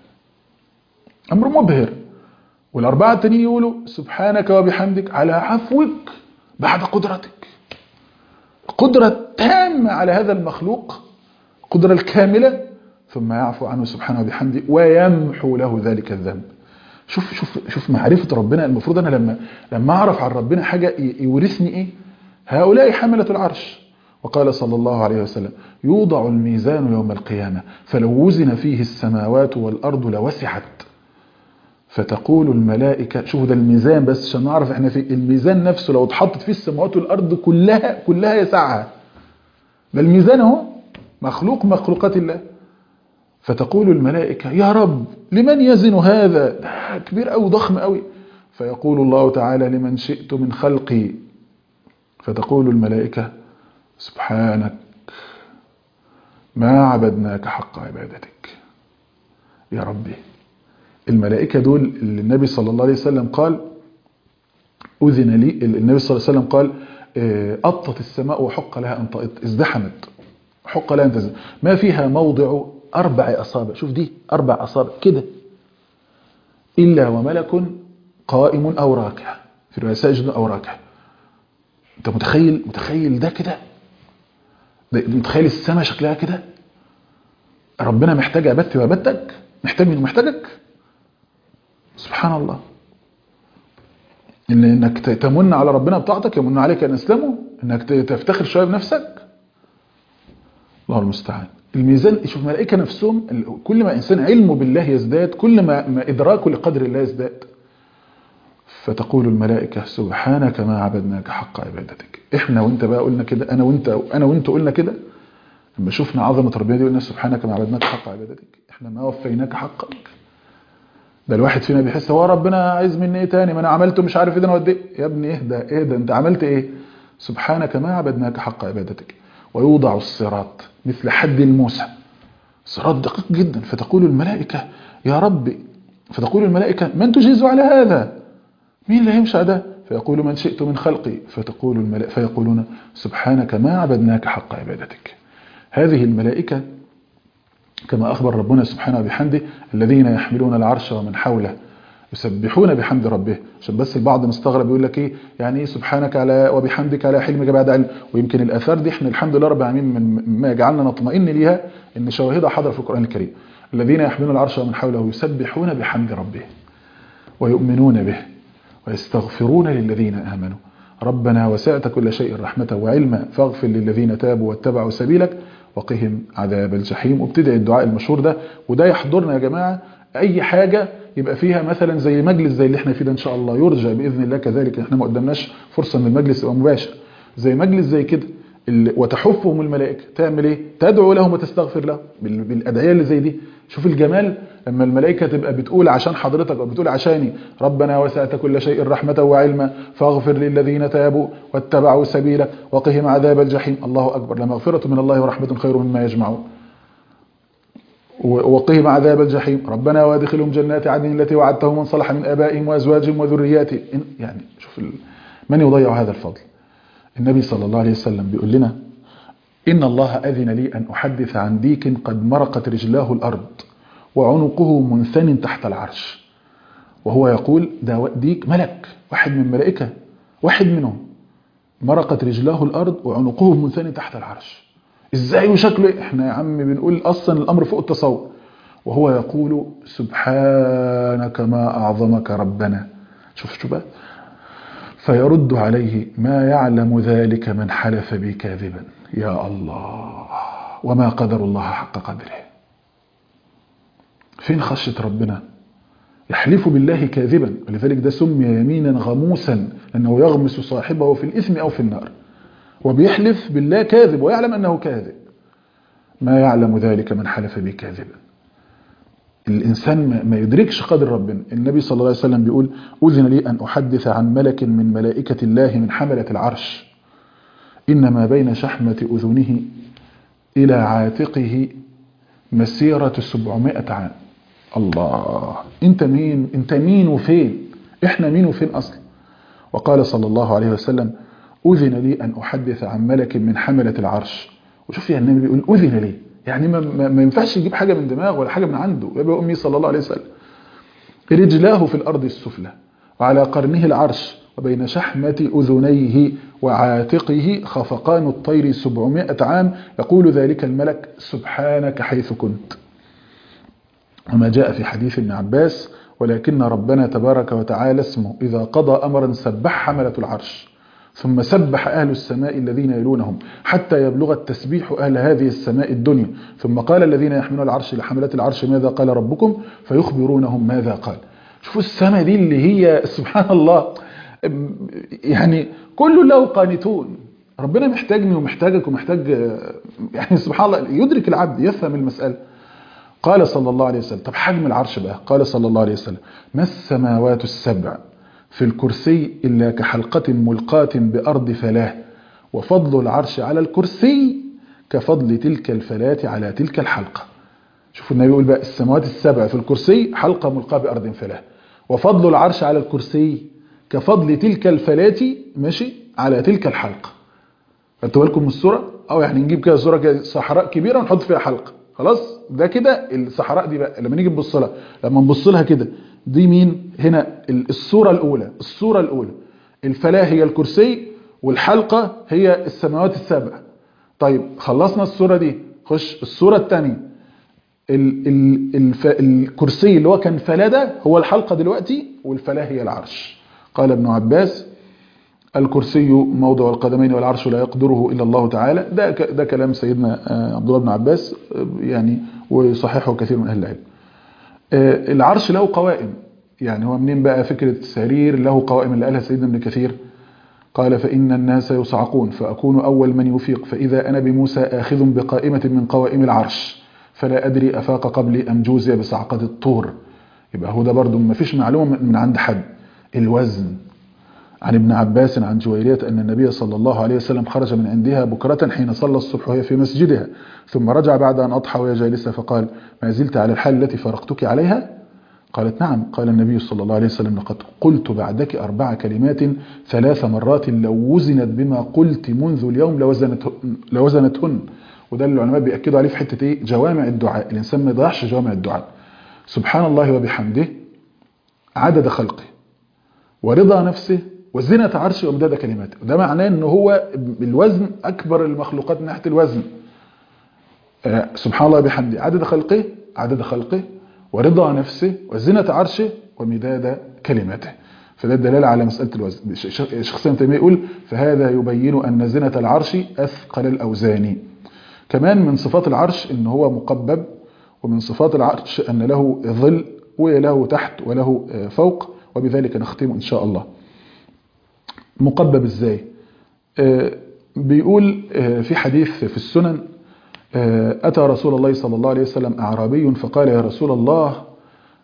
أمر مبهر والأربعة التانيين يقولوا سبحانك وبحمدك على عفوك بعد قدرتك قدرة تامة على هذا المخلوق قدرة الكاملة ثم يعفو عنه سبحانه وبحمده ويمحو له ذلك الذنب شوف شوف شوف معرفة ربنا المفروض أنا لما لما أعرف عن ربنا حاجة يورثني إيه هؤلاء حملة العرش وقال صلى الله عليه وسلم يوضع الميزان يوم القيامة فلو وزن فيه السماوات والأرض لوسعت فتقول الملائكة شوفوا ده الميزان بس عشان نعرف احنا في الميزان نفسه لو اتحطت فيه السماوات والأرض كلها كلها يسعها ده الميزان اهو مخلوق مخلوقات الله فتقول الملائكة يا رب لمن يزن هذا ده كبير أو ضخم قوي فيقول الله تعالى لمن شئت من خلقي فتقول الملائكة سبحانك ما عبدناك حق عبادتك يا ربي الملائكة دول اللي النبي صلى الله عليه وسلم قال أذن لي النبي صلى الله عليه وسلم قال أطت السماء وحق لها أن تأط ازدحمت حق لها أن تزدحم ما فيها موضع أربع أصابع شوف دي أربع أصابع كده إلا وملك قائم أو راكع في الرواية ساجد أو راكع أنت متخيل متخيل ده كده متخيل السماء شكلها كده ربنا محتاج عبادتي وعبادتك محتاج منه محتاجك سبحان الله إن انك تمن على ربنا بطاعتك يمن عليك ان اسلمه انك تفتخر شويه بنفسك الله المستعان الميزان شوف الملائكه نفسهم كل ما انسان علمه بالله يزداد كل ما, ما ادراكه لقدر الله يزداد فتقول الملائكه سبحانك ما عبدناك حق عبادتك احنا وانت بقى قلنا كده انا وانت انا وانت قلنا كده لما شفنا عظمه ربنا دي قلنا سبحانك ما عبدناك حق عبادتك احنا ما وفيناك حقك ده الواحد فينا بيحس هو ربنا عايز مني ايه تاني ما انا عملته مش عارف ايه ده انا ودي يا ابني اهدى اهدى انت عملت ايه سبحانك ما عبدناك حق عبادتك ويوضع الصراط مثل حد موسى صراط دقيق جدا فتقول الملائكة يا ربي فتقول الملائكة من تجيز على هذا مين اللي هيمشي على ده فيقول من شئت من خلقي فتقول الملائكة فيقولون سبحانك ما عبدناك حق عبادتك هذه الملائكة كما أخبر ربنا سبحانه بحمده الذين يحملون العرش ومن حوله يسبحون بحمد ربه عشان بس البعض مستغرب يقول لك ايه يعني ايه سبحانك على وبحمدك على حلمك بعد علم ويمكن الاثار دي احنا الحمد لله رب العالمين من ما يجعلنا نطمئن ليها ان شواهدها حاضره في القران الكريم الذين يحملون العرش ومن حوله يسبحون بحمد ربه ويؤمنون به ويستغفرون للذين امنوا ربنا وسعت كل شيء رحمه وعلما فاغفر للذين تابوا واتبعوا سبيلك وقهم عذاب الجحيم وابتدأ الدعاء المشهور ده وده يحضرنا يا جماعة أي حاجة يبقى فيها مثلا زي مجلس زي اللي احنا فيه ده إن شاء الله يرجى بإذن الله كذلك احنا ما قدمناش فرصة ان المجلس يبقى مباشر زي مجلس زي كده وتحفهم الملائكة تعمل ايه تدعو لهم وتستغفر لهم بالأدعية اللي زي دي شوف الجمال لما الملائكة تبقى بتقول عشان حضرتك أو بتقول عشاني ربنا وسعت كل شيء رحمة وعلما فاغفر للذين تابوا واتبعوا سبيلك وقهم عذاب الجحيم الله أكبر لمغفرة من الله ورحمة خير مما يجمعون وقهم عذاب الجحيم ربنا وادخلهم جنات عدن التي وعدتهم من صلح من آبائهم وأزواجهم وذرياتهم يعني شوف من يضيع هذا الفضل النبي صلى الله عليه وسلم بيقول لنا إن الله أذن لي أن أحدث عن ديك قد مرقت رجلاه الأرض وعنقه منثن تحت العرش وهو يقول ده ديك ملك واحد من ملائكة واحد منهم مرقت رجلاه الأرض وعنقه منثن تحت العرش ازاي وشكله احنا يا عم بنقول اصلا الامر فوق التصور وهو يقول سبحانك ما اعظمك ربنا شوف شو بقى فيرد عليه ما يعلم ذلك من حلف بي كاذبا يا الله وما قدر الله حق قدره فين خشية ربنا يحلف بالله كاذبا ولذلك ده سمي يمينا غموسا لأنه يغمس صاحبه في الإثم أو في النار وبيحلف بالله كاذب ويعلم أنه كاذب ما يعلم ذلك من حلف به كاذبا الإنسان ما يدركش قدر ربنا النبي صلى الله عليه وسلم بيقول أذن لي أن أحدث عن ملك من ملائكة الله من حملة العرش إنما بين شحمة أذنه إلى عاتقه مسيرة سبعمائة عام الله انت مين انت مين وفين احنا مين وفين اصلا وقال صلى الله عليه وسلم أذن لي أن أحدث عن ملك من حملة العرش وشوف يا النبي بيقول أذن لي يعني ما, ما, ما ينفعش يجيب حاجة من دماغه ولا حاجة من عنده يبقى أمي صلى الله عليه وسلم رجلاه في الأرض السفلى وعلى قرنه العرش وبين شحمة أذنيه وعاتقه خفقان الطير سبعمائة عام يقول ذلك الملك سبحانك حيث كنت وما جاء في حديث ابن عباس ولكن ربنا تبارك وتعالى اسمه إذا قضى أمرا سبح حملة العرش ثم سبح أهل السماء الذين يلونهم حتى يبلغ التسبيح أهل هذه السماء الدنيا ثم قال الذين يحملون العرش لحملة العرش ماذا قال ربكم فيخبرونهم ماذا قال شوفوا السماء دي اللي هي سبحان الله يعني كل له قانتون ربنا محتاجني ومحتاجك ومحتاج يعني سبحان الله يدرك العبد يفهم المسألة قال صلى الله عليه وسلم طب حجم العرش بقى قال صلى الله عليه وسلم ما السماوات السبع في الكرسي إلا كحلقة ملقاة بأرض فلاه وفضل العرش على الكرسي كفضل تلك الفلاة على تلك الحلقة شوفوا النبي يقول بقى السماوات السبع في الكرسي حلقة ملقاة بأرض فلاه وفضل العرش على الكرسي كفضل تلك الفلاة ماشي على تلك الحلقة خدتوا بالكم من الصورة أو يعني نجيب كده صورة كده صحراء كبيرة ونحط فيها حلقة خلاص ده كده الصحراء دي بقى لما نيجي نبص لها لما نبص لها كده دي مين هنا الصورة الأولى الصورة الأولى الفلاة هي الكرسي والحلقة هي السماوات السبع طيب خلصنا الصورة دي خش الصورة الثانية ال ال الف الكرسي اللي هو كان فلاة ده هو الحلقة دلوقتي والفلاة هي العرش قال ابن عباس الكرسي موضع القدمين والعرش لا يقدره إلا الله تعالى ده ده كلام سيدنا عبد الله بن عباس يعني وصححه كثير من أهل العلم العرش له قوائم يعني هو منين بقى فكرة السرير له قوائم اللي قالها سيدنا ابن كثير قال فإن الناس يصعقون فأكون أول من يفيق فإذا أنا بموسى آخذ بقائمة من قوائم العرش فلا أدري أفاق قبلي أم جوزي بصعقة الطور يبقى هو ده برضو ما فيش معلومة من عند حد الوزن عن ابن عباس عن جويرية أن النبي صلى الله عليه وسلم خرج من عندها بكرة حين صلى الصبح وهي في مسجدها ثم رجع بعد أن أضحى وهي جالسة فقال ما زلت على الحال التي فرقتك عليها قالت نعم قال النبي صلى الله عليه وسلم لقد قلت بعدك أربع كلمات ثلاث مرات لو وزنت بما قلت منذ اليوم لوزنت لوزنتهن وده اللي العلماء بيأكدوا عليه في حتة إيه جوامع الدعاء الإنسان ما يضيعش جوامع الدعاء سبحان الله وبحمده عدد خلقه ورضا نفسه وزنة عرشه ومداد كلماته وده معناه ان هو الوزن اكبر المخلوقات من ناحيه الوزن آه سبحان الله بحمده عدد خلقه عدد خلقه ورضا نفسه وزنة عرشه ومداد كلماته فده الدلالة على مسألة الوزن شخص تيمية يقول فهذا يبين أن زنة العرش أثقل الأوزان كمان من صفات العرش ان هو مقبب ومن صفات العرش أن له ظل وله تحت وله فوق وبذلك نختم إن شاء الله مقبب ازاي آه بيقول آه في حديث في السنن آه أتى رسول الله صلى الله عليه وسلم أعرابي فقال يا رسول الله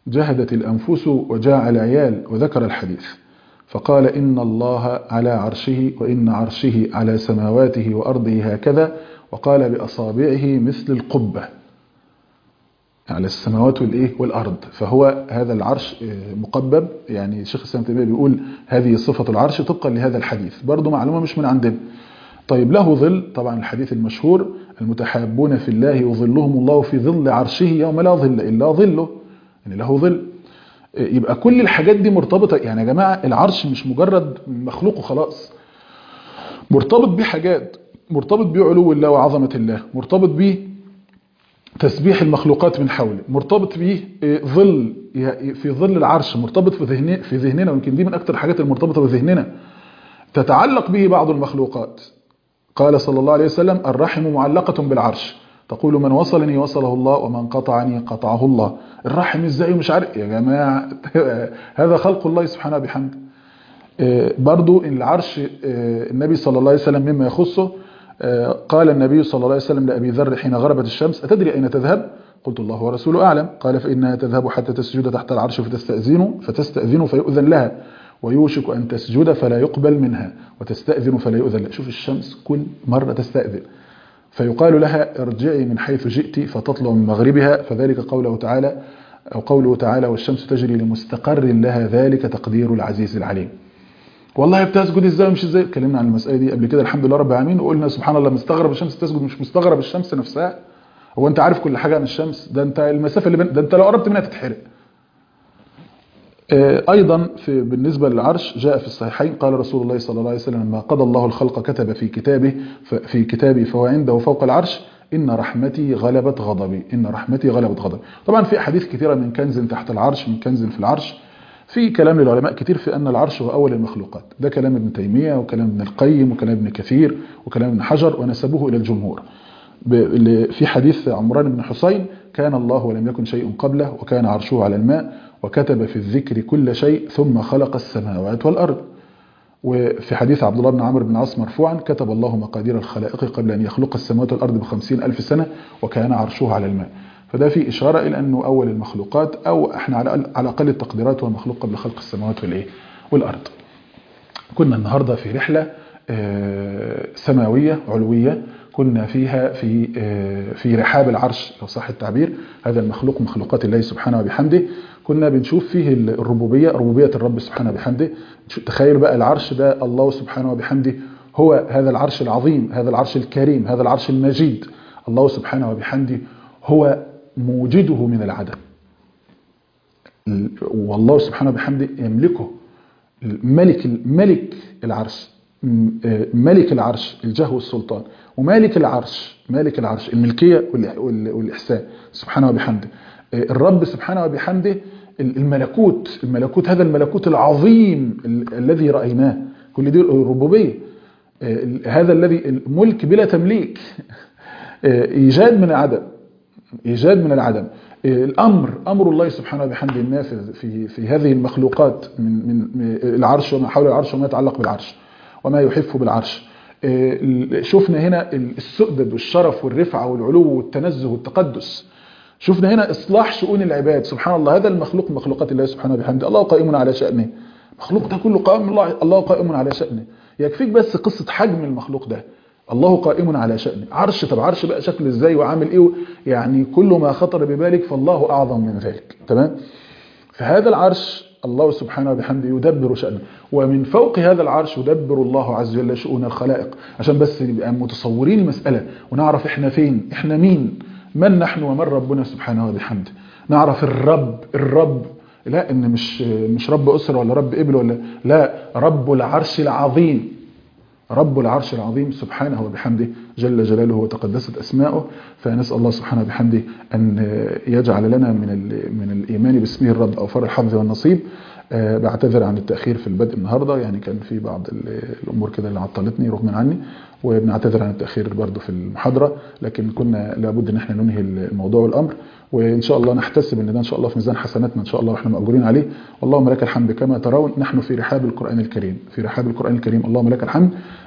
جهدت الأنفس وجاع العيال وذكر الحديث فقال إن الله على عرشه وإن عرشه على سماواته وأرضه هكذا وقال بأصابعه مثل القبة على السماوات والإيه والأرض فهو هذا العرش مقبب يعني شيخ الإسلام تيمية بيقول هذه صفة العرش طبقا لهذا الحديث برضو معلومة مش من عندنا طيب له ظل طبعا الحديث المشهور المتحابون في الله يظلهم الله في ظل عرشه يوم لا ظل إلا ظله يعني له ظل يبقى كل الحاجات دي مرتبطة يعني يا جماعة العرش مش مجرد مخلوق وخلاص مرتبط بيه حاجات مرتبط بيه علو الله وعظمة الله مرتبط بيه تسبيح المخلوقات من حوله مرتبط بيه ظل في ظل العرش مرتبط في ذهننا في ذهننا ويمكن دي من اكثر الحاجات المرتبطه بذهننا تتعلق به بعض المخلوقات قال صلى الله عليه وسلم الرحم معلقة بالعرش تقول من وصلني وصله الله ومن قطعني قطعه الله الرحم ازاي مش عارف يا جماعة هذا خلق الله سبحانه بحمده برضو العرش النبي صلى الله عليه وسلم مما يخصه قال النبي صلى الله عليه وسلم لأبي ذر حين غربت الشمس أتدري أين تذهب قلت الله ورسوله أعلم قال فإنها تذهب حتى تسجد تحت العرش فتستأذن فتستأذن فيؤذن لها ويوشك أن تسجد فلا يقبل منها وتستأذن فلا يؤذن لها شوف الشمس كل مرة تستأذن فيقال لها ارجعي من حيث جئت فتطلع من مغربها فذلك قوله تعالى أو قوله تعالى والشمس تجري لمستقر لها ذلك تقدير العزيز العليم والله بتسجد ازاي ومش ازاي اتكلمنا عن المسألة دي قبل كده الحمد لله رب العالمين وقلنا سبحان الله مستغرب الشمس تسجد مش مستغرب الشمس نفسها هو انت عارف كل حاجة عن الشمس ده انت المسافة اللي بين ده انت لو قربت منها تتحرق ايضا في بالنسبة للعرش جاء في الصحيحين قال رسول الله صلى الله عليه وسلم لما قضى الله الخلق كتب في كتابه في كتابه فهو عنده فوق العرش إن رحمتي غلبت غضبي إن رحمتي غلبت غضبي طبعا في أحاديث كثيرة من كنز تحت العرش من كنز في العرش في كلام للعلماء كتير في أن العرش هو أول المخلوقات ده كلام ابن تيمية وكلام ابن القيم وكلام ابن كثير وكلام ابن حجر ونسبوه إلى الجمهور في حديث عمران بن حسين كان الله ولم يكن شيء قبله وكان عرشه على الماء وكتب في الذكر كل شيء ثم خلق السماوات والأرض وفي حديث عبد الله بن عمرو بن عاص مرفوعا كتب الله مقادير الخلائق قبل أن يخلق السماوات والأرض بخمسين ألف سنة وكان عرشه على الماء فده في إشارة إلى أنه أول المخلوقات أو إحنا على على أقل التقديرات هو المخلوق قبل خلق السماوات والإيه والأرض كنا النهاردة في رحلة سماوية علوية كنا فيها في في رحاب العرش لو صح التعبير هذا المخلوق مخلوقات الله سبحانه وبحمده كنا بنشوف فيه الربوبية ربوبية الرب سبحانه وبحمده تخيل بقى العرش ده الله سبحانه وبحمده هو هذا العرش العظيم هذا العرش الكريم هذا العرش المجيد الله سبحانه وبحمده هو موجده من العدم والله سبحانه وبحمده يملكه ملك ملك العرش ملك العرش الجه والسلطان ومالك العرش مالك العرش الملكية والإحسان سبحانه وبحمده الرب سبحانه وبحمده الملكوت الملكوت هذا الملكوت العظيم الذي رأيناه كل دي الربوبية هذا الذي الملك بلا تمليك إيجاد من العدم إيجاد من العدم الأمر أمر الله سبحانه وبحمده النافذ في في هذه المخلوقات من من العرش وما حول العرش وما يتعلق بالعرش وما يحف بالعرش شفنا هنا السؤدد والشرف والرفعة والعلو والتنزه والتقدس شفنا هنا إصلاح شؤون العباد سبحان الله هذا المخلوق من مخلوقات الله سبحانه وبحمده الله قائم على شأنه مخلوق ده كله قائم الله الله قائم على شأنه يكفيك بس قصة حجم المخلوق ده الله قائم على شأنه عرش طب عرش بقى شكله ازاي وعامل ايه يعني كل ما خطر ببالك فالله أعظم من ذلك تمام فهذا العرش الله سبحانه وبحمده يدبر شأنه ومن فوق هذا العرش يدبر الله عز وجل شؤون الخلائق عشان بس نبقى متصورين المسألة ونعرف احنا فين احنا مين من نحن ومن ربنا سبحانه وبحمده نعرف الرب الرب لا ان مش مش رب اسره ولا رب ابل ولا لا رب العرش العظيم رب العرش العظيم سبحانه وبحمده جل جلاله وتقدست أسماؤه فنسأل الله سبحانه وبحمده أن يجعل لنا من من الإيمان باسمه الرب أوفر الحظ والنصيب بعتذر عن التأخير في البدء النهاردة يعني كان في بعض الأمور كده اللي عطلتني رغم عني وبنعتذر عن التأخير برضه في المحاضرة لكن كنا لابد ان احنا ننهي الموضوع والأمر وإن شاء الله نحتسب ان ده إن شاء الله في ميزان حسناتنا إن شاء الله واحنا مأجورين عليه اللهم لك الحمد كما ترون نحن في رحاب القرآن الكريم في رحاب القرآن الكريم اللهم لك الحمد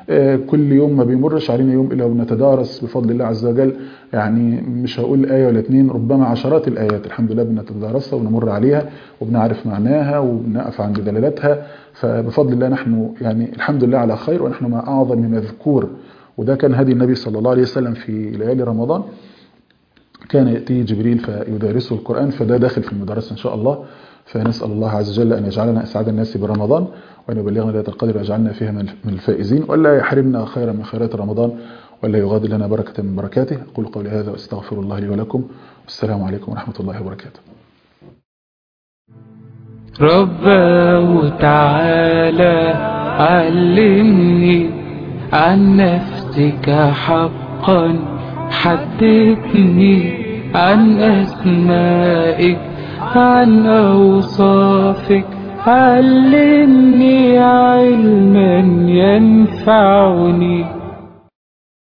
آه، كل يوم ما بيمرش علينا يوم الا ونتدارس بفضل الله عز وجل يعني مش هقول ايه ولا اتنين ربما عشرات الايات الحمد لله بنتدارسها ونمر عليها وبنعرف معناها وبنقف عند دلالاتها فبفضل الله نحن يعني الحمد لله على خير ونحن مع اعظم مذكور وده كان هدي النبي صلى الله عليه وسلم في ليالي رمضان كان يأتيه جبريل فيدارسه القرآن فده داخل في المدرسة إن شاء الله فنسأل الله عز وجل أن يجعلنا أسعد الناس برمضان وأن يبلغنا ليلة القدر ويجعلنا فيها من من الفائزين ولا يحرمنا خيرا من خيرات رمضان ولا يغادر لنا بركة من بركاته أقول قولي هذا وأستغفر الله لي ولكم والسلام عليكم ورحمة الله وبركاته رباه تعالى علمني عن نفسك حقا حدثني عن أسمائك عن أوصافك علمني علما ينفعني